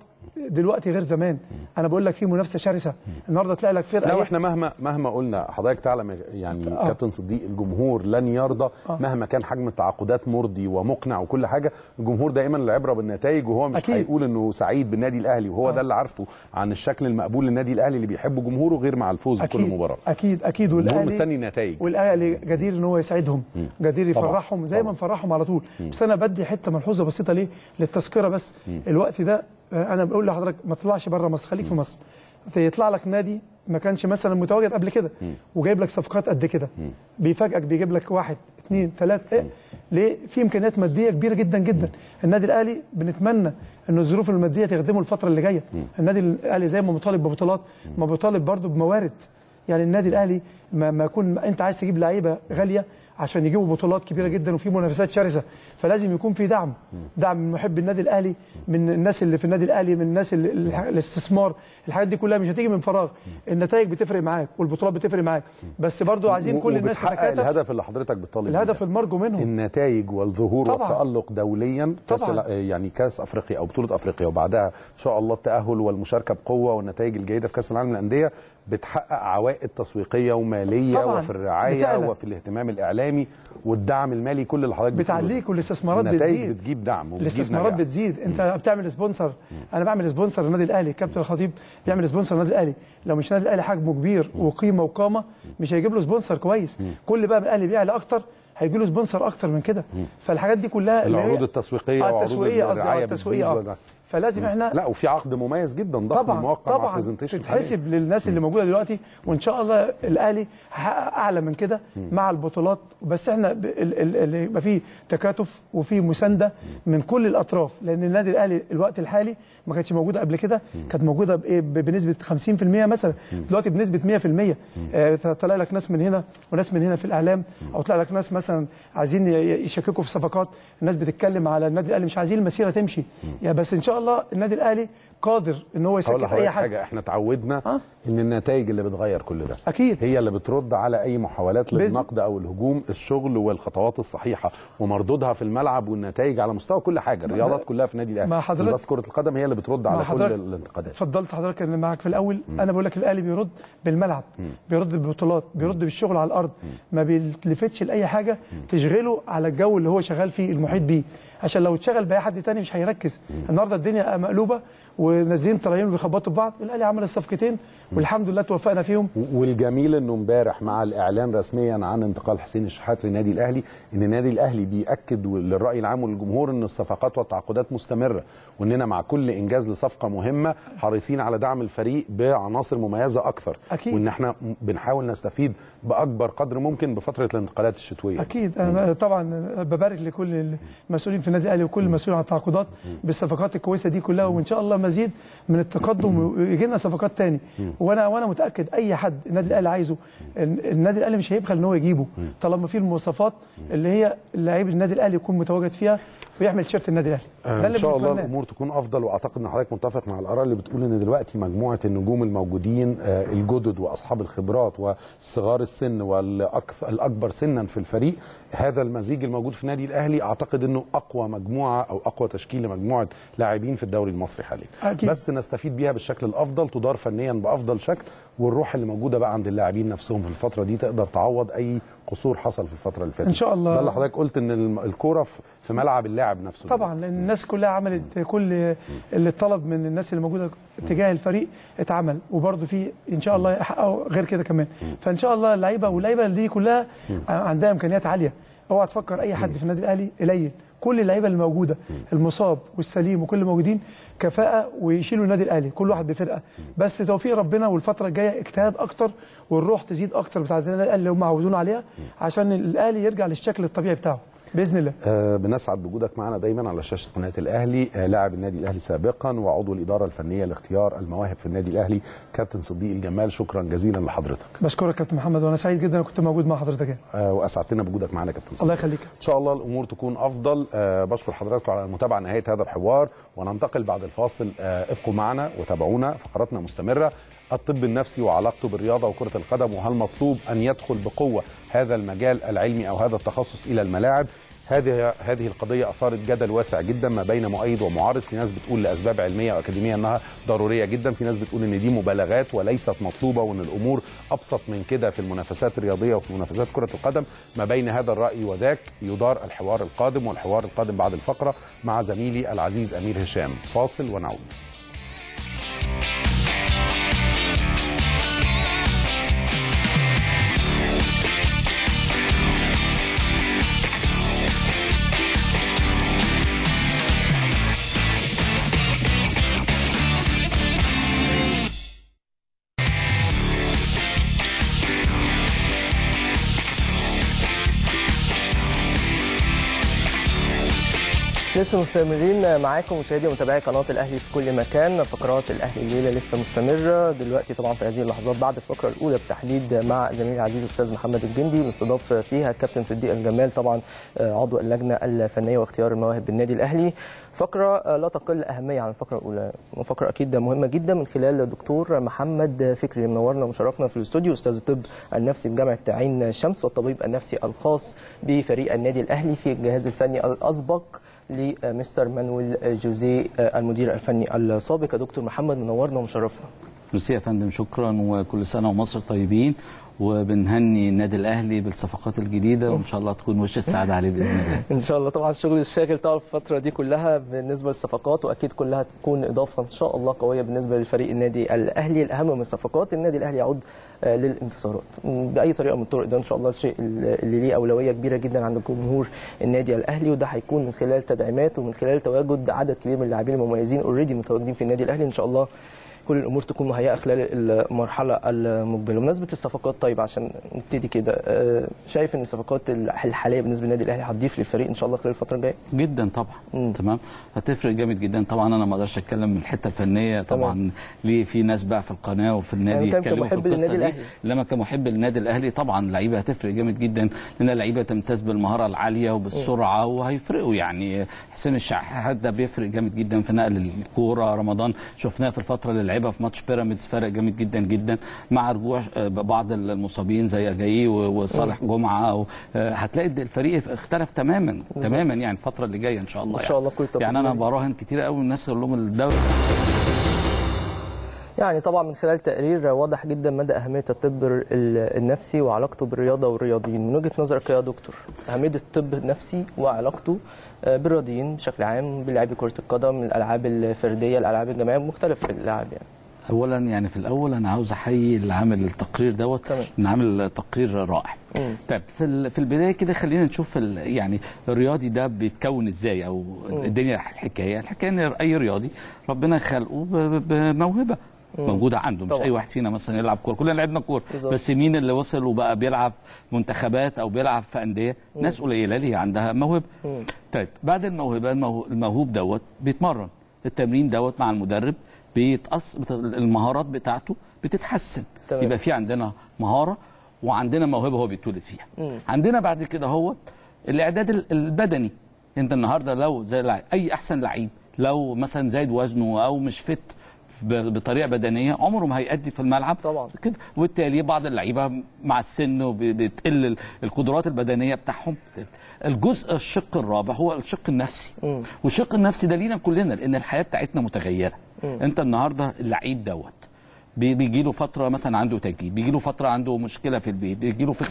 دلوقتي غير زمان انا بقول لك في منافسه شرسه النهارده تلاقي لك فرقه لا إيه؟ واحنا مهما مهما قلنا حضرتك تعلم يعني آه. كابتن صديق الجمهور لن يرضى آه. مهما كان حجم التعاقدات مرضي ومقنع وكل حاجه الجمهور دائما العبره بالنتائج وهو مش أكيد. هيقول انه سعيد بالنادي الاهلي وهو ده اللي عارفه عن الشكل المقبول للنادي الاهلي اللي بيحبه جمهوره غير مع الفوز بكل مباراه اكيد اكيد الجمهور والاهلي مستني نتائج والاهلي جدير ان هو يسعدهم جدير طبعاً. يفرحهم زي ما نفرحهم على طول مم. بس انا بدي حته ملحوظه بسيطه ليه للتذكره بس مم. الوقت ده آه، انا بقول لحضرتك ما تطلعش بره مصر خليك في مصر يطلع لك نادي ما كانش مثلا متواجد قبل كده وجايب لك صفقات قد كده بيفاجئك بيجيب لك واحد اثنين ثلاثه إيه؟ ليه في امكانيات ماديه كبيره جدا جدا النادي الاهلي بنتمنى ان الظروف الماديه تخدمه الفتره اللي جايه النادي الاهلي زي ما مطالب ببطولات ما بيطالب برضه بموارد يعني النادي الاهلي ما, ما يكون انت عايز تجيب لعيبه غاليه عشان يجيبوا بطولات كبيره جدا وفي منافسات شرسه فلازم يكون في دعم دعم من محب النادي الاهلي من الناس اللي في النادي الاهلي من الناس اللي الح- الاستثمار الحاجات دي كلها مش هتيجي من فراغ النتائج بتفرق معاك والبطولات بتفرق معاك بس برضو عايزين كل الناس وبتحقق تتكاتف الهدف اللي حضرتك بتطالب بيه الهدف المرجو منهم النتائج والظهور طبعاً. والتألق دوليا كاس طبعاً. الع- يعني كاس افريقيا او بطوله افريقيا وبعدها ان شاء الله التاهل والمشاركه بقوه والنتائج الجيده في كاس العالم للانديه بتحقق عوائد تسويقيه وماليه طبعاً. وفي الرعايه بتعلى. وفي الاهتمام الاعلامي والدعم المالي كل اللي حضرتك بتقوله ده. بتعليك والاستثمارات النتائج بتزيد بتجيب دعم وبتجيب الاستثمارات نجاح. بتزيد انت بتعمل سبونسر انا بعمل سبونسر للنادي الاهلي كابتن الخطيب بيعمل سبونسر للنادي الاهلي لو مش النادي الاهلي حجمه كبير وقيمه وقامه مش هيجيب له سبونسر كويس كل بقى ما الاهلي بيعلى اكتر هيجي له سبونسر اكتر من كده فالحاجات دي كلها اللي هي- العروض التسويقيه آه، وعروض التسويقيه قصدي آه، الرعايه التسويقيه بتزيد اه وده. فلازم احنا لا وفي عقد مميز جدا ضخم طبعا موقع مع طبعا برزنتيشن تتحسب للناس اللي موجوده دلوقتي وان شاء الله الاهلي هيحقق اعلى من كده مع البطولات بس احنا ب- ال- ال- اللي يبقى فيه تكاتف وفيه مسانده من كل الاطراف لان النادي الاهلي الوقت الحالي ما كانتش موجوده قبل كده كانت موجوده بايه ب- بنسبه 50% مثلا دلوقتي بنسبه 100% آه، طلع لك ناس من هنا وناس من هنا في الاعلام او طلع لك ناس مثلا عايزين ي- يشككوا في صفقات الناس بتتكلم على النادي الاهلي مش عايزين المسيره تمشي يعني بس ان شاء الله النادي الاهلي قادر ان هو هقول يسكت لحضرتك اي حد حاجه احنا اتعودنا ان النتائج اللي بتغير كل ده اكيد هي اللي بترد على اي محاولات بإذن- للنقد او الهجوم الشغل والخطوات الصحيحه ومردودها في الملعب والنتائج على مستوى كل حاجه الرياضات كلها في النادي الاهلي مع مش حضرتك- بس كره القدم هي اللي بترد مع على كل حضرتك- الانتقادات فضلت حضرتك اللي معاك في الاول انا بقول لك الاهلي بيرد بالملعب بيرد بالبطولات بيرد بالشغل على الارض ما بيلتفتش لاي حاجه تشغله على الجو اللي هو شغال فيه المحيط بيه عشان لو اتشغل باي حد تاني مش هيركز النهارده الدنيا مقلوبه ونازلين طالعين وبيخبطوا في بعض الاهلي عمل الصفقتين والحمد لله توفقنا فيهم والجميل انه امبارح مع الاعلان رسميا عن انتقال حسين الشحات للنادي الاهلي ان النادي الاهلي بياكد للراي العام وللجمهور ان الصفقات والتعاقدات مستمره واننا مع كل انجاز لصفقه مهمه حريصين على دعم الفريق بعناصر مميزه اكثر أكيد. وان احنا بنحاول نستفيد باكبر قدر ممكن بفتره الانتقالات الشتويه اكيد انا طبعا ببارك لكل المسؤولين في النادي الاهلي وكل مسؤول عن التعاقدات بالصفقات الكويسه دي كلها وان شاء الله مزيد من التقدم ويجي لنا صفقات تاني وانا وانا متاكد اي حد النادي الاهلي عايزه النادي الاهلي مش هيبخل ان هو يجيبه طالما في المواصفات اللي هي لعيب النادي الاهلي يكون متواجد فيها ويحمل تيشيرت النادي الاهلي ده ان اللي شاء الله بنتمناه. الامور تكون افضل واعتقد ان حضرتك متفق مع الاراء اللي بتقول ان دلوقتي مجموعه النجوم الموجودين آه، الجدد واصحاب الخبرات وصغار السن والاكثر الاكبر سنا في الفريق هذا المزيج الموجود في النادي الاهلي اعتقد انه اقوى مجموعه او اقوى تشكيل لمجموعه لاعبين في الدوري المصري حاليا أكيد. بس نستفيد بيها بالشكل الافضل تدار فنيا بافضل شكل والروح اللي موجوده بقى عند اللاعبين نفسهم في الفتره دي تقدر تعوض اي قصور حصل في الفتره اللي فاتت إن شاء الله. ده اللي حضرتك قلت ان الم- الكوره في- في ملعب اللاعب نفسه طبعا لان الناس كلها عملت كل اللي طلب من الناس اللي موجوده تجاه الفريق اتعمل وبرده في ان شاء الله يحققوا غير كده كمان فان شاء الله اللعيبه واللعيبه دي كلها عندها امكانيات عاليه اوعى تفكر اي حد في النادي الاهلي قليل كل اللعيبه اللي موجوده المصاب والسليم وكل اللي موجودين كفاءه ويشيلوا النادي الاهلي كل واحد بفرقه بس توفيق ربنا والفتره الجايه اجتهاد اكتر والروح تزيد اكتر بتاعه النادي الاهلي اللي هم عودونا عليها عشان الاهلي يرجع للشكل الطبيعي بتاعه باذن الله آه، بنسعد بوجودك معنا دايما على شاشه قناه الاهلي آه، لاعب النادي الاهلي سابقا وعضو الاداره الفنيه لاختيار المواهب في النادي الاهلي كابتن صديق الجمال شكرا جزيلا لحضرتك بشكرك كابتن محمد وانا سعيد جدا إن كنت موجود مع حضرتك هنا آه، واسعدتنا بوجودك معنا كابتن صديق الله يخليك ان شاء الله الامور تكون افضل آه، بشكر حضراتكم على المتابعه نهايه هذا الحوار وننتقل بعد الفاصل آه، ابقوا معنا وتابعونا فقراتنا مستمره الطب النفسي وعلاقته بالرياضه وكره القدم وهل مطلوب ان يدخل بقوه هذا المجال العلمي او هذا التخصص الى الملاعب هذه هذه القضيه اثارت جدل واسع جدا ما بين مؤيد ومعارض في ناس بتقول لاسباب علميه واكاديميه انها ضروريه جدا في ناس بتقول ان دي مبالغات وليست مطلوبه وان الامور ابسط من كده في المنافسات الرياضيه وفي منافسات كره القدم ما بين هذا الراي وذاك يدار الحوار القادم والحوار القادم بعد الفقره مع زميلي العزيز امير هشام فاصل ونعود لسه مستمرين معاكم مشاهدي ومتابعي قناه الاهلي في كل مكان فقرات الاهلي الليله لسه مستمره دلوقتي طبعا في هذه اللحظات بعد الفقره الاولى بالتحديد مع زميلي العزيز الاستاذ محمد الجندي مستضاف فيها الكابتن صديق الجمال طبعا عضو اللجنه الفنيه واختيار المواهب بالنادي الاهلي فقرة لا تقل أهمية عن الفقرة الأولى وفقرة أكيد مهمة جدا من خلال الدكتور محمد فكري منورنا ومشرفنا في الاستوديو أستاذ الطب النفسي بجامعة عين الشمس والطبيب النفسي الخاص بفريق النادي الأهلي في الجهاز الفني الأسبق لمستر مانويل جوزيه المدير الفني السابق يا دكتور محمد منورنا ومشرفنا ميرسي يا فندم شكرا وكل سنه ومصر طيبين وبنهني النادي الاهلي بالصفقات الجديده وان شاء الله تكون وش السعاده عليه باذن الله ان شاء الله طبعا الشغل الشاغل طبعا الفتره دي كلها بالنسبه للصفقات واكيد كلها تكون اضافه ان شاء الله قويه بالنسبه للفريق النادي الاهلي الاهم من الصفقات النادي الاهلي يعود للانتصارات باي طريقه من الطرق ده ان شاء الله الشيء اللي ليه اولويه كبيره جدا عند جمهور النادي الاهلي وده هيكون من خلال تدعيمات ومن خلال تواجد عدد كبير من اللاعبين المميزين اوريدي متواجدين في النادي الاهلي ان شاء الله كل الامور تكون مهيئه خلال المرحله المقبله بمناسبه الصفقات طيب عشان نبتدي كده شايف ان الصفقات الحاليه بالنسبه للنادي الاهلي هتضيف للفريق ان شاء الله خلال الفتره الجايه جدا طبعا مم. تمام هتفرق جامد جدا طبعا انا ما اقدرش اتكلم من الحته الفنيه طبعا تمام. ليه في ناس بقى في القناه وفي النادي يعني يتكلموا في القصه دي لما كمحب للنادي الاهلي طبعا لعيبه هتفرق جامد جدا لان اللعيبه تمتاز بالمهاره العاليه وبالسرعه وهيفرقوا يعني حسين الشحات ده بيفرق جامد جدا في نقل الكوره رمضان شفناه في الفتره اللي لعبها في ماتش بيراميدز بيراميدز فرق جامد جدا جدا مع رجوع بعض المصابين زي اجايي وصالح جمعه هتلاقي الفريق اختلف تماما تماما يعني الفتره اللي جايه ان شاء الله ان شاء الله كل يعني, يعني انا براهن كتير قوي الناس اللي لهم الدوري يعني طبعا من خلال تقرير واضح جدا مدى اهميه الطب النفسي وعلاقته بالرياضه والرياضيين من وجهه نظرك يا دكتور اهميه الطب النفسي وعلاقته بالرياضيين بشكل عام بلاعبي كره القدم الالعاب الفرديه الالعاب الجماعيه مختلف الالعاب يعني اولا يعني في الاول انا عاوز احيي اللي عامل التقرير دوت ان عامل تقرير رائع مم. طيب في في البدايه كده خلينا نشوف يعني الرياضي ده بيتكون ازاي او مم. الدنيا الحكايه الحكايه ان اي رياضي ربنا خلقه بموهبه مم. موجوده عنده مش طبعا. اي واحد فينا مثلا يلعب كوره كلنا لعبنا كوره بس مين اللي وصل وبقى بيلعب منتخبات او بيلعب في انديه ناس قليله اللي عندها موهبه طيب بعد الموهبه الموهوب دوت بيتمرن التمرين دوت مع المدرب بيتقص المهارات بتاعته بتتحسن تمام. يبقى في عندنا مهاره وعندنا موهبه هو بيتولد فيها مم. عندنا بعد كده هو الاعداد البدني انت النهارده لو زي لعيب اي احسن لعيب لو مثلا زايد وزنه او مش فت بطريقه بدنيه عمره ما هيأدي في الملعب طبعا كده وبالتالي بعض اللعيبه مع السن بتقل القدرات البدنيه بتاعهم الجزء الشق الرابع هو الشق النفسي مم. والشق النفسي ده لينا كلنا لان الحياه بتاعتنا متغيره مم. انت النهارده اللعيب دوت بيجي له فتره مثلا عنده تجديد بيجي له فتره عنده مشكله في البيت بيجي له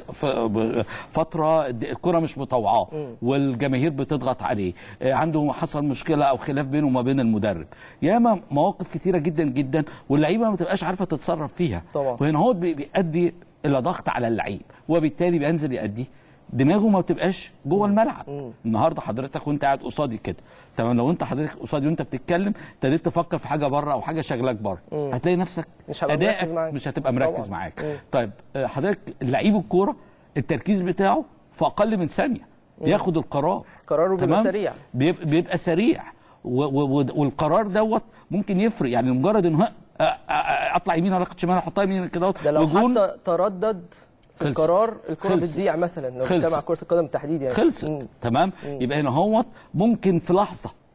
فتره الكره مش مطوعاه والجماهير بتضغط عليه عنده حصل مشكله او خلاف بينه وما بين المدرب ياما مواقف كتيره جدا جدا واللعيبه ما تبقاش عارفه تتصرف فيها طبعا. وهنا هو بيؤدي الى ضغط على اللعيب وبالتالي بينزل يأدي دماغه ما بتبقاش جوه الملعب مم. النهارده حضرتك وانت قاعد قصادي كده تمام لو انت حضرتك قصادي وانت بتتكلم ابتديت تفكر في حاجه بره او حاجه شغلك بره مم. هتلاقي نفسك مش هبقى ادائك مركز معاك. مش هتبقى مركز طبعاً. معاك مم. طيب آه، حضرتك لعيب الكوره التركيز بتاعه في اقل من ثانيه بياخد القرار قراره بيبقى تمام؟ سريع بيبقى, بيبقى سريع و و و والقرار دوت ممكن يفرق يعني مجرد ان هو آه، آه، اطلع يمين ولا شمال احطها يمين كده ده لو وجون حتى تردد في خلص. القرار الكره خلص. بتضيع مثلا لو خلص. بنتكلم على كره القدم بالتحديد يعني خلصت مم. تمام مم. يبقى هنا هوت ممكن في لحظه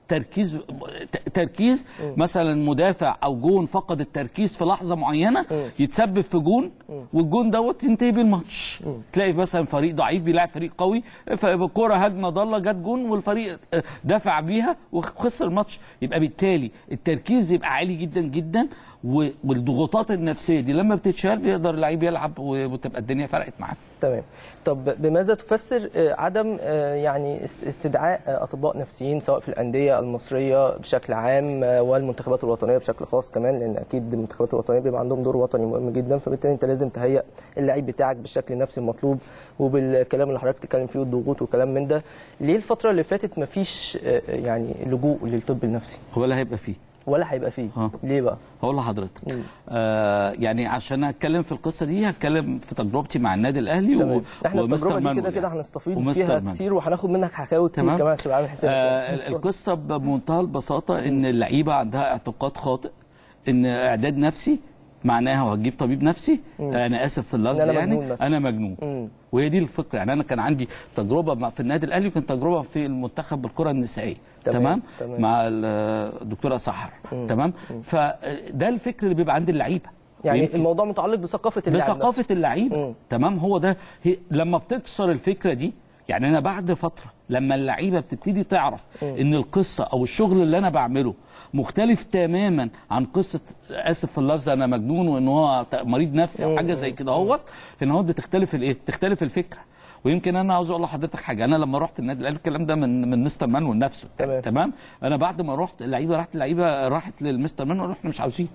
تركيز ت- تركيز مثلا مدافع او جون فقد التركيز في لحظه معينه يتسبب في جون والجون دوت ينتهي بالماتش تلاقي مثلا فريق ضعيف بيلعب فريق قوي فكره هجمه ضاله جت جون والفريق دفع بيها وخسر الماتش يبقى بالتالي التركيز يبقى عالي جدا جدا و- والضغوطات النفسيه دي لما بتتشال بيقدر اللعيب يلعب وتبقى الدنيا فرقت معاه تمام طب بماذا تفسر آه، عدم آه، يعني است- استدعاء آه، اطباء نفسيين سواء في الانديه المصريه بشكل عام آه، والمنتخبات الوطنيه بشكل خاص كمان لان اكيد المنتخبات الوطنيه بيبقى عندهم دور وطني مهم جدا فبالتالي انت لازم تهيئ اللعيب بتاعك بالشكل النفسي المطلوب وبالكلام اللي حضرتك بتتكلم فيه والضغوط وكلام من ده ليه الفتره اللي فاتت مفيش آه، يعني لجوء للطب النفسي ولا هيبقى فيه ولا هيبقى فيه اه ليه بقى هقول لحضرتك آه يعني عشان اتكلم في القصه دي هتكلم في تجربتي مع النادي الاهلي تمام. و... احنا ومستر التجربه دي مانويل كده كده يعني. هنستفيد ومستر فيها مانويل. كتير وهناخد منك حكاوي كتير تمام. كمان عشان تبقى عامل حسابك آه يعني. ال- القصه بمنتهى البساطه ان اللعيبه عندها اعتقاد خاطئ ان اعداد نفسي معناها وهتجيب طبيب نفسي مم. انا اسف في اللفظ إن أنا يعني مجنون مثلاً. انا مجنون مم. وهي دي الفكره يعني انا كان عندي تجربه مع- في النادي الاهلي وكان تجربه في المنتخب بالكره النسائيه تمام، تمام, تمام. مع ال- الدكتوره سحر مم. تمام فده الفكر اللي بيبقى عند اللعيبه يعني ويمكن- الموضوع متعلق بثقافه اللاعب بثقافه نفسه. اللعيبه تمام هو ده هي لما بتكسر الفكره دي يعني انا بعد فتره لما اللعيبه بتبتدي تعرف ان القصه او الشغل اللي انا بعمله مختلف تماما عن قصه اسف في اللفظ انا مجنون وان هو ت- مريض نفسي او حاجه زي كده اهوت ان هو بتختلف الايه بتختلف الفكره ويمكن انا عاوز اقول لحضرتك حاجه انا لما رحت النادي الاهلي الكلام ده من من مستر مانويل نفسه تمام. تمام انا بعد ما رحت اللعيبه راحت اللعيبه راحت للمستر مانويل احنا مش عاوزين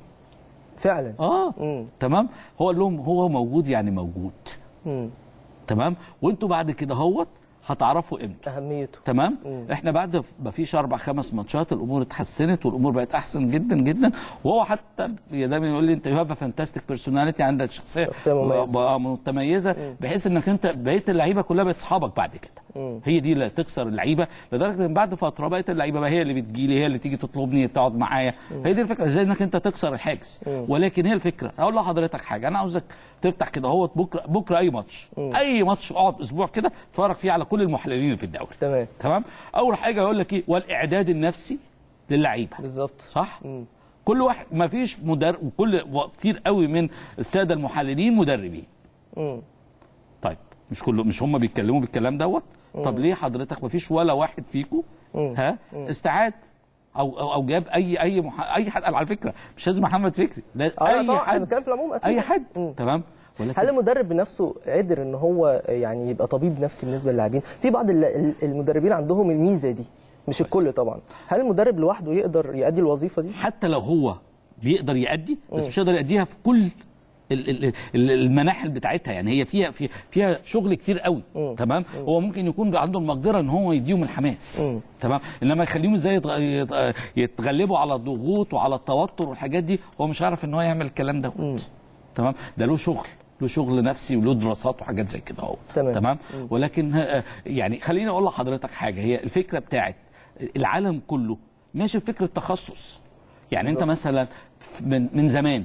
فعلا اه تمام هو قال لهم هو موجود يعني موجود مم. تمام وانتوا بعد كده هوت هتعرفوا امتى اهميته تمام احنا بعد ما فيش اربع خمس ماتشات الامور اتحسنت والامور بقت احسن جدا جدا وهو حتى دايما يقول لي انت يو هاف فانتاستيك بيرسوناليتي عندك شخصيه شخصية مميزة. بقى متميزه بحيث انك انت بقيت اللعيبه كلها بقت اصحابك بعد كده مم. هي دي اللي تكسر اللعيبه لدرجه ان بعد فتره بقت اللعيبه بقى هي اللي بتجيلي هي اللي تيجي تطلبني تقعد معايا هي دي الفكره ازاي انك انت تكسر الحاجز مم. ولكن هي الفكره اقول لحضرتك حاجه انا عاوزك تفتح كده اهوت بكره بكره اي ماتش مم. اي ماتش اقعد اسبوع كده اتفرج فيه على كل المحللين اللي في الدوري تمام تمام اول حاجه يقول لك ايه والاعداد النفسي للعيبه بالظبط صح كل واحد ما فيش مدرب وكل كتير قوي من الساده المحللين مدربين مم. طيب مش كله مش هم بيتكلموا بالكلام دوت طب مم. ليه حضرتك ما فيش ولا واحد فيكم مم. ها مم. استعاد او او, أو جاب اي اي مح... اي حد على فكره مش لازم محمد فكري لا اه اي طبعا انا حد بتكلم في العموم اكيد اي حد تمام ولكن هل المدرب بنفسه قادر ان هو يعني يبقى طبيب نفسي بالنسبه للاعبين في بعض ال- ال- المدربين عندهم الميزه دي مش الكل طبعا هل المدرب لوحده يقدر يؤدي الوظيفه دي حتى لو هو بيقدر يأدي بس مم. مش هيقدر يأديها في كل ال- ال- ال- المناحل بتاعتها يعني هي فيها في فيها شغل كتير قوي تمام هو ممكن يكون عنده المقدره ان هو يديهم الحماس مم. تمام انما يخليهم ازاي يتغ- يت- يتغلبوا على الضغوط وعلى التوتر والحاجات دي هو مش هيعرف ان هو يعمل الكلام ده تمام ده له شغل له شغل نفسي وله دراسات وحاجات زي كده اهو تمام. تمام مم. ولكن ه- يعني خليني اقول لحضرتك حاجه هي الفكره بتاعت العالم كله ماشي بفكره تخصص يعني انت مثلا من من زمان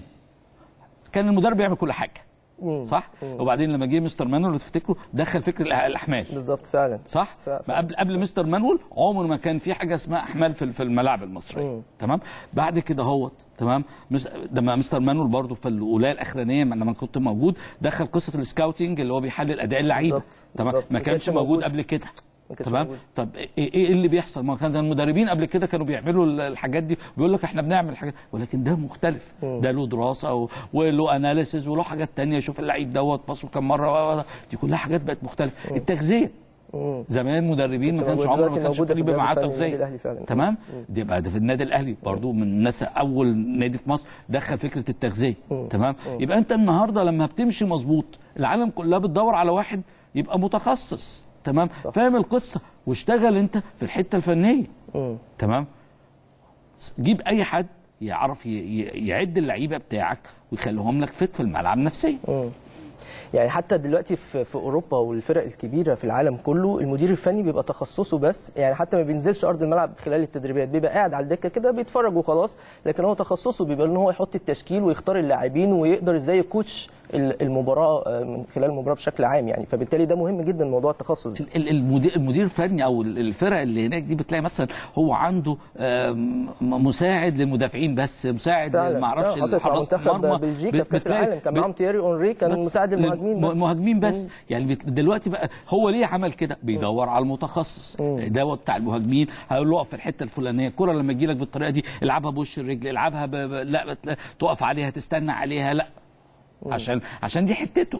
كان المدرب يعمل كل حاجه مم. صح مم. وبعدين لما جه مستر مانويل لو تفتكروا دخل فكر الأح- الاحمال بالظبط فعلا صح ما قبل قبل مستر مانويل عمر ما كان في حاجه اسمها احمال في في الملاعب المصريه تمام بعد كده هوت تمام مس- لما مستر مانويل برضو في الولايه الاخرانيه لما كنت موجود دخل قصه السكاوتنج اللي هو بيحلل اداء اللعيبه تمام بالظبط. ما ما كانش كانش موجود موجود. قبل كده ما كانش تمام موجود. طب ايه ايه اللي بيحصل ما كان المدربين قبل كده كانوا بيعملوا ال- الحاجات دي بيقول لك احنا بنعمل الحاجات ولكن ده مختلف ده له دراسه و- وله اناليسيز وله حاجات تانية يشوف اللعيب دوت باصه كم مره و- و- دي كلها حاجات بقت مختلفه التغذيه زمان مدربين ما كانت كانش موجودة عمره ما دلوقتي كانش موجودة في فريق معاه الجهاز الفني تغذيه للنادي الأهلي فعلا. تمام دي بقى ده في النادي الاهلي برضو من الناس اول نادي في مصر دخل فكره التغذيه تمام يبقى انت النهارده لما بتمشي مظبوط العالم كلها بتدور على واحد يبقى متخصص تمام فاهم القصه واشتغل انت في الحته الفنيه تمام جيب اي حد يعرف ي- ي- يعد اللعيبه بتاعك ويخليهم لك فت في الملعب نفسيا يعني حتى دلوقتي في, في اوروبا والفرق الكبيره في العالم كله المدير الفني بيبقى تخصصه بس يعني حتى ما بينزلش ارض الملعب خلال التدريبات بيبقى قاعد على الدكه كده بيتفرج وخلاص لكن هو تخصصه بيبقى ان هو يحط التشكيل ويختار اللاعبين ويقدر ازاي يكوتش ال- المباراه آه، من خلال المباراه بشكل عام يعني فبالتالي ده مهم جدا موضوع التخصص ده. ال- المدير المدير الفني او ال- الفرق اللي هناك دي بتلاقي مثلا هو عنده آم، مساعد للمدافعين بس مساعد فعلا ما اعرفش لا، حصلت مع لحراسة منتخب المرمى. بلجيكا في كاس بتلاقي- العالم كان بت- معاهم تييري اونري كان بس مساعد المهاجمين بس المهاجمين بس يعني بت- دلوقتي بقى هو ليه عمل كده بيدور على المتخصص دوت بتاع المهاجمين هيقول له اقف في الحته الفلانيه الكره لما تجي لك بالطريقه دي العبها بوش الرجل العبها ب... ب... لا بت... تقف عليها تستنى عليها لا عشان عشان دي حتته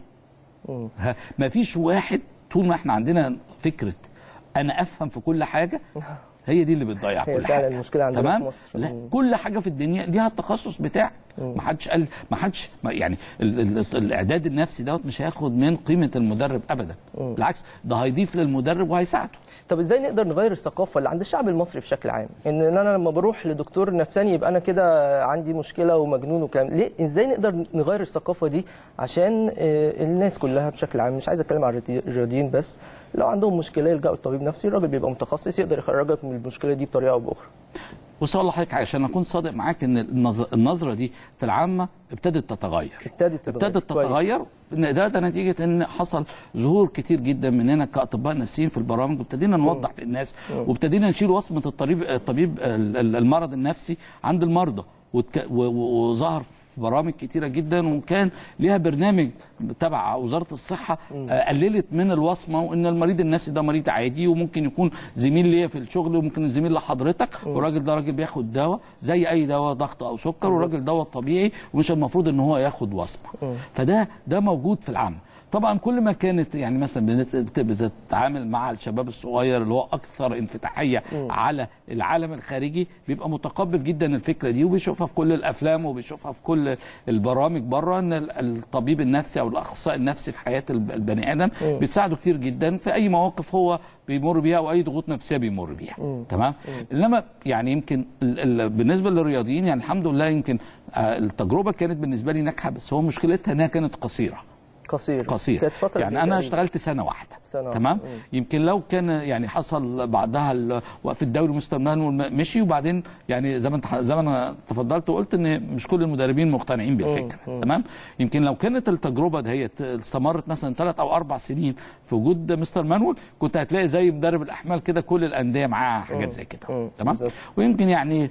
ها، ما فيش واحد طول ما احنا عندنا فكره انا افهم في كل حاجه هي دي اللي بتضيع هي كل فعلا حاجه المشكله عندنا تمام في مصر لا كل حاجه في الدنيا ليها التخصص بتاعك ما حدش قال ما حدش ما يعني ال ال الاعداد النفسي دوت مش هياخد من قيمه المدرب ابدا بالعكس ده هيضيف للمدرب وهيساعده طب ازاي نقدر نغير الثقافه اللي عند الشعب المصري بشكل عام ان إن انا لما بروح لدكتور نفساني يبقى انا كده عندي مشكله ومجنون وكلام ليه ازاي نقدر نغير الثقافه دي عشان آه، الناس كلها بشكل عام مش عايز اتكلم عن الرياضي- الرياضيين بس لو عندهم مشكله يلجأوا لطبيب نفسي الراجل بيبقى متخصص يقدر يخرجك من المشكله دي بطريقه او باخرى بص اقول لحضرتك عشان اكون صادق معاك ان النظ- النظره دي في العامه ابتدت تتغير ابتدت تتغير ابتدت كويس. تتغير إن ده ده نتيجه ان حصل ظهور كتير جدا مننا كاطباء نفسيين في البرامج وابتدينا نوضح للناس وابتدينا نشيل وصمه الطبيب الطبيب ال- ال- المرض النفسي عند المرضى وتك- و- و- وظهر في برامج كتيره جدا وكان ليها برنامج تبع وزاره الصحه آه، قللت من الوصمه وان المريض النفسي ده مريض عادي وممكن يكون زميل ليا في الشغل وممكن زميل لحضرتك والراجل ده راجل بياخد دواء زي اي دواء ضغط او سكر والراجل دواء طبيعي ومش المفروض ان هو ياخد وصمه فده ده موجود في العام طبعا كل ما كانت يعني مثلا بنت- بت- بتتعامل مع الشباب الصغير اللي هو اكثر انفتاحيه على العالم الخارجي بيبقى متقبل جدا الفكره دي وبيشوفها في كل الافلام وبيشوفها في كل البرامج بره ان ال- الطبيب النفسي او الاخصائي النفسي في حياه الب- البني ادم بتساعده كتير جدا في اي مواقف هو بيمر بيها او اي ضغوط نفسيه بيمر بيها تمام انما يعني يمكن ال ال بالنسبه للرياضيين يعني الحمد لله يمكن آه، التجربه كانت بالنسبه لي ناجحه بس هو مشكلتها انها كانت قصيره قصير قصير كانت فتره يعني كبيرة انا أوي. اشتغلت سنه واحده سنة تمام واحدة. مم. يمكن لو كان يعني حصل بعدها ال- وقف الدوري مستر مانويل م- مشي وبعدين يعني زي ما انت زي ما انا تفضلت وقلت ان مش كل المدربين مقتنعين بالفكره تمام يمكن لو كانت التجربه دهيت استمرت مثلا ثلاث او اربع سنين في وجود مستر مانويل كنت هتلاقي زي مدرب الاحمال كده كل الانديه معاها حاجات زي كده تمام ويمكن يعني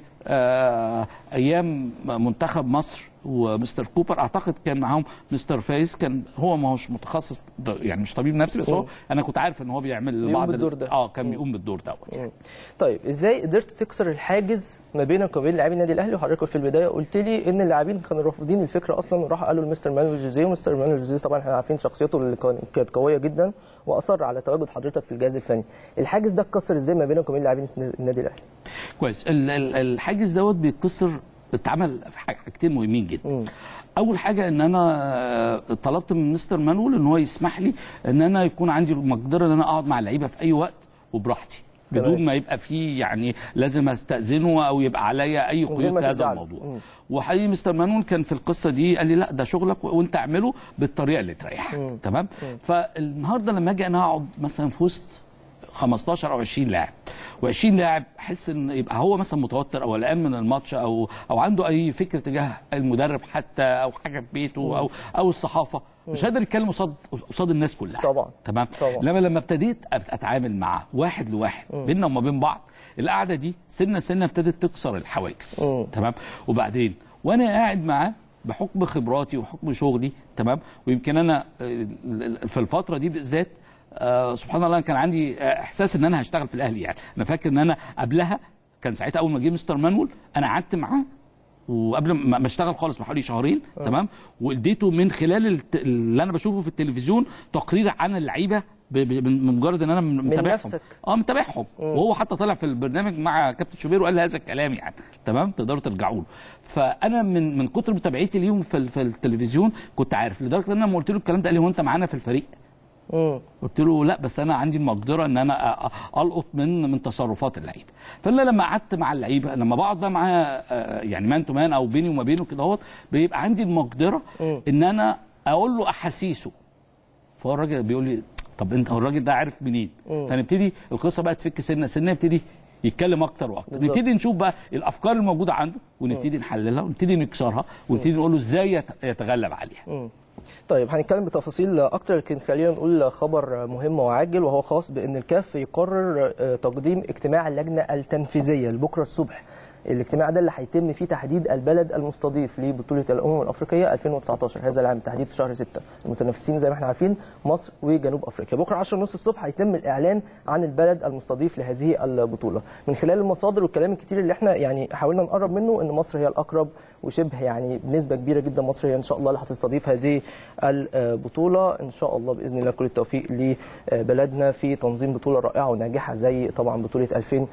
آه ايام منتخب مصر ومستر كوبر اعتقد كان معاهم مستر فايز كان هو ما هوش متخصص د- يعني مش طبيب نفسي بس هو مم. انا كنت عارف ان هو بيعمل بيقوم بعض ال- بالدور ده. اه كان بيقوم بالدور دوت مم. طيب ازاي قدرت تكسر الحاجز ما بينك وبين لاعبي النادي الاهلي وحضرتك في البدايه قلت لي ان اللاعبين كانوا رافضين الفكره اصلا وراحوا قالوا لمستر مانويل جوزيه ومستر مانويل جوزيه طبعا احنا عارفين شخصيته اللي كان- كانت قويه جدا واصر على تواجد حضرتك في الجهاز الفني الحاجز ده اتكسر ازاي ما بينك وبين لاعبين النادي الاهلي كويس ال- ال- الحاجز دوت بيتكسر اتعمل في حاجة- حاجتين مهمين جدا اول حاجه ان انا آه، طلبت من مستر مانويل ان هو يسمح لي ان انا يكون عندي المقدره ان انا اقعد مع اللعيبه في اي وقت وبراحتي بدون ما يبقى في يعني لازم استاذنه او يبقى عليا اي من غير ما قيود في هذا تزعل. الموضوع مم. وحقيقي مستر مانويل كان في القصه دي قال لي لا ده شغلك وانت اعمله بالطريقه اللي تريحك تمام فالنهارده لما اجي انا اقعد مثلا في وسط 15 او 20 لاعب و20 لاعب احس ان يبقى هو مثلا متوتر او قلقان من الماتش او او عنده اي فكر تجاه المدرب حتى او حاجه في بيته او او الصحافه مش قادر يتكلم قصاد قصاد الناس كلها طبعا تمام طبعا. لما لما ابتديت أت- اتعامل معاه واحد لواحد بيننا وما بين بعض القعده دي سنه سنه ابتدت تكسر الحواجز تمام وبعدين وانا قاعد معاه بحكم خبراتي وحكم شغلي تمام ويمكن انا آه، في الفتره دي بالذات آه، سبحان الله كان عندي آه، احساس ان انا هشتغل في الاهلي يعني انا فاكر ان انا قبلها كان ساعتها اول ما جه مستر مانويل انا قعدت معاه وقبل ما ما اشتغل خالص بحوالي شهرين تمام واديته من خلال الت... اللي انا بشوفه في التلفزيون تقرير عن اللعيبه ب... ب... من مجرد ان انا من- متابعهم نفسك. اه متابعهم وهو حتى طلع في البرنامج مع كابتن شوبير وقال لي هذا الكلام يعني تمام تقدروا ترجعوا له فانا من من كتر متابعتي ليهم في, ال... في التلفزيون كنت عارف لدرجه ان انا لما قلت له الكلام ده قال لي هو انت معانا في الفريق قلت له لا بس انا عندي المقدره ان انا أ- أ- القط من من تصرفات اللعيبه فانا لما قعدت مع اللعيبه لما بقعد بقى معاه آه، يعني مان تو مان او بيني وما بينه كده اهوت بيبقى عندي المقدره ان انا اقول له احاسيسه فهو الراجل بيقول لي طب انت هو الراجل ده عارف منين فنبتدي القصه بقى تفك سنه سنه يبتدي يتكلم اكتر واكتر بالظبط. نبتدي نشوف بقى الافكار الموجوده عنده ونبتدي نحللها ونبتدي نكسرها ونبتدي نقول له ازاي يت- يتغلب عليها طيب هنتكلم بتفاصيل اكتر لكن خلينا نقول خبر مهم وعاجل وهو خاص بان الكاف يقرر آه، تقديم اجتماع اللجنه التنفيذيه لبكره الصبح الاجتماع ده اللي هيتم فيه تحديد البلد المستضيف لبطوله الامم الافريقيه 2019 هذا العام تحديد في شهر 6 المتنافسين زي ما احنا عارفين مصر وجنوب افريقيا بكره 10 ونص الصبح هيتم الاعلان عن البلد المستضيف لهذه البطوله من خلال المصادر والكلام الكتير اللي احنا يعني حاولنا نقرب منه ان مصر هي الاقرب وشبه يعني بنسبه كبيره جدا مصر هي ان شاء الله اللي هتستضيف هذه البطوله ان شاء الله باذن الله كل التوفيق لبلدنا في تنظيم بطوله رائعه وناجحه زي طبعا بطوله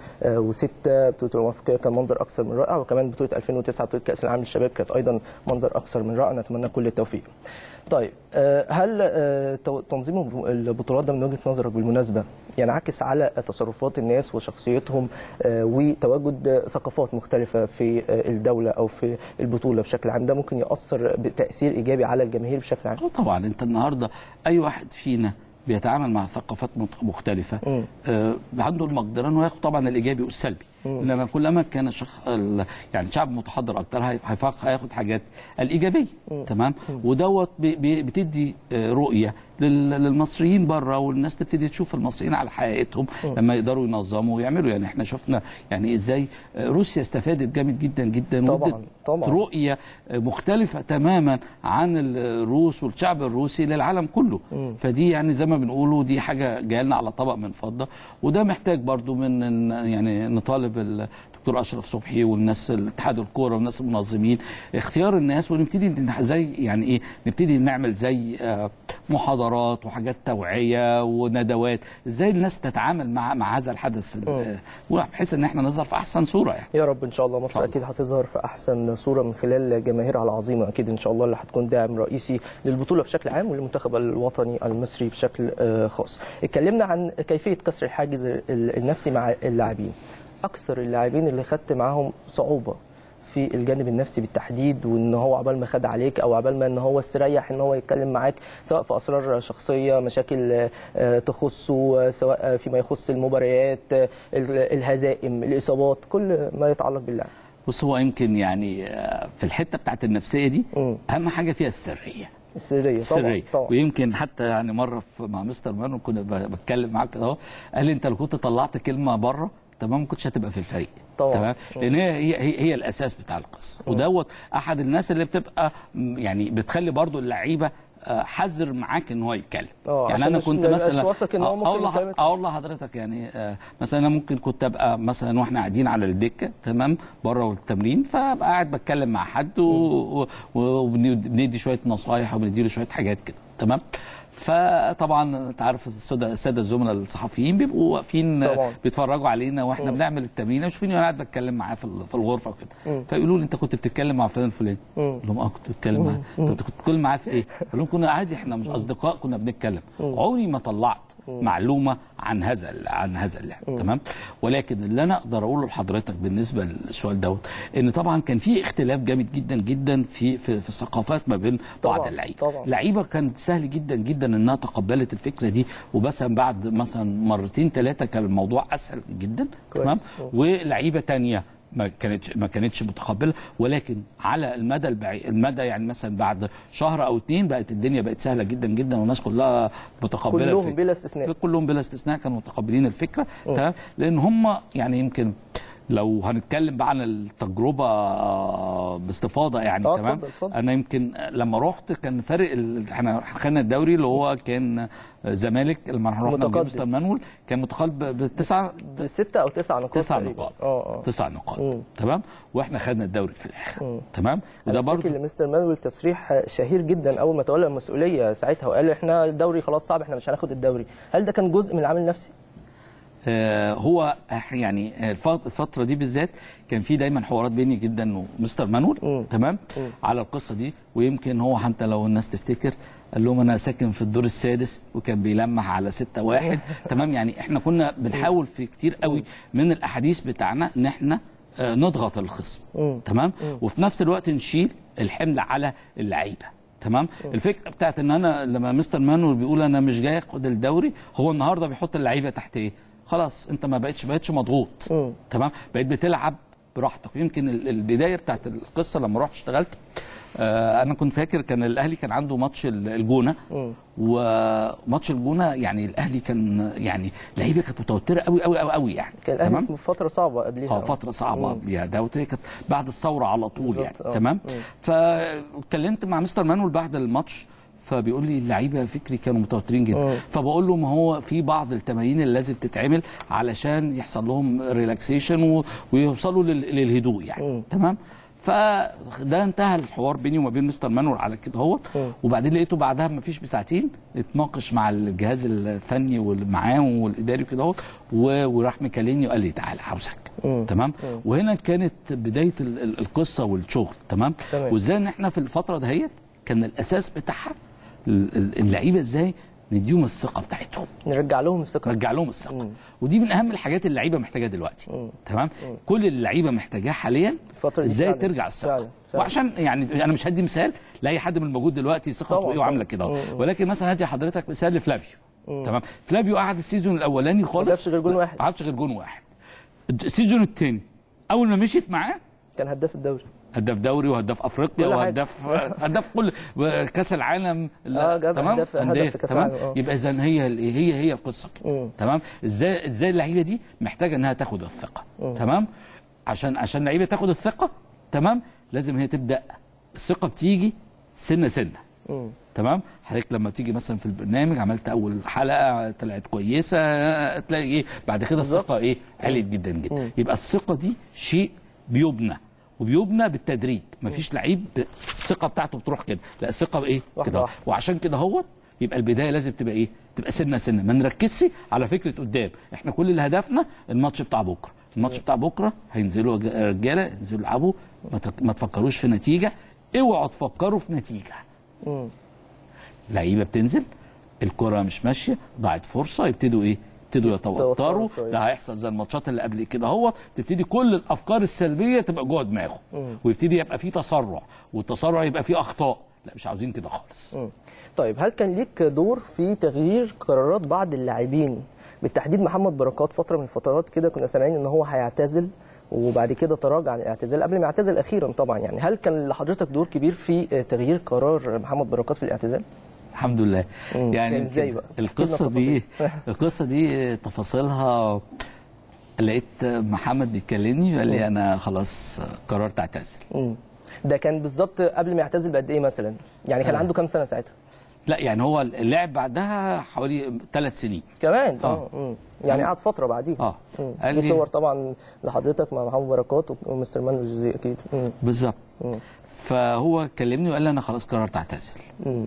2006 بطوله الامم الافريقيه كان منظر اكثر من رائع وكمان بطوله 2009 بطوله كاس العالم للشباب كانت ايضا منظر اكثر من رائع نتمنى كل التوفيق طيب آه، هل آه، تو- تنظيم البطولات ده من وجهه نظرك بالمناسبه ينعكس على تصرفات الناس وشخصيتهم آه، وتواجد ثقافات مختلفه في آه، الدوله او في البطوله بشكل عام ده ممكن ياثر بتاثير ايجابي على الجماهير بشكل عام؟ اه طبعا انت النهارده اي واحد فينا بيتعامل مع ثقافات مت- مختلفه آه عنده المقدره انه ياخد طبعا الايجابي والسلبي انما كلما كان الشخص ال- يعني شعب متحضر اكتر هي- هيفق- هياخد حاجات الايجابيه تمام ودوت بي- بي- بتدي آه، رؤيه لل- للمصريين بره والناس تبتدي تشوف المصريين على حقيقتهم لما يقدروا ينظموا ويعملوا يعني احنا شفنا يعني ازاي آه، روسيا استفادت جامد جدا جدا طبعاً، وادت طبعاً. رؤيه مختلفه تماما عن الروس والشعب الروسي للعالم كله فدي يعني زي ما بنقولوا دي حاجه جايه لنا على طبق من فضه وده محتاج برضو من إن- يعني نطالب الدكتور اشرف صبحي والناس الاتحاد الكوره والناس المنظمين اختيار الناس ونبتدي ن- زي يعني ايه نبتدي نعمل زي آه، محاضرات وحاجات توعيه وندوات ازاي الناس تتعامل مع مع هذا الحدث آه، بحيث ان احنا نظهر في احسن صوره يعني يا رب ان شاء الله مصر اكيد هتظهر في احسن صوره من خلال جماهيرها العظيمه اكيد ان شاء الله اللي هتكون داعم رئيسي للبطوله بشكل عام وللمنتخب الوطني المصري بشكل آه، خاص. اتكلمنا عن كيفيه كسر الحاجز ال- النفسي مع اللاعبين. اكثر اللاعبين اللي خدت معاهم صعوبه في الجانب النفسي بالتحديد وان هو عبال ما خد عليك او عبال ما ان هو استريح ان هو يتكلم معاك سواء في اسرار شخصيه مشاكل آه، تخصه آه، سواء آه، فيما يخص المباريات آه، ال- الهزائم الاصابات كل ما يتعلق باللاعب بص هو يمكن يعني آه، في الحته بتاعت النفسيه دي اهم حاجه فيها السريه السريه طبعا السريه طبعا ويمكن حتى يعني مره في مع مستر مانو كنا ب- بتكلم معاه كده اهو قال لي انت لو كنت طلعت كلمه بره تمام ما كنتش هتبقى في الفريق طبعا. تمام لان هي هي, هي, هي الاساس بتاع القصه ودوت احد الناس اللي بتبقى م، يعني بتخلي برضو اللعيبه آه، حذر معاك ان هو يتكلم اه يعني عشان انا مش- كنت ما يبقاش مثلا واثق إن هو ممكن اقول لح- يتكلم. اقول لحضرتك يعني آه، مثلا انا ممكن كنت ابقى مثلا واحنا قاعدين على الدكه تمام بره التمرين فابقى قاعد بتكلم مع حد و- و- وبندي شويه نصايح وبندي له شويه حاجات كده تمام فطبعا انت عارف الساده الساده الزملاء الصحفيين بيبقوا واقفين آه، طبعاً. بيتفرجوا علينا واحنا مم. بنعمل التمرين ويشوفوني وانا قاعد بتكلم معاه في ال- في الغرفه وكده مم. فيقولوا لي انت كنت بتتكلم مع فلان الفلاني مم. اقول لهم اه كنت بتكلم معاه طب انت كنت بتتكلم معاه في ايه؟ اقول لهم كنا عادي احنا مش اصدقاء كنا بنتكلم عمري ما طلعت معلومه عن هذا ال- عن هذا اللعب تمام ولكن اللي انا اقدر اقوله لحضرتك بالنسبه للسؤال دوت ان طبعا كان في اختلاف جامد جدا جدا في في, في الثقافات ما بين بعض طبعاً، اللعيبه طبعاً. لعيبه كانت سهل جدا جدا انها تقبلت الفكره دي ومثلا بعد مثلا مرتين ثلاثه كان الموضوع اسهل جدا كويس. تمام مم. ولعيبه تانية ما كانتش ما كانتش متقبله ولكن على المدى البعيد المدى يعني مثلا بعد شهر او اتنين بقت الدنيا بقت سهله جدا جدا والناس كلها متقبله كلهم الفكرة. بلا استثناء كلهم بلا استثناء كانوا متقبلين الفكره مم. تمام لان هم يعني يمكن لو هنتكلم بقى عن التجربه آه، باستفاضه يعني آه، تمام اتفضل، اتفضل. انا يمكن لما رحت كان فارق ال- احنا خدنا الدوري اللي هو كان زمالك لما رحنا متقدم. مستر مانويل كان متقدم بتسعه ستة او تسعة نقاط تسع تقريباً. نقاط اه اه تسع نقاط مم. تمام واحنا خدنا الدوري في الاخر مم. تمام وده انا برضه برضه لمستر مانويل تصريح شهير جدا اول ما تولى المسؤوليه ساعتها وقال احنا الدوري خلاص صعب احنا مش هناخد الدوري هل ده كان جزء من العامل النفسي آه، هو يعني الفت- الفتره دي بالذات كان في دايما حوارات بيني جدا ومستر مانويل تمام على القصه دي ويمكن هو حتى لو الناس تفتكر قال لهم انا ساكن في الدور السادس وكان بيلمح على ستة واحد تمام يعني احنا كنا بنحاول في كتير قوي من الاحاديث بتاعنا ان احنا آه، نضغط الخصم تمام وفي نفس الوقت نشيل الحمل على اللعيبه تمام الفكره بتاعت ان انا لما مستر مانويل بيقول انا مش جاي اخد الدوري هو النهارده بيحط اللعيبه تحت ايه خلاص انت ما بقتش بقتش مضغوط تمام بقيت بتلعب براحتك يمكن ال- البدايه بتاعت القصه لما رحت اشتغلت آه انا كنت فاكر كان الاهلي كان عنده ماتش ال- الجونه وماتش الجونه يعني الاهلي كان يعني لعيبه كانت متوتره قوي قوي قوي قوي يعني كان الاهلي في فتره صعبه قبليها اه فتره صعبه مم. قبليها ده وهي كانت بعد الثوره على طول يعني بالظبط، آه. تمام مم. فاتكلمت مع مستر مانويل بعد الماتش فبيقول لي اللعيبه فكري كانوا متوترين جدا مم. فبقول له ما هو في بعض التمارين اللي لازم تتعمل علشان يحصل لهم ريلاكسيشن و... ويوصلوا لل... للهدوء يعني تمام فده انتهى الحوار بيني وما بين مستر مانويل على كده اهوت وبعدين لقيته بعدها ما فيش بساعتين اتناقش مع الجهاز الفني واللي معاه والاداري وكده اهوت و- وراح مكلمني وقال لي تعالى عاوزك تمام وهنا كانت بدايه ال- ال- القصه والشغل تمام تمام. وازاي ان احنا في الفتره دهيت كان الاساس بتاعها ال- ال- اللعيبه ازاي نديهم الثقه بتاعتهم نرجع لهم الثقه نرجع لهم الثقه ودي من اهم الحاجات اللي اللعيبه محتاجاها دلوقتي تمام كل اللي اللعيبه محتاجاه حاليا الفترة دي ازاي فعلاً. ترجع الثقه فعلاً. فعلاً. وعشان يعني انا مش هدي مثال لاي حد من الموجود دلوقتي ثقته طبعاً، ايه وعامله طبعاً. كده مم. ولكن مثلا هدي حضرتك مثال لفلافيو مم. تمام فلافيو قعد السيزون الاولاني خالص جابش غير جون واحد. ما عادش غير جون واحد السيزون الثاني اول ما مشيت معاه كان هداف الدوري هداف دوري وهداف افريقيا كل حاجة. وهداف هداف كل كاس العالم آه، جاب تمام هدف- هدف أندية، في كأس تمام العالم، آه. يبقى اذا هي ال- هي هي القصه كده. تمام ازاي ازاي اللعيبه دي محتاجه انها تاخد الثقه مم. تمام عشان عشان اللعيبه تاخد الثقه تمام لازم هي تبدا الثقه بتيجي سنه سنه مم. تمام حضرتك لما تيجي مثلا في البرنامج عملت اول حلقه طلعت كويسه تلاقي ايه بعد كده الثقه ايه عليت جدا جدا يبقى الثقه دي شيء بيبنى وبيبنى بالتدريج مفيش لعيب الثقه بتاعته بتروح كده لا الثقه بايه واحدة كده واحدة. وعشان كده هو يبقى البدايه لازم تبقى ايه تبقى سنه سنه ما نركزش على فكره قدام احنا كل اللي هدفنا الماتش بتاع بكره الماتش بتاع بكره هينزلوا رج- رجاله ينزلوا يلعبوا ما تك- ما تفكروش في نتيجه اوعوا تفكروا في نتيجه مم. لعيبه بتنزل الكره مش ماشيه ضاعت فرصه يبتدوا ايه يبتدوا يتوتروا يتوتروا شوية. ده هيحصل زي الماتشات اللي قبل كده هو تبتدي كل الافكار السلبيه تبقى جوه دماغه مم. ويبتدي يبقى فيه تسرع والتسرع يبقى فيه اخطاء لا مش عاوزين كده خالص مم. طيب هل كان ليك دور في تغيير قرارات بعض اللاعبين بالتحديد محمد بركات فتره من الفترات كده كنا سامعين ان هو هيعتزل وبعد كده تراجع عن الاعتزال قبل ما يعتزل اخيرا طبعا يعني هل كان لحضرتك دور كبير في تغيير قرار محمد بركات في الاعتزال؟ الحمد لله مم. يعني كان ازاي يمكن بقى؟ القصه احكي دي لنا القصه دي تفاصيلها لقيت محمد بيكلمني وقال لي انا خلاص قررت اعتزل مم. ده كان بالظبط قبل ما يعتزل بقد ايه مثلا؟ يعني كان آه. عنده كام سنه ساعتها؟ لا يعني هو اللعب بعدها حوالي ثلاث سنين كمان اه, آه. مم. يعني قعد فتره بعديها اه مم. قال دي لي- صور طبعا لحضرتك مع محمد بركات ومستر مانويل جوزيه اكيد مم. بالظبط مم. فهو كلمني وقال لي انا خلاص قررت اعتزل مم.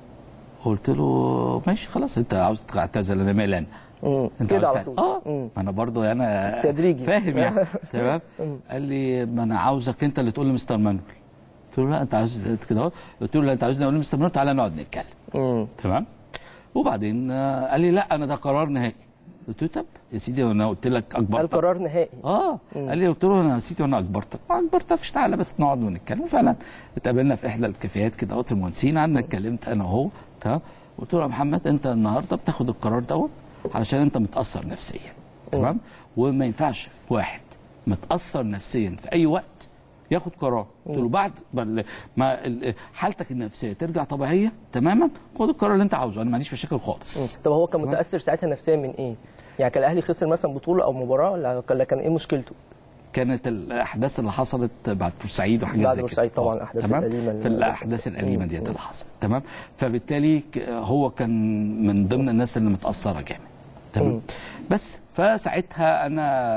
قلت له ماشي خلاص انت عاوز تعتزل انا مالي انا مم. انت كده عاوز على تع- طول اه مم. ما انا برضه انا تدريجي. فاهم يعني تمام مم. قال لي ما انا عاوزك انت اللي تقول لمستر مانويل قلت له لا انت عاوز كده اهو قلت له لا انت عاوزني اقول لمستر مانويل تعالى نقعد نتكلم مم. تمام وبعدين آه، قال لي لا انا ده قرار نهائي قلت له طب يا سيدي انا قلت لك اجبرتك القرار نهائي اه قال لي قلت له انا يا سيدي وانا اجبرتك ما اجبرتكش تعالى بس نقعد ونتكلم وفعلا اتقابلنا في احدى الكافيهات كده اهوت في المهندسين قعدنا اتكلمت انا وهو تمام قلت له يا محمد انت النهارده بتاخد القرار دوت علشان انت متاثر نفسيا تمام وما ينفعش واحد متاثر نفسيا في اي وقت ياخد قرار قلت له بعد بل- ما ال- حالتك النفسيه ترجع طبيعيه تماما خد القرار اللي انت عاوزه انا ما عنديش مشاكل خالص طب هو كان متاثر ساعتها نفسيا من ايه؟ يعني كان الاهلي خسر مثلا بطوله او مباراه ولا ولا كان ايه مشكلته؟ كانت الاحداث اللي حصلت بعد بورسعيد وحاجات بعد زي كده بورسعيد طبعا آه، الأحداث تمام؟ الأليمة اللي- في الاحداث الاليمه مم. ديت اللي حصلت تمام فبالتالي ك- هو كان من ضمن الناس اللي متاثره جامد تمام بس فساعتها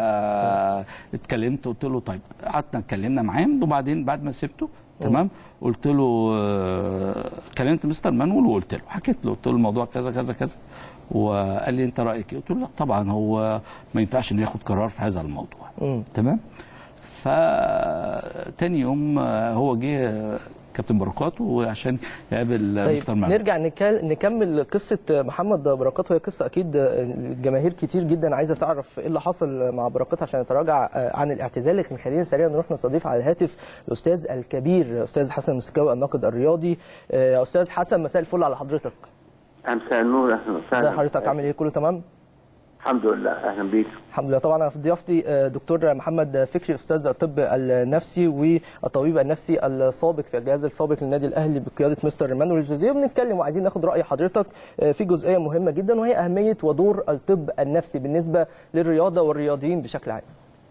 انا اتكلمت قلت له طيب قعدنا اتكلمنا معاه وبعدين بعد ما سبته تمام قلت له آه، كلمت مستر مانويل وقلت له حكيت له قلت له الموضوع كذا كذا كذا وقال لي انت رايك ايه؟ قلت له لا طبعا هو ما ينفعش انه ياخد قرار في هذا الموضوع مم. تمام فتاني يوم آه، هو جه آه، كابتن بركات وعشان يقابل طيب مستر مانويل نرجع نكال- نكمل قصه محمد بركات وهي قصه اكيد الجماهير كتير جدا عايزه تعرف ايه اللي حصل مع بركات عشان يتراجع عن الاعتزال لكن خلينا سريعا نروح نستضيف على الهاتف الاستاذ الكبير استاذ حسن المسكاوي الناقد الرياضي يا استاذ حسن مساء الفل على حضرتك مساء النور اهلا ازي وسهلا حضرتك عامل ايه كله تمام الحمد لله اهلا بيك الحمد لله طبعا أنا في ضيافتي آه، دكتور محمد فكري استاذ الطب النفسي والطبيب النفسي السابق في الجهاز السابق للنادي الاهلي بقياده مستر مانويل جوزيه وبنتكلم وعايزين ناخد راي حضرتك آه، في جزئيه مهمه جدا وهي اهميه ودور الطب النفسي بالنسبه للرياضه والرياضيين بشكل عام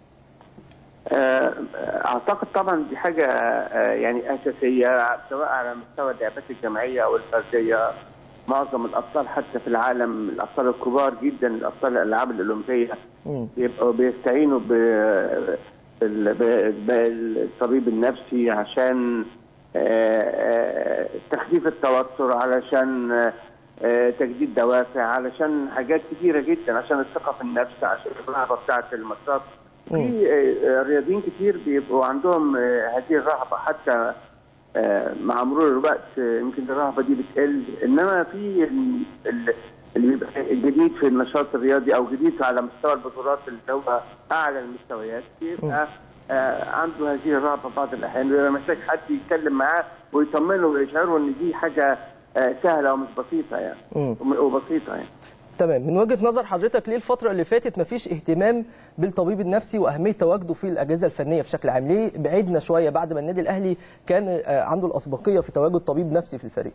آه، اعتقد طبعا دي حاجه آه، يعني اساسيه سواء على مستوى اللعبات الجماعيه او الفرديه معظم الابطال حتى في العالم الابطال الكبار جدا الابطال الالعاب الاولمبيه بيبقوا بيستعينوا ب- بال- ب- بالطبيب النفسي عشان آه، آه، تخفيف التوتر علشان آه، آه، تجديد دوافع علشان حاجات كثيره جدا عشان الثقه في النفس عشان الرهبه بتاعه الماتشات في آه، رياضيين كتير بيبقوا عندهم آه، هذه الرهبه حتى آه، مع مرور الوقت آه، يمكن الرهبه دي بتقل انما في ال- ال- اللي بيبقى الجديد في النشاط الرياضي او جديد على مستوى البطولات اللي هو اعلى المستويات بيبقى آه، عنده هذه الرهبه بعض الاحيان بيبقى محتاج حد يتكلم معاه ويطمنه ويشعره ان دي حاجه آه، سهله ومش بسيطه يعني مم. وبسيطه يعني تمام من وجهه نظر حضرتك ليه الفتره اللي فاتت مفيش اهتمام بالطبيب النفسي واهميه تواجده في الاجهزه الفنيه بشكل عام ليه بعدنا شويه بعد ما النادي الاهلي كان آه، عنده الاسبقيه في تواجد طبيب نفسي في الفريق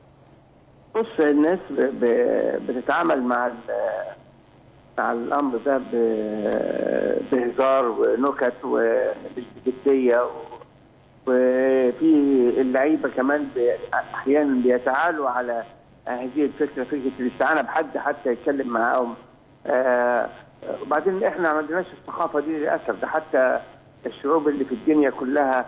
بص الناس ب- ب- بتتعامل مع ال- مع الامر ده ب- بهزار ونكت ومش بجديه و- وفي اللعيبه كمان ب- احيانا بيتعالوا على هذه الفكره فكره الاستعانه بحد حتى يتكلم معاهم آه، وبعدين احنا ما عندناش الثقافه دي للاسف ده حتى الشعوب اللي في الدنيا كلها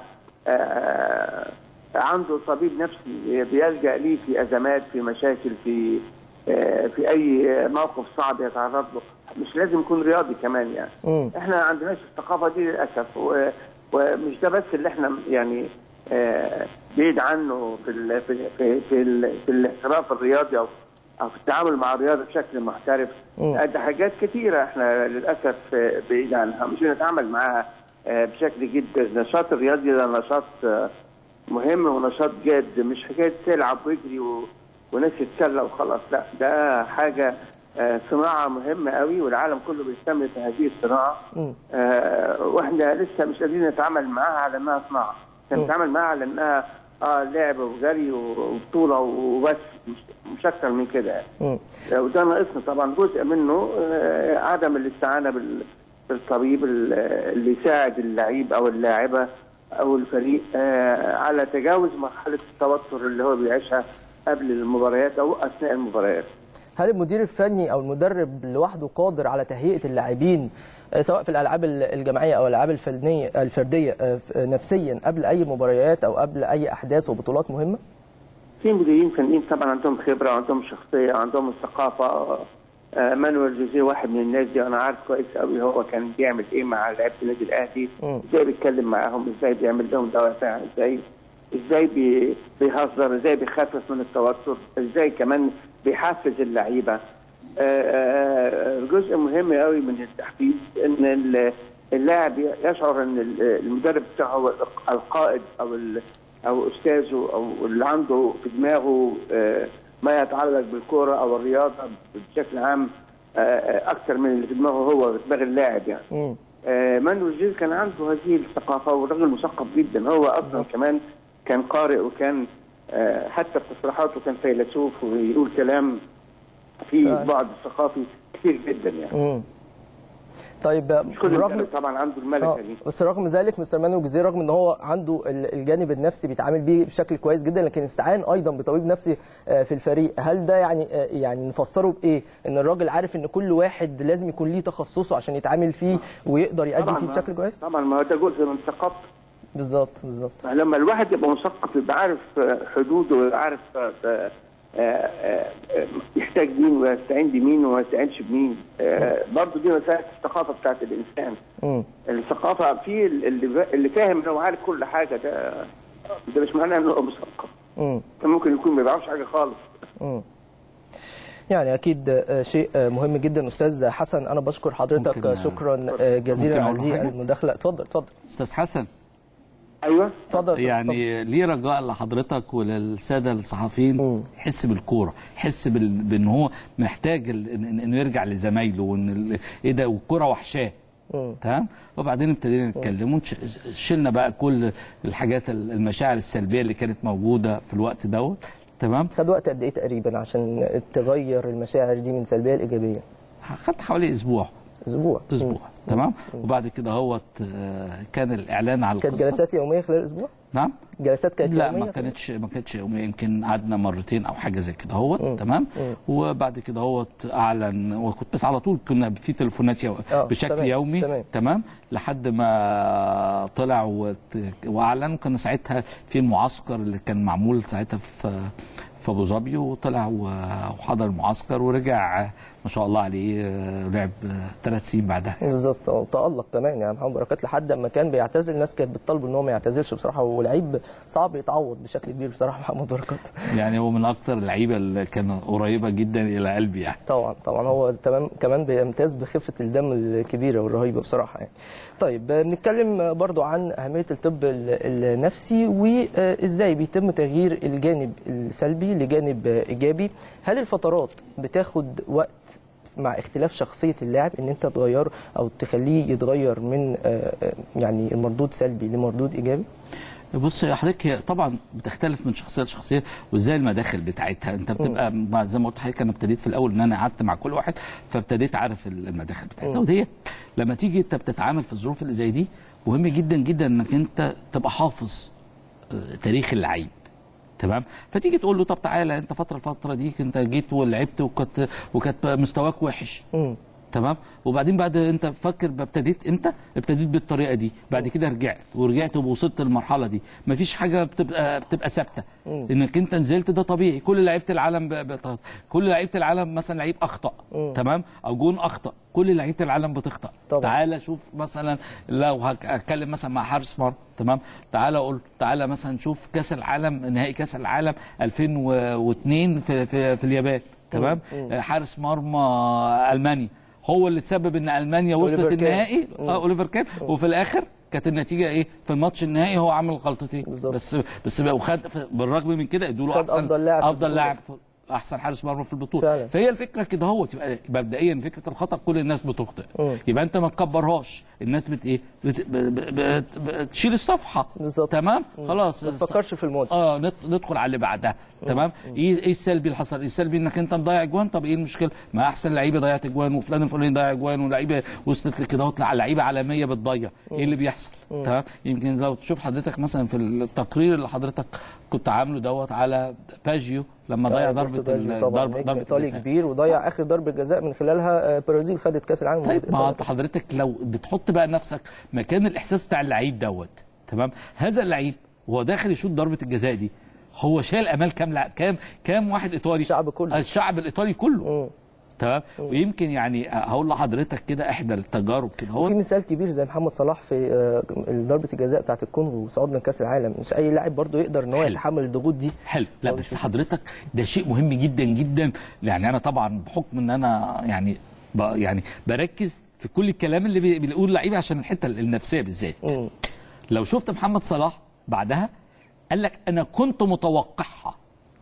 آه، عنده طبيب نفسي بيلجا ليه في ازمات في مشاكل في آه، في اي موقف صعب يتعرض له مش لازم يكون رياضي كمان يعني مم. احنا ما عندناش الثقافه دي للاسف و- ومش ده بس اللي احنا يعني آه، بعيد عنه في ال في في في, ال في الاحتراف الرياضي او او في التعامل مع الرياضه بشكل محترف مم. ده حاجات كثيره احنا للاسف آه، بعيد عنها مش بنتعامل معاها آه، بشكل جد النشاط الرياضي ده نشاط آه، مهم ونشاط جاد مش حكايه تلعب ويجري و... وناس يتسلى وخلاص لا ده حاجه آه، صناعه مهمه قوي والعالم كله بيهتم بهذه الصناعه مم. آه، واحنا لسه مش قادرين نتعامل معاها على انها صناعه احنا مم. بنتعامل معاها على انها اه لعب وجري وبطوله وبس مش, مش اكتر من كده يعني. مم. آه، وده ناقصنا طبعا جزء منه آه، عدم الاستعانه بال- بالطبيب ال- اللي يساعد اللعيب او اللاعبه او الفريق آه، على تجاوز مرحله التوتر اللي هو بيعيشها قبل المباريات او اثناء المباريات. هل المدير الفني او المدرب لوحده قادر على تهيئه اللاعبين آه، سواء في الالعاب ال- الجماعيه او الالعاب الفنيه الفرديه آه، ف- آه، نفسيا قبل اي مباريات او قبل اي احداث وبطولات مهمه؟ في مديرين فنيين طبعا عندهم خبره وعندهم شخصيه وعندهم الثقافه آه، مانويل جوزيه واحد من الناس دي انا عارف كويس قوي هو كان بيعمل ايه مع لعيبه النادي الاهلي مم. ازاي بيتكلم معاهم ازاي بيعمل لهم دوافع ازاي ازاي بي- بيهزر ازاي بيخفف من التوتر ازاي كمان بيحفز اللعيبه آه، آه، جزء مهم قوي من التحفيز ان ال- اللاعب يشعر ان ال- المدرب بتاعه هو القائد او ال- او استاذه او اللي عنده في دماغه آه، ما يتعلق بالكوره او الرياضه بشكل عام آه، آه، اكثر من اللي في دماغه هو في دماغ اللاعب يعني مم. آه، مانويل جيل كان عنده هذه الثقافه وراجل مثقف جدا هو اصلا كمان كان قارئ وكان آه، حتى في تصريحاته كان فيلسوف ويقول كلام فيه فعلا. بعد ثقافي كثير جدا يعني مم. طيب آه، مش كل بالرغم مدرب طبعا عنده آه، الملكه دي بس رغم ذلك مستر مانويل جوزيه رغم ان هو عنده ال- الجانب النفسي بيتعامل بيه بشكل كويس جدا لكن استعان ايضا بطبيب نفسي آه، في الفريق هل ده يعني آه، يعني نفسره بايه ان الراجل عارف ان كل واحد لازم يكون ليه تخصصه عشان يتعامل فيه ويقدر يؤدي طبعا فيه ما- بشكل كويس طبعا ما هو ده جزء من ثقافته بالظبط بالظبط لما الواحد يبقى مثقف يبقى عارف آه، حدوده وعارف آه، آه، آه، آه، يحتاج مين ويستعين بمين وما يستعينش بمين آه، برضه دي مسألة الثقافة بتاعت الإنسان مم. الثقافة في اللي اللي فاهم إنه عارف كل حاجة ده ده مش معناه إنه مثقف مم. كان ممكن يكون ما بيعرفش حاجة خالص مم. يعني اكيد آه، شيء آه، مهم جدا استاذ حسن انا بشكر حضرتك ممكن، آه، آه، شكرا آه، جزيلا ممكن أقول على هذه حاجة؟ المداخله اتفضل اتفضل استاذ حسن ايوه اتفضل يعني ليه رجاء لحضرتك وللساده الصحفيين يحس بالكوره يحس بال... بان هو محتاج ال... إن- إن- انه يرجع لزمايله وان ال... ايه ده والكوره وحشاه تمام وبعدين ابتدينا نتكلم ونش- شلنا بقى كل الحاجات ال- المشاعر السلبيه اللي كانت موجوده في الوقت دوت تمام خد وقت قد ايه تقريبا عشان تغير المشاعر دي من سلبيه لايجابيه خد حوالي اسبوع اسبوع اسبوع تمام وبعد كده هوت آه، كان الاعلان على كانت القصه جلسات يوميه خلال الاسبوع نعم جلسات كانت لا يوميه ما كانتش ما كانتش يوميه يمكن قعدنا مرتين او حاجه زي كده هوت تمام وبعد كده هوت اعلن وكنت بس على طول كنا في تليفونات يو... آه، بشكل تمام، يومي تمام. تمام لحد ما طلع وت... واعلن كنا ساعتها في المعسكر اللي كان معمول ساعتها في في ابو ظبي وطلع و- وحضر المعسكر ورجع ما شاء الله عليه آه، لعب ثلاث سنين بعدها بالظبط اه تألق كمان يعني محمد بركات لحد ما كان بيعتزل الناس كانت بتطالبه ان هو ما يعتزلش بصراحه ولعيب صعب يتعوض بشكل كبير بصراحه محمد بركات يعني هو من اكثر اللعيبه اللي كان قريبه جدا الى قلبي يعني طبعا طبعا هو تمام كمان بيمتاز بخفه الدم الكبيره والرهيبه بصراحه يعني طيب آه، بنتكلم برضو عن اهميه الطب ال- النفسي وازاي بيتم تغيير الجانب السلبي لجانب آه، ايجابي هل الفترات بتاخد وقت مع اختلاف شخصيه اللاعب ان انت تغيره او تخليه يتغير من آه، آه، يعني المردود سلبي لمردود ايجابي بص يا حضرتك هي طبعا بتختلف من شخصيه لشخصيه وازاي المداخل بتاعتها انت بتبقى مع- زي ما قلت لحضرتك انا ابتديت في الاول ان انا قعدت مع كل واحد فابتديت عارف المداخل بتاعتها مم. ودي لما تيجي انت بتتعامل في الظروف اللي زي دي مهم جدا جدا انك انت تبقى حافظ آه، تاريخ اللعيب تمام فتيجي تقول له طب تعالى انت فتره الفتره دي انت جيت ولعبت وكنت وكانت مستواك وحش تمام وبعدين بعد انت فكر ابتديت امتى ابتديت بالطريقه دي بعد كده رجعت ورجعت ووصلت للمرحله دي مفيش حاجه بتبقى بتبقى ثابته مم. انك انت نزلت ده طبيعي كل لعيبه العالم ب... ب... كل لعيبه العالم مثلا لعيب اخطا مم. تمام او جون اخطا كل لعيبه العالم بتخطا طبعا. تعالى شوف مثلا لو هك- هتكلم مثلا مع حارس مرمى تمام تعالى اقول تعالى مثلا شوف كاس العالم نهائي كاس العالم 2002 في في, في اليابان تمام مم. آه، حارس مرمى المانيا هو اللي تسبب ان المانيا وصلت أوليفر كان. النهائي مم. اه اوليفر كان وفي الاخر كانت النتيجه ايه في الماتش النهائي هو عمل غلطتين بس بس بقى وخد بالرغم من كده ادوا له خد احسن أفضل لاعب في افضل البطولة. لاعب في- احسن حارس مرمى في البطوله فعلا. فهي الفكره كده هو تبقى مبدئيا فكره الخطا كل الناس بتخطئ مم. يبقى انت ما تكبرهاش الناس بت ايه بت... ب... ب... ب... بتشيل الصفحه بالظبط تمام خلاص ما تفكرش في الماضي اه ندخل, ندخل على اللي بعدها تمام ايه ايه السلبي اللي حصل؟ السلبي انك انت مضيع اجوان طب ايه المشكله؟ ما احسن لعيبه ضيعت اجوان وفلان الفلاني ضيع اجوان ولعيبه وصلت لكده اهوت لعيبه عالميه بتضيع ايه اللي بيحصل؟ مم. تمام يمكن لو تشوف حضرتك مثلا في التقرير اللي حضرتك كنت عامله دوت على باجيو لما ضيع ضربه ال- طبعا ضربه نجم ضربه ايطالي الجزاء. كبير وضيع اخر ضربه جزاء من خلالها آه، برازيل خدت كاس العالم طيب ما هو حضرتك لو بتحط بقى نفسك مكان الاحساس بتاع اللعيب دوت تمام هذا اللعيب وهو داخل يشوط ضربه الجزاء دي هو شايل امال كام لع... كام كام واحد ايطالي الشعب كله الشعب الايطالي كله تمام ويمكن يعني هقول لحضرتك كده احدى التجارب كده هو في مثال كبير زي محمد صلاح في آه، ضربه الجزاء بتاعت الكونغو وصعودنا لكاس العالم مش اي لاعب برضه يقدر ان هو يتحمل الضغوط دي حلو لا بس حضرتك ده شيء مهم جدا جدا يعني انا طبعا بحكم ان انا يعني ب يعني بركز في كل الكلام اللي بي- بيقول اللعيبه عشان الحته النفسيه بالذات لو شفت محمد صلاح بعدها قال لك انا كنت متوقعها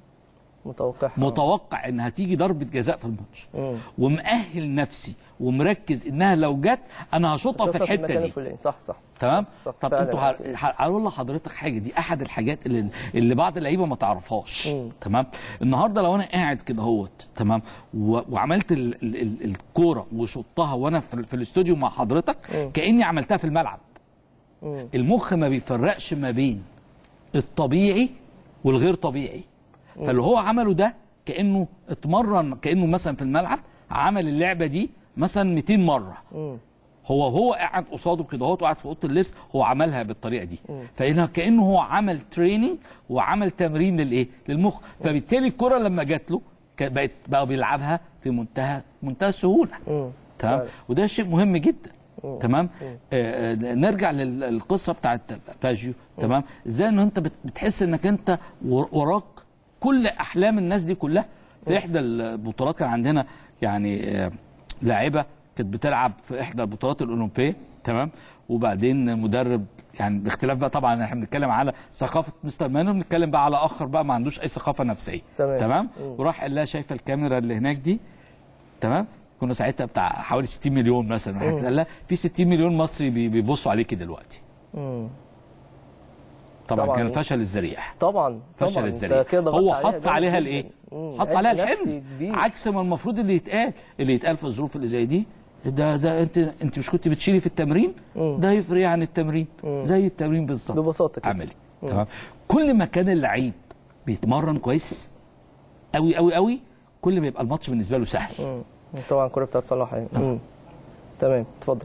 متوقع متوقع ان هتيجي ضربه جزاء في الماتش ومؤهل نفسي ومركز انها لو جت انا هشوطها في الحته المكان دي الفلاني صح صح تمام صح، طب فعلا انتوا يعني. ه- ه- هقول لحضرتك حاجه دي احد الحاجات اللي, اللي بعض اللعيبه ما تعرفهاش مم. تمام النهارده لو انا قاعد كده اهوت تمام و- وعملت ال- ال- ال- الكوره وشطها وانا في, في الاستوديو مع حضرتك مم. كاني عملتها في الملعب مم. المخ ما بيفرقش ما بين الطبيعي والغير طبيعي مم. فاللي هو عمله ده كانه اتمرن كانه مثلا في الملعب عمل اللعبه دي مثلا 200 مره مم. هو هو قاعد قصاده كده هو قاعد في اوضه اللبس هو عملها بالطريقه دي مم. فهنا كانه هو عمل تريننج وعمل تمرين للايه للمخ فبالتالي الكره لما جات له كان- بقت بقى بيلعبها في منتهى منتهى السهوله مم. تمام فعلا. وده شيء مهم جدا مم. تمام آه آه، نرجع للقصه بتاعت باجيو تمام ازاي ان انت بت- بتحس انك انت ور- وراك كل احلام الناس دي كلها في احدى البطولات كان عندنا يعني آه، لاعبه كانت بتلعب في احدى البطولات الاولمبيه تمام وبعدين مدرب يعني باختلاف بقى طبعا احنا بنتكلم على ثقافه مستر مانو بنتكلم بقى على اخر بقى ما عندوش اي ثقافه نفسيه تمام. تمام مم. وراح قال لها شايفه الكاميرا اللي هناك دي تمام كنا ساعتها بتاع حوالي 60 مليون مثلا مم. قال لها في 60 مليون مصري بي- بيبصوا عليكي دلوقتي مم. طبعا, طبعاً. كان فشل الذريع طبعا فشل طبعا الذريع أنت كده ضغطت هو عليها حط جامد عليها جداً. الايه مم. حط عبء عليها نفسي الحمل كبير. عكس ما المفروض اللي يتقال اللي يتقال في الظروف اللي زي دي ده ده انت انت مش كنت بتشيلي في التمرين ده يفرق إيه عن التمرين زي التمرين بالظبط ببساطه كده عملي تمام كل ما كان اللعيب بيتمرن كويس قوي قوي قوي كل ما يبقى الماتش بالنسبه له سهل مم. طبعا الكوره بتاعت صلاح يعني مم. تمام اتفضل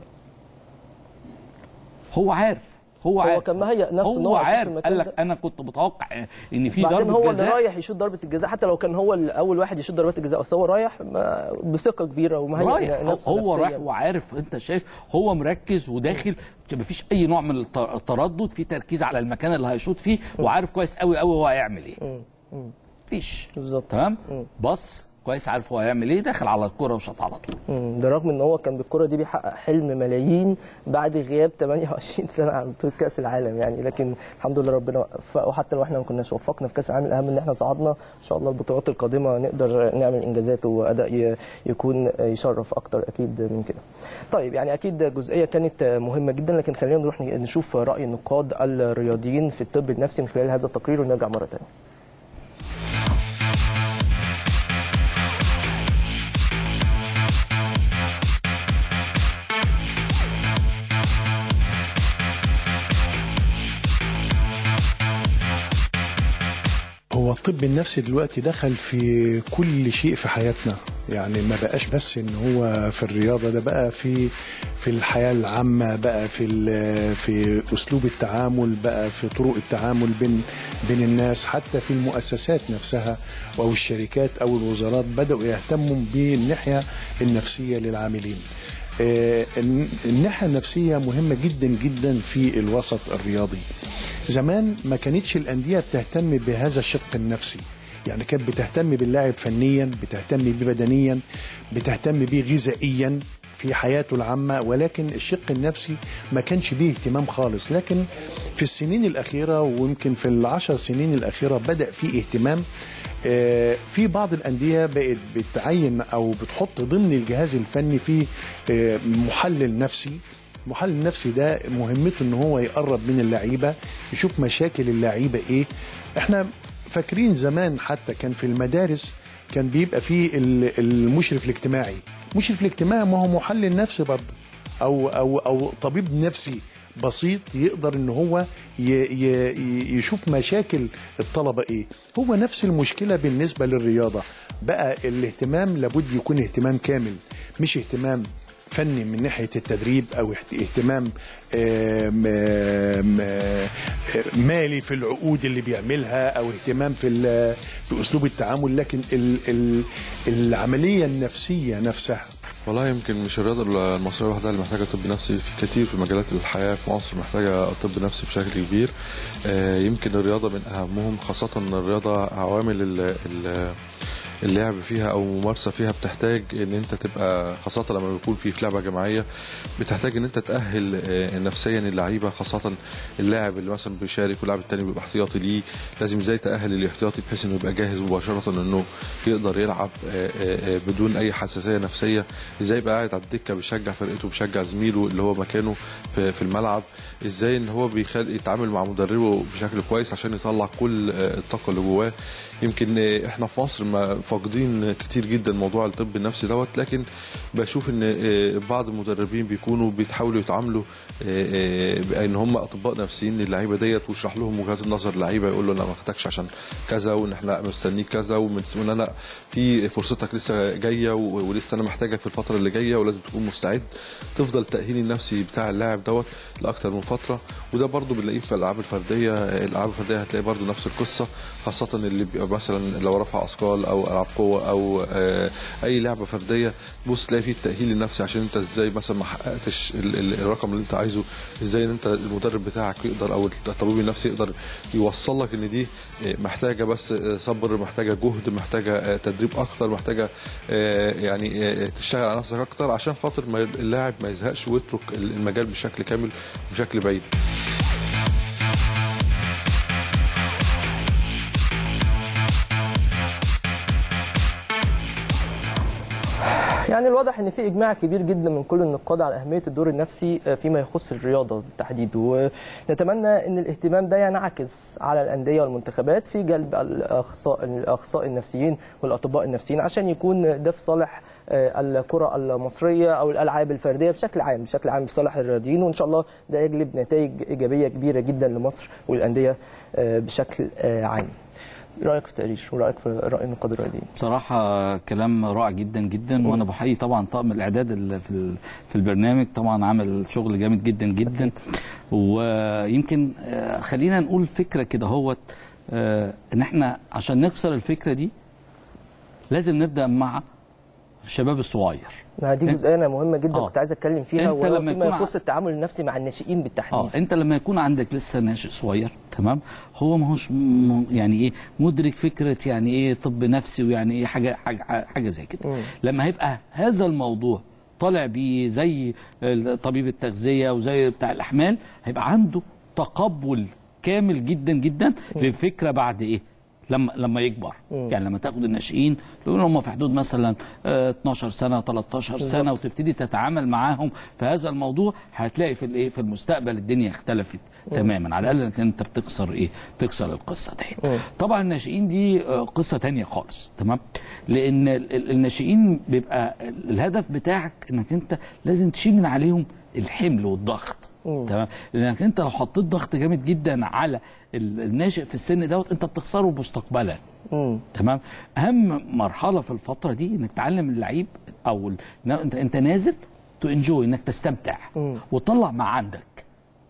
هو عارف هو هو عارف كان مهيأ نفسه إن هو هو هيشوط عارف المكان قال ده. لك انا كنت متوقع ان في بعدين ضربه هو اللي جزاء رايح يشوط ضربه الجزاء حتى لو كان هو اول واحد يشوط ضربات الجزاء بس هو رايح ما- بثقه كبيره ومهيئ رايح نفسه هو نفسياً. رايح وعارف انت شايف هو مركز وداخل مفيش اي نوع من الت- التردد في تركيز على المكان اللي هيشوط فيه وعارف كويس قوي قوي هو هيعمل ايه مفيش بالظبط تمام بص كويس عارف هو هيعمل ايه داخل على الكرة وشاط على طول مم. ده رغم ان هو كان بالكره دي بيحقق حلم ملايين بعد غياب 28 سنه عن بطوله كاس العالم يعني لكن الحمد لله ربنا وفقه وحتى لو احنا ما كناش وفقنا في كاس العالم الاهم ان احنا صعدنا ان شاء الله البطولات القادمه نقدر نعمل انجازات واداء ي- يكون يشرف اكتر اكيد من كده. طيب يعني اكيد جزئيه كانت مهمه جدا لكن خلينا نروح نشوف راي النقاد الرياضيين في الطب النفسي من خلال هذا التقرير ونرجع مره ثانيه. هو الطب النفسي دلوقتي دخل في كل شيء في حياتنا يعني ما بقاش بس ان هو في الرياضه ده بقى في في الحياه العامه بقى في ال- في اسلوب التعامل بقى في طرق التعامل بين بين الناس حتى في المؤسسات نفسها او الشركات او الوزارات بداوا يهتموا بالناحيه النفسيه للعاملين آه، الن- الناحيه النفسيه مهمه جدا جدا في الوسط الرياضي زمان ما كانتش الانديه بتهتم بهذا الشق النفسي يعني كانت بتهتم باللاعب فنيا بتهتم بيه بدنيا بتهتم بيه غذائيا في حياته العامة ولكن الشق النفسي ما كانش بيه اهتمام خالص لكن في السنين الأخيرة ويمكن في العشر سنين الأخيرة بدأ في اهتمام آه، في بعض الأندية بقت بتعين أو بتحط ضمن الجهاز الفني في آه، محلل نفسي المحلل النفسي ده مهمته ان هو يقرب من اللعيبه يشوف مشاكل اللعيبه ايه احنا فاكرين زمان حتى كان في المدارس كان بيبقى فيه ال- المشرف الاجتماعي المشرف الاجتماعي ما هو محلل نفسي برضه او او او طبيب نفسي بسيط يقدر ان هو ي ي ي- يشوف مشاكل الطلبه ايه هو نفس المشكله بالنسبه للرياضه بقى الاهتمام لابد يكون اهتمام كامل مش اهتمام فني من ناحيه التدريب او اهت- اهتمام آم، آم، آه، مالي في العقود اللي بيعملها او اهتمام في ال- في اسلوب التعامل لكن ال ال العمليه النفسيه نفسها والله يمكن مش الرياضة المصرية لوحدها اللي محتاجة طب نفسي في كتير في مجالات الحياة في مصر محتاجة طب نفسي بشكل كبير آه، يمكن الرياضة من أهمهم خاصة إن الرياضة عوامل ال- ال- اللعب فيها او ممارسه فيها بتحتاج ان انت تبقى خاصه لما بيكون في في لعبه جماعيه بتحتاج ان انت تاهل آه، نفسيا اللعيبه خاصه اللاعب اللي مثلا بيشارك واللاعب التاني بيبقى احتياطي ليه لازم ازاي تاهل الاحتياطي بحيث انه يبقى جاهز مباشره انه يقدر يلعب آه، آه، آه، بدون اي حساسيه نفسيه ازاي يبقى قاعد على الدكه بيشجع فرقته بيشجع زميله اللي هو مكانه في في الملعب ازاي ان هو بيخلي يتعامل مع مدربه بشكل كويس عشان يطلع كل آه، الطاقه اللي جواه يمكن آه، احنا في مصر ما فاقدين كتير جدا موضوع الطب النفسي دوت لكن بشوف ان آه، بعض المدربين بيكونوا بيحاولوا يتعاملوا آه، آه، بان هم اطباء نفسيين للعيبه ديت ويشرح لهم وجهات النظر اللعيبه يقول له انا ما اخدكش عشان كذا وان احنا مستنيك كذا ومن- وان انا في فرصتك لسه جايه و- ولسه انا محتاجك في الفتره اللي جايه ولازم تكون مستعد تفضل التاهيل النفسي بتاع اللاعب دوت لاكثر من فتره وده برضو بنلاقيه في الالعاب الفرديه الالعاب الفرديه هتلاقي برضو نفس القصه خاصه اللي بيبقى مثلا لو رفع اثقال او العاب العاب قوه او آه، اي لعبه فرديه تبص تلاقي فيه التاهيل النفسي عشان انت ازاي مثلا ما حققتش ال- ال- الرقم اللي انت عايزه ازاي ان انت المدرب بتاعك يقدر او الطبيب النفسي يقدر يوصل لك ان دي آه، محتاجه بس آه، صبر محتاجه جهد محتاجه آه، تدريب اكتر محتاجه آه، يعني آه، تشتغل على نفسك اكتر عشان خاطر ما اللاعب ما يزهقش ويترك المجال بشكل كامل بشكل بعيد يعني الواضح ان في اجماع كبير جدا من كل النقاد على اهميه الدور النفسي فيما يخص الرياضه بالتحديد ونتمنى ان الاهتمام ده ينعكس على الانديه والمنتخبات في جلب الاخصائي الاخصائي النفسيين والاطباء النفسيين عشان يكون ده في صالح آه، الكره المصريه او الالعاب الفرديه بشكل عام بشكل عام في صالح الرياضيين وان شاء الله ده يجلب نتائج ايجابيه كبيره جدا لمصر والانديه آه، بشكل آه، عام. إيه رايك في التقرير ورايك في راي النقاد الرياضيين؟ بصراحة كلام رائع جدا جدا وأنا بحيي طبعا طاقم الإعداد اللي في ال- في البرنامج طبعا عامل شغل جامد جدا جدا ويمكن آه، خلينا نقول فكرة كده هوت آه، إن إحنا عشان نكسر الفكرة دي لازم نبدأ مع الشباب الصغير ما دي أنت- جزئيه مهمه جدا آه. كنت عايز اتكلم فيها أنت وهو لما فيما يكون ع- يخص التعامل النفسي مع الناشئين بالتحديد اه انت لما يكون عندك لسه ناشئ صغير تمام هو ما هوش م- يعني ايه مدرك فكره يعني ايه طب نفسي ويعني ايه حاجه حاجه حاجه زي كده مم. لما هيبقى هذا الموضوع طالع بيه زي طبيب التغذيه وزي بتاع الاحمال هيبقى عنده تقبل كامل جدا جدا للفكره بعد ايه لما لما يكبر مم. يعني لما تاخد الناشئين لو هم في حدود مثلا آه، 12 سنه 13 سنه بالظبط. وتبتدي تتعامل معاهم في هذا الموضوع هتلاقي في الايه في المستقبل الدنيا اختلفت مم. تماما على الاقل انك انت بتكسر ايه تكسر القصه دي مم. طبعا الناشئين دي آه، قصه تانية خالص تمام لان ال- ال- الناشئين بيبقى الهدف بتاعك انك انت لازم تشيل من عليهم الحمل والضغط مم. تمام لانك انت لو حطيت ضغط جامد جدا على ال- الناشئ في السن دوت انت بتخسره مستقبلا مم. تمام اهم مرحله في الفتره دي انك تعلم اللعيب او ال- إن انت انت نازل تو انجوي انك تستمتع مم. وتطلع ما عندك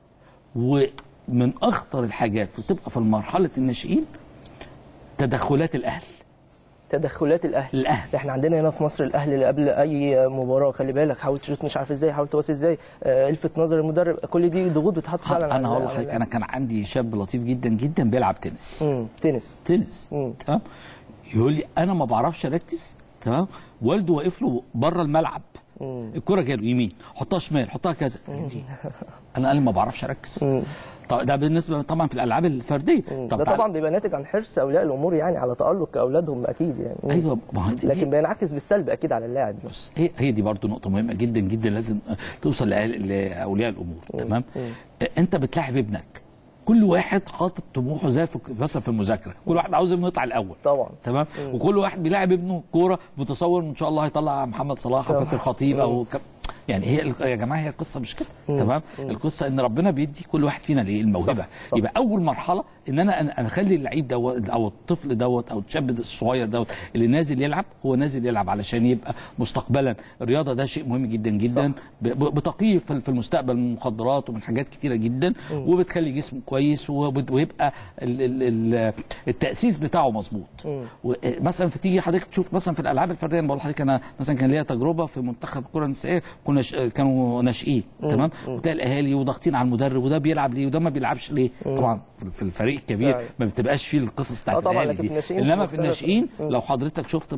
ومن اخطر الحاجات بتبقى في مرحله الناشئين تدخلات الاهل تدخلات الاهل الاهل احنا عندنا هنا في مصر الاهل اللي قبل اي مباراه خلي بالك حاول تشوط مش عارف ازاي حاول تباصي ازاي آه، الفت نظر المدرب كل دي ضغوط بتتحط فعلا انا على- هقول على لحضرتك انا كان عندي شاب لطيف جدا جدا بيلعب تنس مم. تنس تنس تمام يقول لي انا ما بعرفش اركز تمام والده واقف له بره الملعب مم. الكره جاله يمين حطها شمال حطها كذا انا قال لي ما بعرفش اركز طب ده بالنسبه طبعا في الالعاب الفرديه ده تعال- طبعا بيبقى ناتج عن حرص اولياء الامور يعني على تالق اولادهم اكيد يعني مم. ايوه ما هو دي- لكن بينعكس بالسلب اكيد على اللاعب بص هي هي دي برضو نقطه مهمه جدا جدا لازم توصل لأهل- لاولياء الامور تمام مم. انت بتلاعب ابنك كل واحد حاطط طموحه زي في مثلا في المذاكره كل واحد عاوز ابنه يطلع الاول طبعا تمام مم. وكل واحد بيلاعب ابنه كوره متصور ان شاء الله هيطلع محمد صلاح او طبعا. كابتن الخطيب او مم. كاب... يعني هي ال- يا جماعه هي القصه مش كده مم. تمام مم. القصه ان ربنا بيدي كل واحد فينا ليه الموهبه صح، صح. يبقى اول مرحله ان انا أنا- انا اخلي اللعيب دوت او الطفل دوت او الشاب الصغير دوت اللي نازل يلعب هو نازل يلعب علشان يبقى مستقبلا الرياضه ده شيء مهم جدا جدا ب- ب- بتقيه في في المستقبل من المخدرات ومن حاجات كتيره جدا مم. وبتخلي جسمه كويس وبت- ويبقى ال- ال- ال- التاسيس بتاعه مظبوط مم. مثلا فتيجي حضرتك تشوف مثلا في الالعاب الفرديه انا بقول لحضرتك انا مثلا كان ليا تجربه في منتخب الكره النسائيه كنا ش... كانوا ناشئين مم. تمام مم. وتلاقي الاهالي وضاغطين على المدرب وده بيلعب ليه وده ما بيلعبش ليه مم. طبعا في- في الفريق الكبير فعلا. ما بتبقاش فيه القصص بتاعت آه طبعاً، الاهالي لكن في دي الناشئين انما في مختلفة. الناشئين مم. لو حضرتك شفت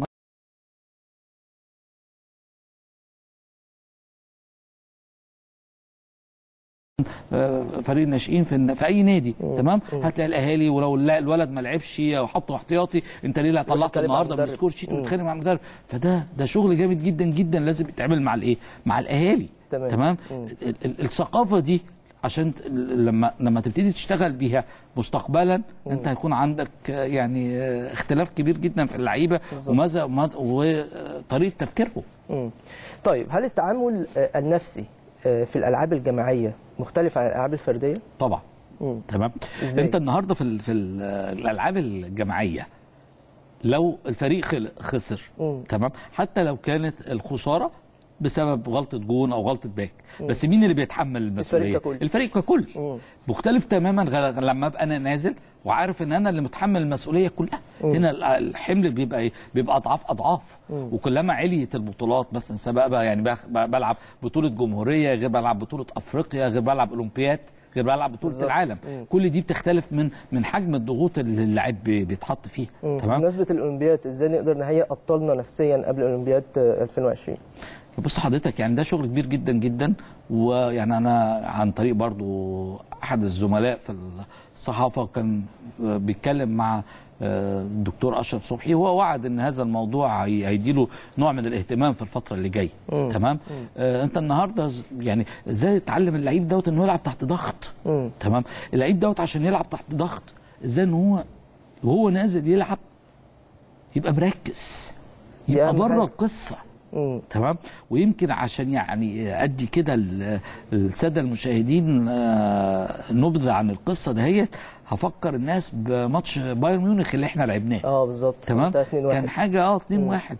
آه، فريق الناشئين في الن- في اي نادي تمام هتلاقي الاهالي ولو الل- الولد ما لعبش او حطه احتياطي انت ليه لا طلعته بيتكلم مع النهارده من المدرب. السكور شيت مم. وبتتخانق مع المدرب فده ده شغل جامد جدا جدا لازم يتعمل مع الايه مع الاهالي تمام. تمام مم. ال- ال- الثقافه دي عشان ت- لما لما تبتدي تشتغل بيها مستقبلا انت هيكون عندك آه، يعني آه، اختلاف كبير جدا في اللعيبه بالظبط. وماذا وما- وطريقه تفكيرهم مم. طيب هل التعامل آه، النفسي آه، في الالعاب الجماعيه مختلف عن الالعاب الفرديه؟ طبعا مم. تمام إزاي؟ انت النهارده في ال- في ال- الالعاب الجماعيه لو الفريق خل- خسر مم. تمام حتى لو كانت الخساره بسبب غلطه جون او غلطه باك مم. بس مين اللي بيتحمل المسؤوليه ككل. الفريق ككل مم. مختلف تماما غ- لما ابقى انا نازل وعارف ان انا اللي متحمل المسؤوليه كلها هنا ال- الحمل بيبقى ايه بيبقى اضعاف اضعاف مم. وكلما عليت البطولات مثلا سواء بقى يعني بخ- ب- بلعب بطوله جمهوريه غير بلعب بطوله افريقيا غير بلعب اولمبياد غير بلعب بطوله بالظبط. العالم مم. كل دي بتختلف من من حجم الضغوط اللي اللاعب بي- بيتحط فيها مم. تمام بمناسبه الاولمبياد ازاي نقدر نهيئ ابطالنا نفسيا قبل اولمبياد آه، 2020 بص حضرتك يعني ده شغل كبير جدا جدا ويعني انا عن طريق برضو احد الزملاء في الصحافه كان بيتكلم مع آه، الدكتور اشرف صبحي هو وعد ان هذا الموضوع هي- هيديله نوع من الاهتمام في الفتره اللي جايه مم. تمام آه انت النهارده ز- يعني ازاي تعلم اللعيب دوت انه يلعب تحت ضغط مم. تمام اللعيب دوت عشان يلعب تحت ضغط ازاي ان هو وهو نازل يلعب يبقى مركز يبقى أهم بره حاجة. القصه مم. تمام ويمكن عشان يعني ادي كده ال- الساده المشاهدين آه، نبذه عن القصه دهيت هفكر الناس بماتش بايرن ميونخ اللي احنا لعبناه اه بالظبط تمام انتهى 2-1. كان حاجه اه 2 1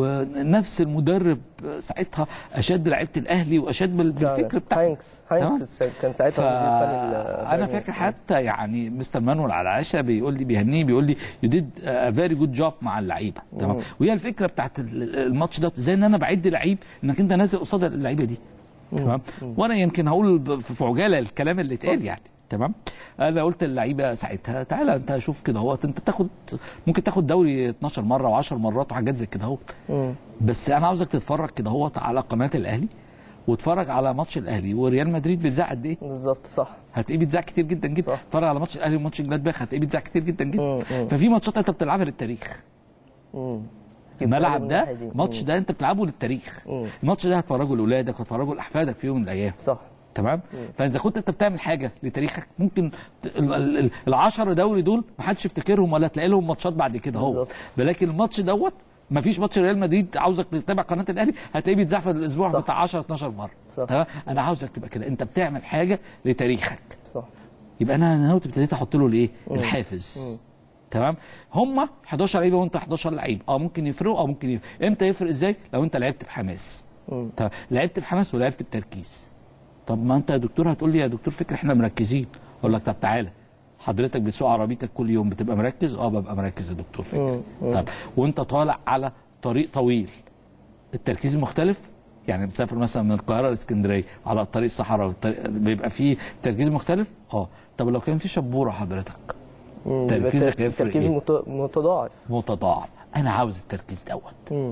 ونفس المدرب ساعتها اشد لعيبه الاهلي واشد بال- فعلا. بالفكر بتاعه هاينكس هاينكس كان ساعتها مدير فني ال- انا فاكر حتى يعني مستر مانويل على العشاء بيقول لي بيهنيه بيقول لي يو ديد فيري جود جوب مع اللعيبه تمام مم. وهي الفكره بتاعت ال- الماتش ده ازاي ان انا بعد لعيب انك انت نازل قصاد اللعيبه دي تمام وانا يمكن هقول ب- في عجاله الكلام اللي اتقال يعني تمام انا قلت للعيبه ساعتها تعالى انت شوف كده اهوت انت تاخد ممكن تاخد دوري 12 مره و10 مرات وحاجات زي كده اهوت مم. بس انا عاوزك تتفرج كده اهوت على قناه الاهلي واتفرج على ماتش الاهلي وريال مدريد بيتذاع قد ايه بالظبط صح هتلاقيه بيتذاع كتير جدا جدا اتفرج على ماتش الاهلي وماتش جلادباخ هتلاقيه بيتذاع كتير جدا جدا مم. ففي ماتشات انت بتلعبها للتاريخ مم. الملعب من ده الناحية دي. الماتش مم. ده انت بتلعبه للتاريخ مم. الماتش ده هتفرجه لاولادك هتفرجه لاحفادك في يوم من الايام صح تمام فاذا كنت انت بتعمل حاجه لتاريخك ممكن ت- ال- ال- ال- العشرة دوري دول ما حدش يفتكرهم ولا تلاقي لهم ماتشات بعد كده اهو بالظبط. ولكن الماتش دوت ما فيش ماتش ريال مدريد عاوزك تتابع قناه الاهلي هتلاقيه بيتذاع في الاسبوع صح. بتاع 10 12 مره صح. تمام انا عاوزك تبقى كده انت بتعمل حاجه لتاريخك صح يبقى انا انا ناوي ابتديت احط له الايه مم. الحافز مم. تمام هم 11 لعيبه وانت 11 لعيب اه ممكن يفرقوا اه ممكن يفرق. امتى يفرق ازاي لو انت لعبت بحماس مم. طب لعبت بحماس ولعبت بتركيز طب ما انت يا دكتور هتقول لي يا دكتور فكر احنا مركزين اقول لك طب تعالى حضرتك بتسوق عربيتك كل يوم بتبقى مركز اه ببقى مركز يا دكتور فكر مم. مم. طب وانت طالع على طريق طويل التركيز مختلف يعني مسافر مثلا من القاهره لاسكندريه على الطريق الصحراوي الطريق بيبقى فيه تركيز مختلف اه طب لو كان في شبوره حضرتك مم. تركيزك يبقى هيفرق تركيز ايه؟ مت- متضاعف متضاعف انا عاوز التركيز دوت مم.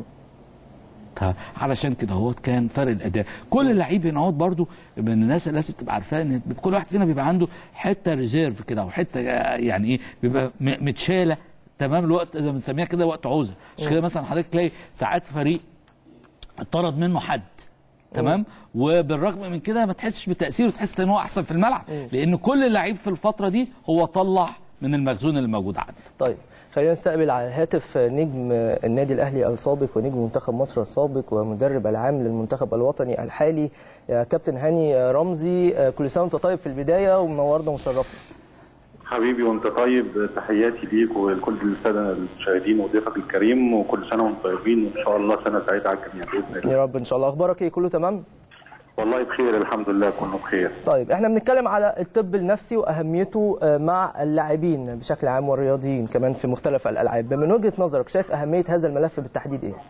طب علشان كده هو كان فرق الاداء كل لعيب هنا اهوت برضو من الناس اللي لازم تبقى عارفاه ان كل واحد فينا بيبقى عنده حته ريزيرف كده او حته يعني ايه بيبقى م- متشاله تمام الوقت زي ما بنسميها كده وقت عوزه عشان كده مثلا حضرتك تلاقي ساعات فريق اتطرد منه حد تمام وبالرغم من كده ما تحسش بالتاثير وتحس ان هو احسن في الملعب لان كل لعيب في الفتره دي هو طلع من المخزون اللي موجود عنده طيب خلينا نستقبل على الهاتف نجم النادي الاهلي السابق ونجم منتخب مصر السابق ومدرب العام للمنتخب الوطني الحالي يا كابتن هاني رمزي كل سنه وانت طيب في البدايه ومنورنا ومشرفنا حبيبي وانت طيب تحياتي ليك ولكل الساده المشاهدين وضيفك الكريم وكل سنه وانتم طيبين وان شاء الله سنه سعيده على الجميع باذن الله يا رب ان شاء الله اخبارك ايه كله تمام والله بخير الحمد لله كله بخير طيب احنا بنتكلم على الطب النفسي واهميته آه، مع اللاعبين بشكل عام والرياضيين كمان في مختلف الالعاب من وجهه نظرك شايف اهميه هذا الملف بالتحديد ايه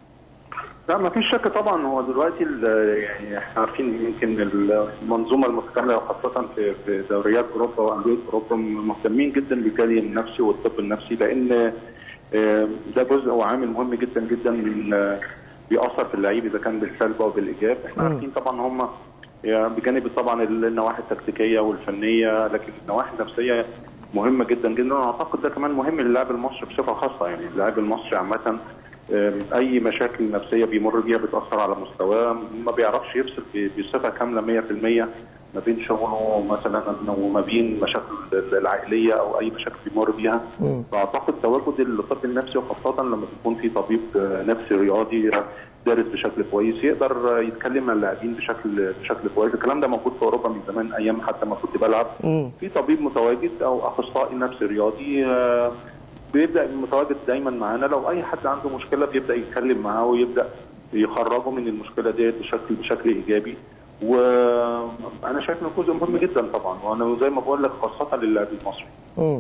لا ما فيش شك طبعا هو دلوقتي ال- يعني احنا عارفين يمكن المنظومه المتكامله وخاصه في في دوريات اوروبا وانديه اوروبا مهتمين جدا بالجري النفسي والطب النفسي لان آه، ده جزء وعامل مهم جدا جدا من آه، بيأثر في اللعيب اذا كان بالسلب او بالايجاب احنا مم. عارفين طبعا هم يعني بجانب طبعا النواحي التكتيكيه والفنيه لكن النواحي النفسيه مهمه جدا جدا واعتقد ده كمان مهم للاعب المصري بصفه خاصه يعني اللاعب المصري عامه آم، اي مشاكل نفسيه بيمر بيها بتاثر على مستواه ما بيعرفش يفصل ب- بصفه كامله 100% ما بين شغله مثلا وما بين مشاكل العائليه او اي مشاكل بيمر بيها فاعتقد تواجد الطب النفسي وخاصه لما بيكون في طبيب آه، نفسي رياضي دارس بشكل كويس يقدر آه، يتكلم مع اللاعبين بشكل بشكل كويس الكلام ده موجود في اوروبا من زمان ايام حتى ما كنت بلعب في طبيب متواجد او اخصائي نفسي رياضي آه، بيبدا متواجد دايما معانا لو اي حد عنده مشكله بيبدا يتكلم معاه ويبدا يخرجه من المشكله ديت بشكل بشكل ايجابي وانا شايف انه جزء مهم جدا طبعا وانا زي ما بقول لك خاصه للاعب المصري مم.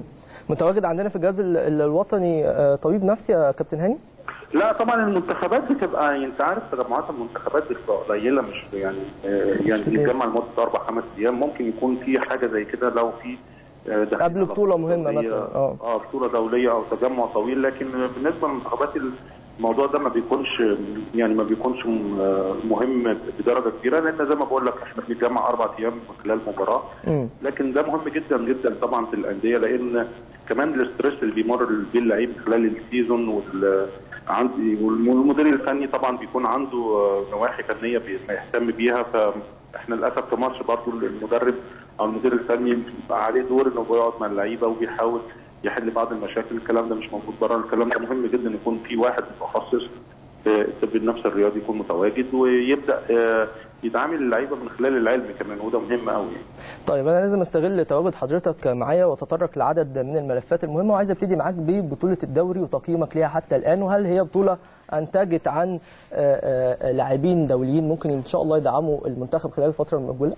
متواجد عندنا في الجهاز ال- ال- الوطني آه، طبيب نفسي يا كابتن هاني لا طبعا المنتخبات بتبقى يعني انت عارف تجمعات المنتخبات بتبقى قليله مش يعني آه، يعني بتتجمع لمده اربع خمس ايام ممكن يكون في حاجه زي كده لو في آه، داخلين قبل على بطولة مهمة دولية- مثلا، اه. اه بطوله دوليه او تجمع طويل لكن بالنسبه للمنتخبات الموضوع ده ما بيكونش يعني ما بيكونش م- آه، مهم بدرجه كبيره لان زي ما بقول لك احنا بنتجمع اربع ايام من خلال مباراه لكن ده مهم جدا جدا طبعا في الانديه لان كمان الاسترس اللي بيمر بيه اللعيب خلال السيزون وال عندي والمدير الفني طبعا بيكون عنده آه، نواحي فنيه بيهتم بيها فاحنا للاسف في مصر برضه المدرب او المدير الفني بيبقى عليه دور انه بيقعد مع اللعيبه وبيحاول يحل بعض المشاكل الكلام ده مش موجود بره الكلام ده مهم جدا يكون في واحد متخصص في الطب النفسي الرياضي يكون متواجد ويبدا آه، يتعامل اللعيبه من خلال العلم كمان وده مهم قوي طيب انا لازم استغل تواجد حضرتك معايا واتطرق لعدد من الملفات المهمه وعايز ابتدي معاك ببطوله الدوري وتقييمك ليها حتى الان وهل هي بطوله انتجت عن آه، آه، لاعبين دوليين ممكن ان شاء الله يدعموا المنتخب خلال الفتره المقبله؟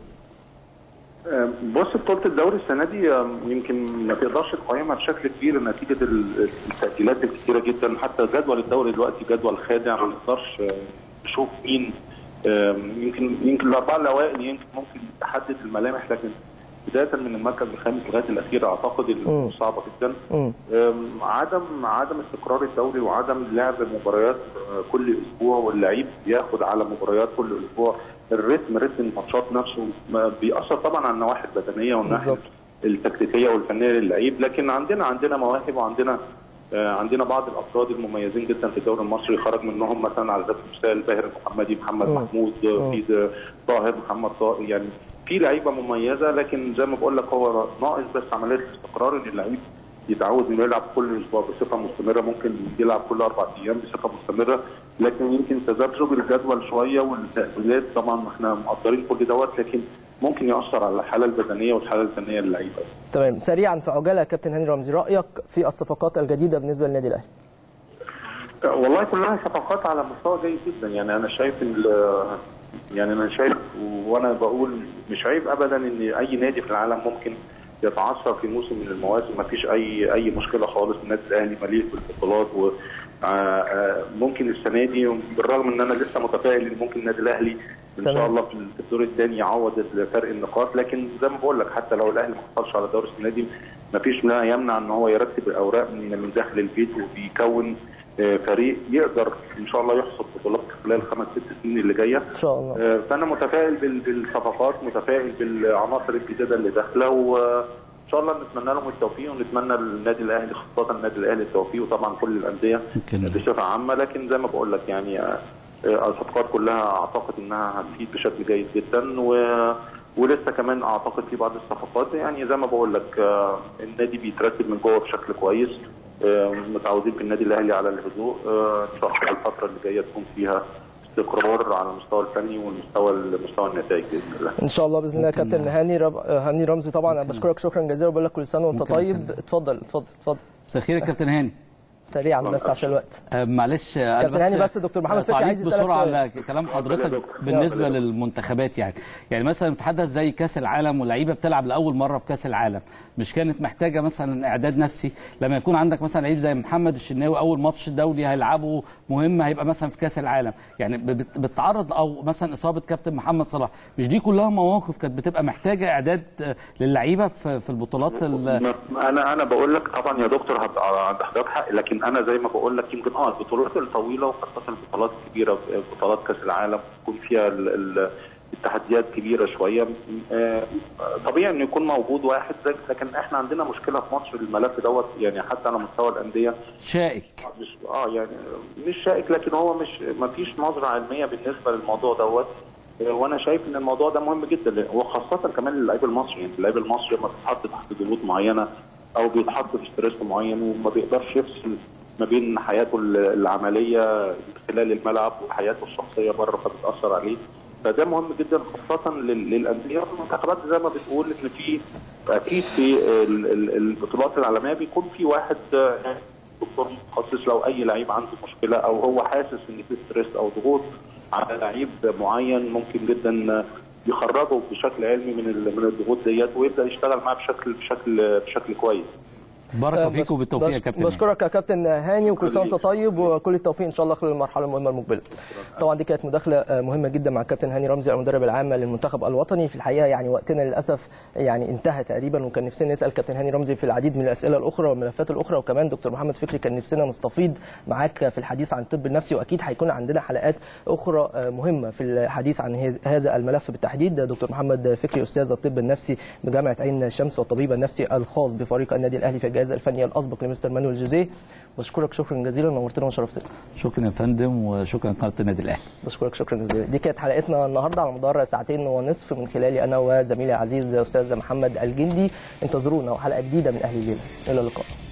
آه، بص بطولة الدوري السنة دي آه، يمكن ما تقدرش تقيمها بشكل كبير نتيجة ال- التأجيلات الكتيرة جدا حتى جدول الدوري دلوقتي جدول خادع ما نقدرش آه، نشوف مين آه، يمكن يمكن الأربعة الأوائل يمكن ممكن تحدد الملامح لكن بداية من المركز الخامس لغاية الأخير أعتقد إنه صعبة جدا آم، عدم عدم استقرار الدوري وعدم لعب مباريات آه، كل اسبوع واللعيب بياخد على مباريات كل اسبوع الريتم رتم الماتشات نفسه ما بيأثر طبعا على النواحي البدنيه والناحيه التكتيكيه والفنيه للعيب لكن عندنا عندنا مواهب وعندنا آه، عندنا بعض الافراد المميزين جدا في الدوري المصري خرج منهم مثلا على سبيل المثال باهر المحمدي محمد مم. محمود مم. في ده طاهر محمد طاهر يعني في لعيبه مميزه لكن زي ما بقول لك هو ناقص بس عمليه الاستقرار ان اللعيب يتعود انه يلعب كل اسبوع بصفه مستمره ممكن يلعب كل اربع ايام بصفه مستمره لكن يمكن تذبذب الجدول شويه والتاهيلات طبعا احنا مقدرين كل دوت لكن ممكن ياثر على الحاله البدنيه والحاله الفنيه للعيبه تمام سريعا في عجاله يا كابتن هاني رمزي رايك في الصفقات الجديده بالنسبه للنادي الاهلي؟ والله كلها صفقات على مستوى جيد جدا يعني انا شايف ال- يعني انا شايف وانا بقول مش عيب ابدا ان اي نادي في العالم ممكن يتعثر في موسم من المواسم ما فيش اي اي مشكله خالص النادي الاهلي مليء بالبطولات و آه، آه، ممكن السنه دي بالرغم ان انا لسه متفائل ان ممكن النادي الاهلي ان شاء الله في الدور الثاني يعوض فرق النقاط لكن زي ما بقول لك حتى لو الاهلي ما حصلش على الدوري السنه دي ما فيش ما يمنع ان هو يرتب الاوراق من من داخل البيت وبيكون آه، فريق يقدر ان شاء الله يحصد بطولات خلال خمس ست سنين اللي جايه ان شاء الله آه، فانا متفائل بال- بالصفقات متفائل بالعناصر الجديده اللي داخله وان شاء الله نتمنى لهم التوفيق ونتمنى للنادي الاهلي خاصه النادي الاهلي التوفيق وطبعا كل الانديه بصفه عامه لكن زي ما بقول لك يعني آه، آه، الصفقات كلها اعتقد انها هتفيد بشكل جيد جدا و ولسه كمان اعتقد في بعض الصفقات يعني زي ما بقول لك آه، النادي بيترتب من جوه بشكل كويس آه، متعودين في النادي الاهلي على الهدوء آه، ان شاء الله الفتره اللي جايه تكون فيها استقرار على المستوى الفني والمستوى مستوى النتائج باذن الله ان شاء الله باذن الله كابتن هاني رب... هاني رمزي طبعا انا بشكرك شكرا جزيلا وبقول لك كل سنه وانت ممكن طيب أكمل. اتفضل اتفضل اتفضل مساء الخير يا كابتن هاني سريعا بس عشان الوقت آه، معلش آه، كابتن هاني بس دكتور محمد فتحي تعليق عايز يسألك بسرعه سؤال. على كلام حضرتك بالنسبه للمنتخبات يعني يعني مثلا في حدث زي كاس العالم واللعيبه بتلعب لاول مره في كاس العالم مش كانت محتاجه مثلا اعداد نفسي لما يكون عندك مثلا لعيب زي محمد الشناوي اول ماتش دولي هيلعبه مهم هيبقى مثلا في كاس العالم يعني بت- بتتعرض او مثلا اصابه كابتن محمد صلاح مش دي كلها مواقف كانت بتبقى محتاجه اعداد آه، للعيبه في في البطولات ال- انا انا بقول لك طبعا يا دكتور هت- عند حضرتك حق لكن انا زي ما بقول لك يمكن اه البطولات الطويله وخاصه البطولات الكبيره بطولات كاس العالم يكون فيها ال- ال- التحديات كبيره شويه آه، طبيعي انه يكون موجود واحد زي لكن احنا عندنا مشكله في مصر الملف دوت يعني حتى على مستوى الانديه شائك مش اه يعني مش شائك لكن هو مش ما فيش نظره علميه بالنسبه للموضوع دوت آه، وانا شايف ان الموضوع ده مهم جدا وخاصه كمان للعيب المصري يعني اللعيب المصري لما بيتحط تحت ضغوط معينه او بيتحط في ستريس معين وما بيقدرش يفصل ما بين حياته ال- العمليه خلال الملعب وحياته الشخصيه بره فبتاثر عليه فده مهم جدا خاصه لل- للانديه والمنتخبات زي ما بتقول ان في اكيد في ال- ال- البطولات العالميه بيكون في واحد آه، دكتور متخصص لو اي لعيب عنده مشكله او هو حاسس ان في ستريس او ضغوط على لعيب معين ممكن جدا يخرجه بشكل علمي من ال- من الضغوط ديت ويبدا يشتغل معاه بشكل بشكل بشكل كويس. بارك آه، فيكم بس- بالتوفيق يا بس- كابتن هاني. بشكرك يا كابتن هاني وكل سنه وانت طيب وكل التوفيق ان شاء الله خلال المرحله المهمه المقبله طبعا دي كانت مداخله آه، مهمه جدا مع الكابتن هاني رمزي المدرب العام للمنتخب الوطني في الحقيقه يعني وقتنا للاسف يعني انتهى تقريبا وكان نفسنا نسال كابتن هاني رمزي في العديد من الاسئله الاخرى والملفات الاخرى وكمان دكتور محمد فكري كان نفسنا نستفيض معاك في الحديث عن الطب النفسي واكيد هيكون عندنا حلقات اخرى آه، مهمه في الحديث عن هذ- هذا الملف بالتحديد دكتور محمد فكري استاذ الطب النفسي بجامعه عين الشمس والطبيب النفسي الخاص بفريق النادي الاهلي في الجهاز الفني الاسبق لمستر مانويل جوزيه بشكرك شكرا جزيلا نورتنا وشرفتنا شكرا يا فندم وشكرا قناه النادي الاهلي بشكرك شكرا جزيلا دي كانت حلقتنا النهارده على مدار ساعتين ونصف من خلالي انا وزميلي العزيز استاذ محمد الجندي انتظرونا وحلقه جديده من اهل الليله الى اللقاء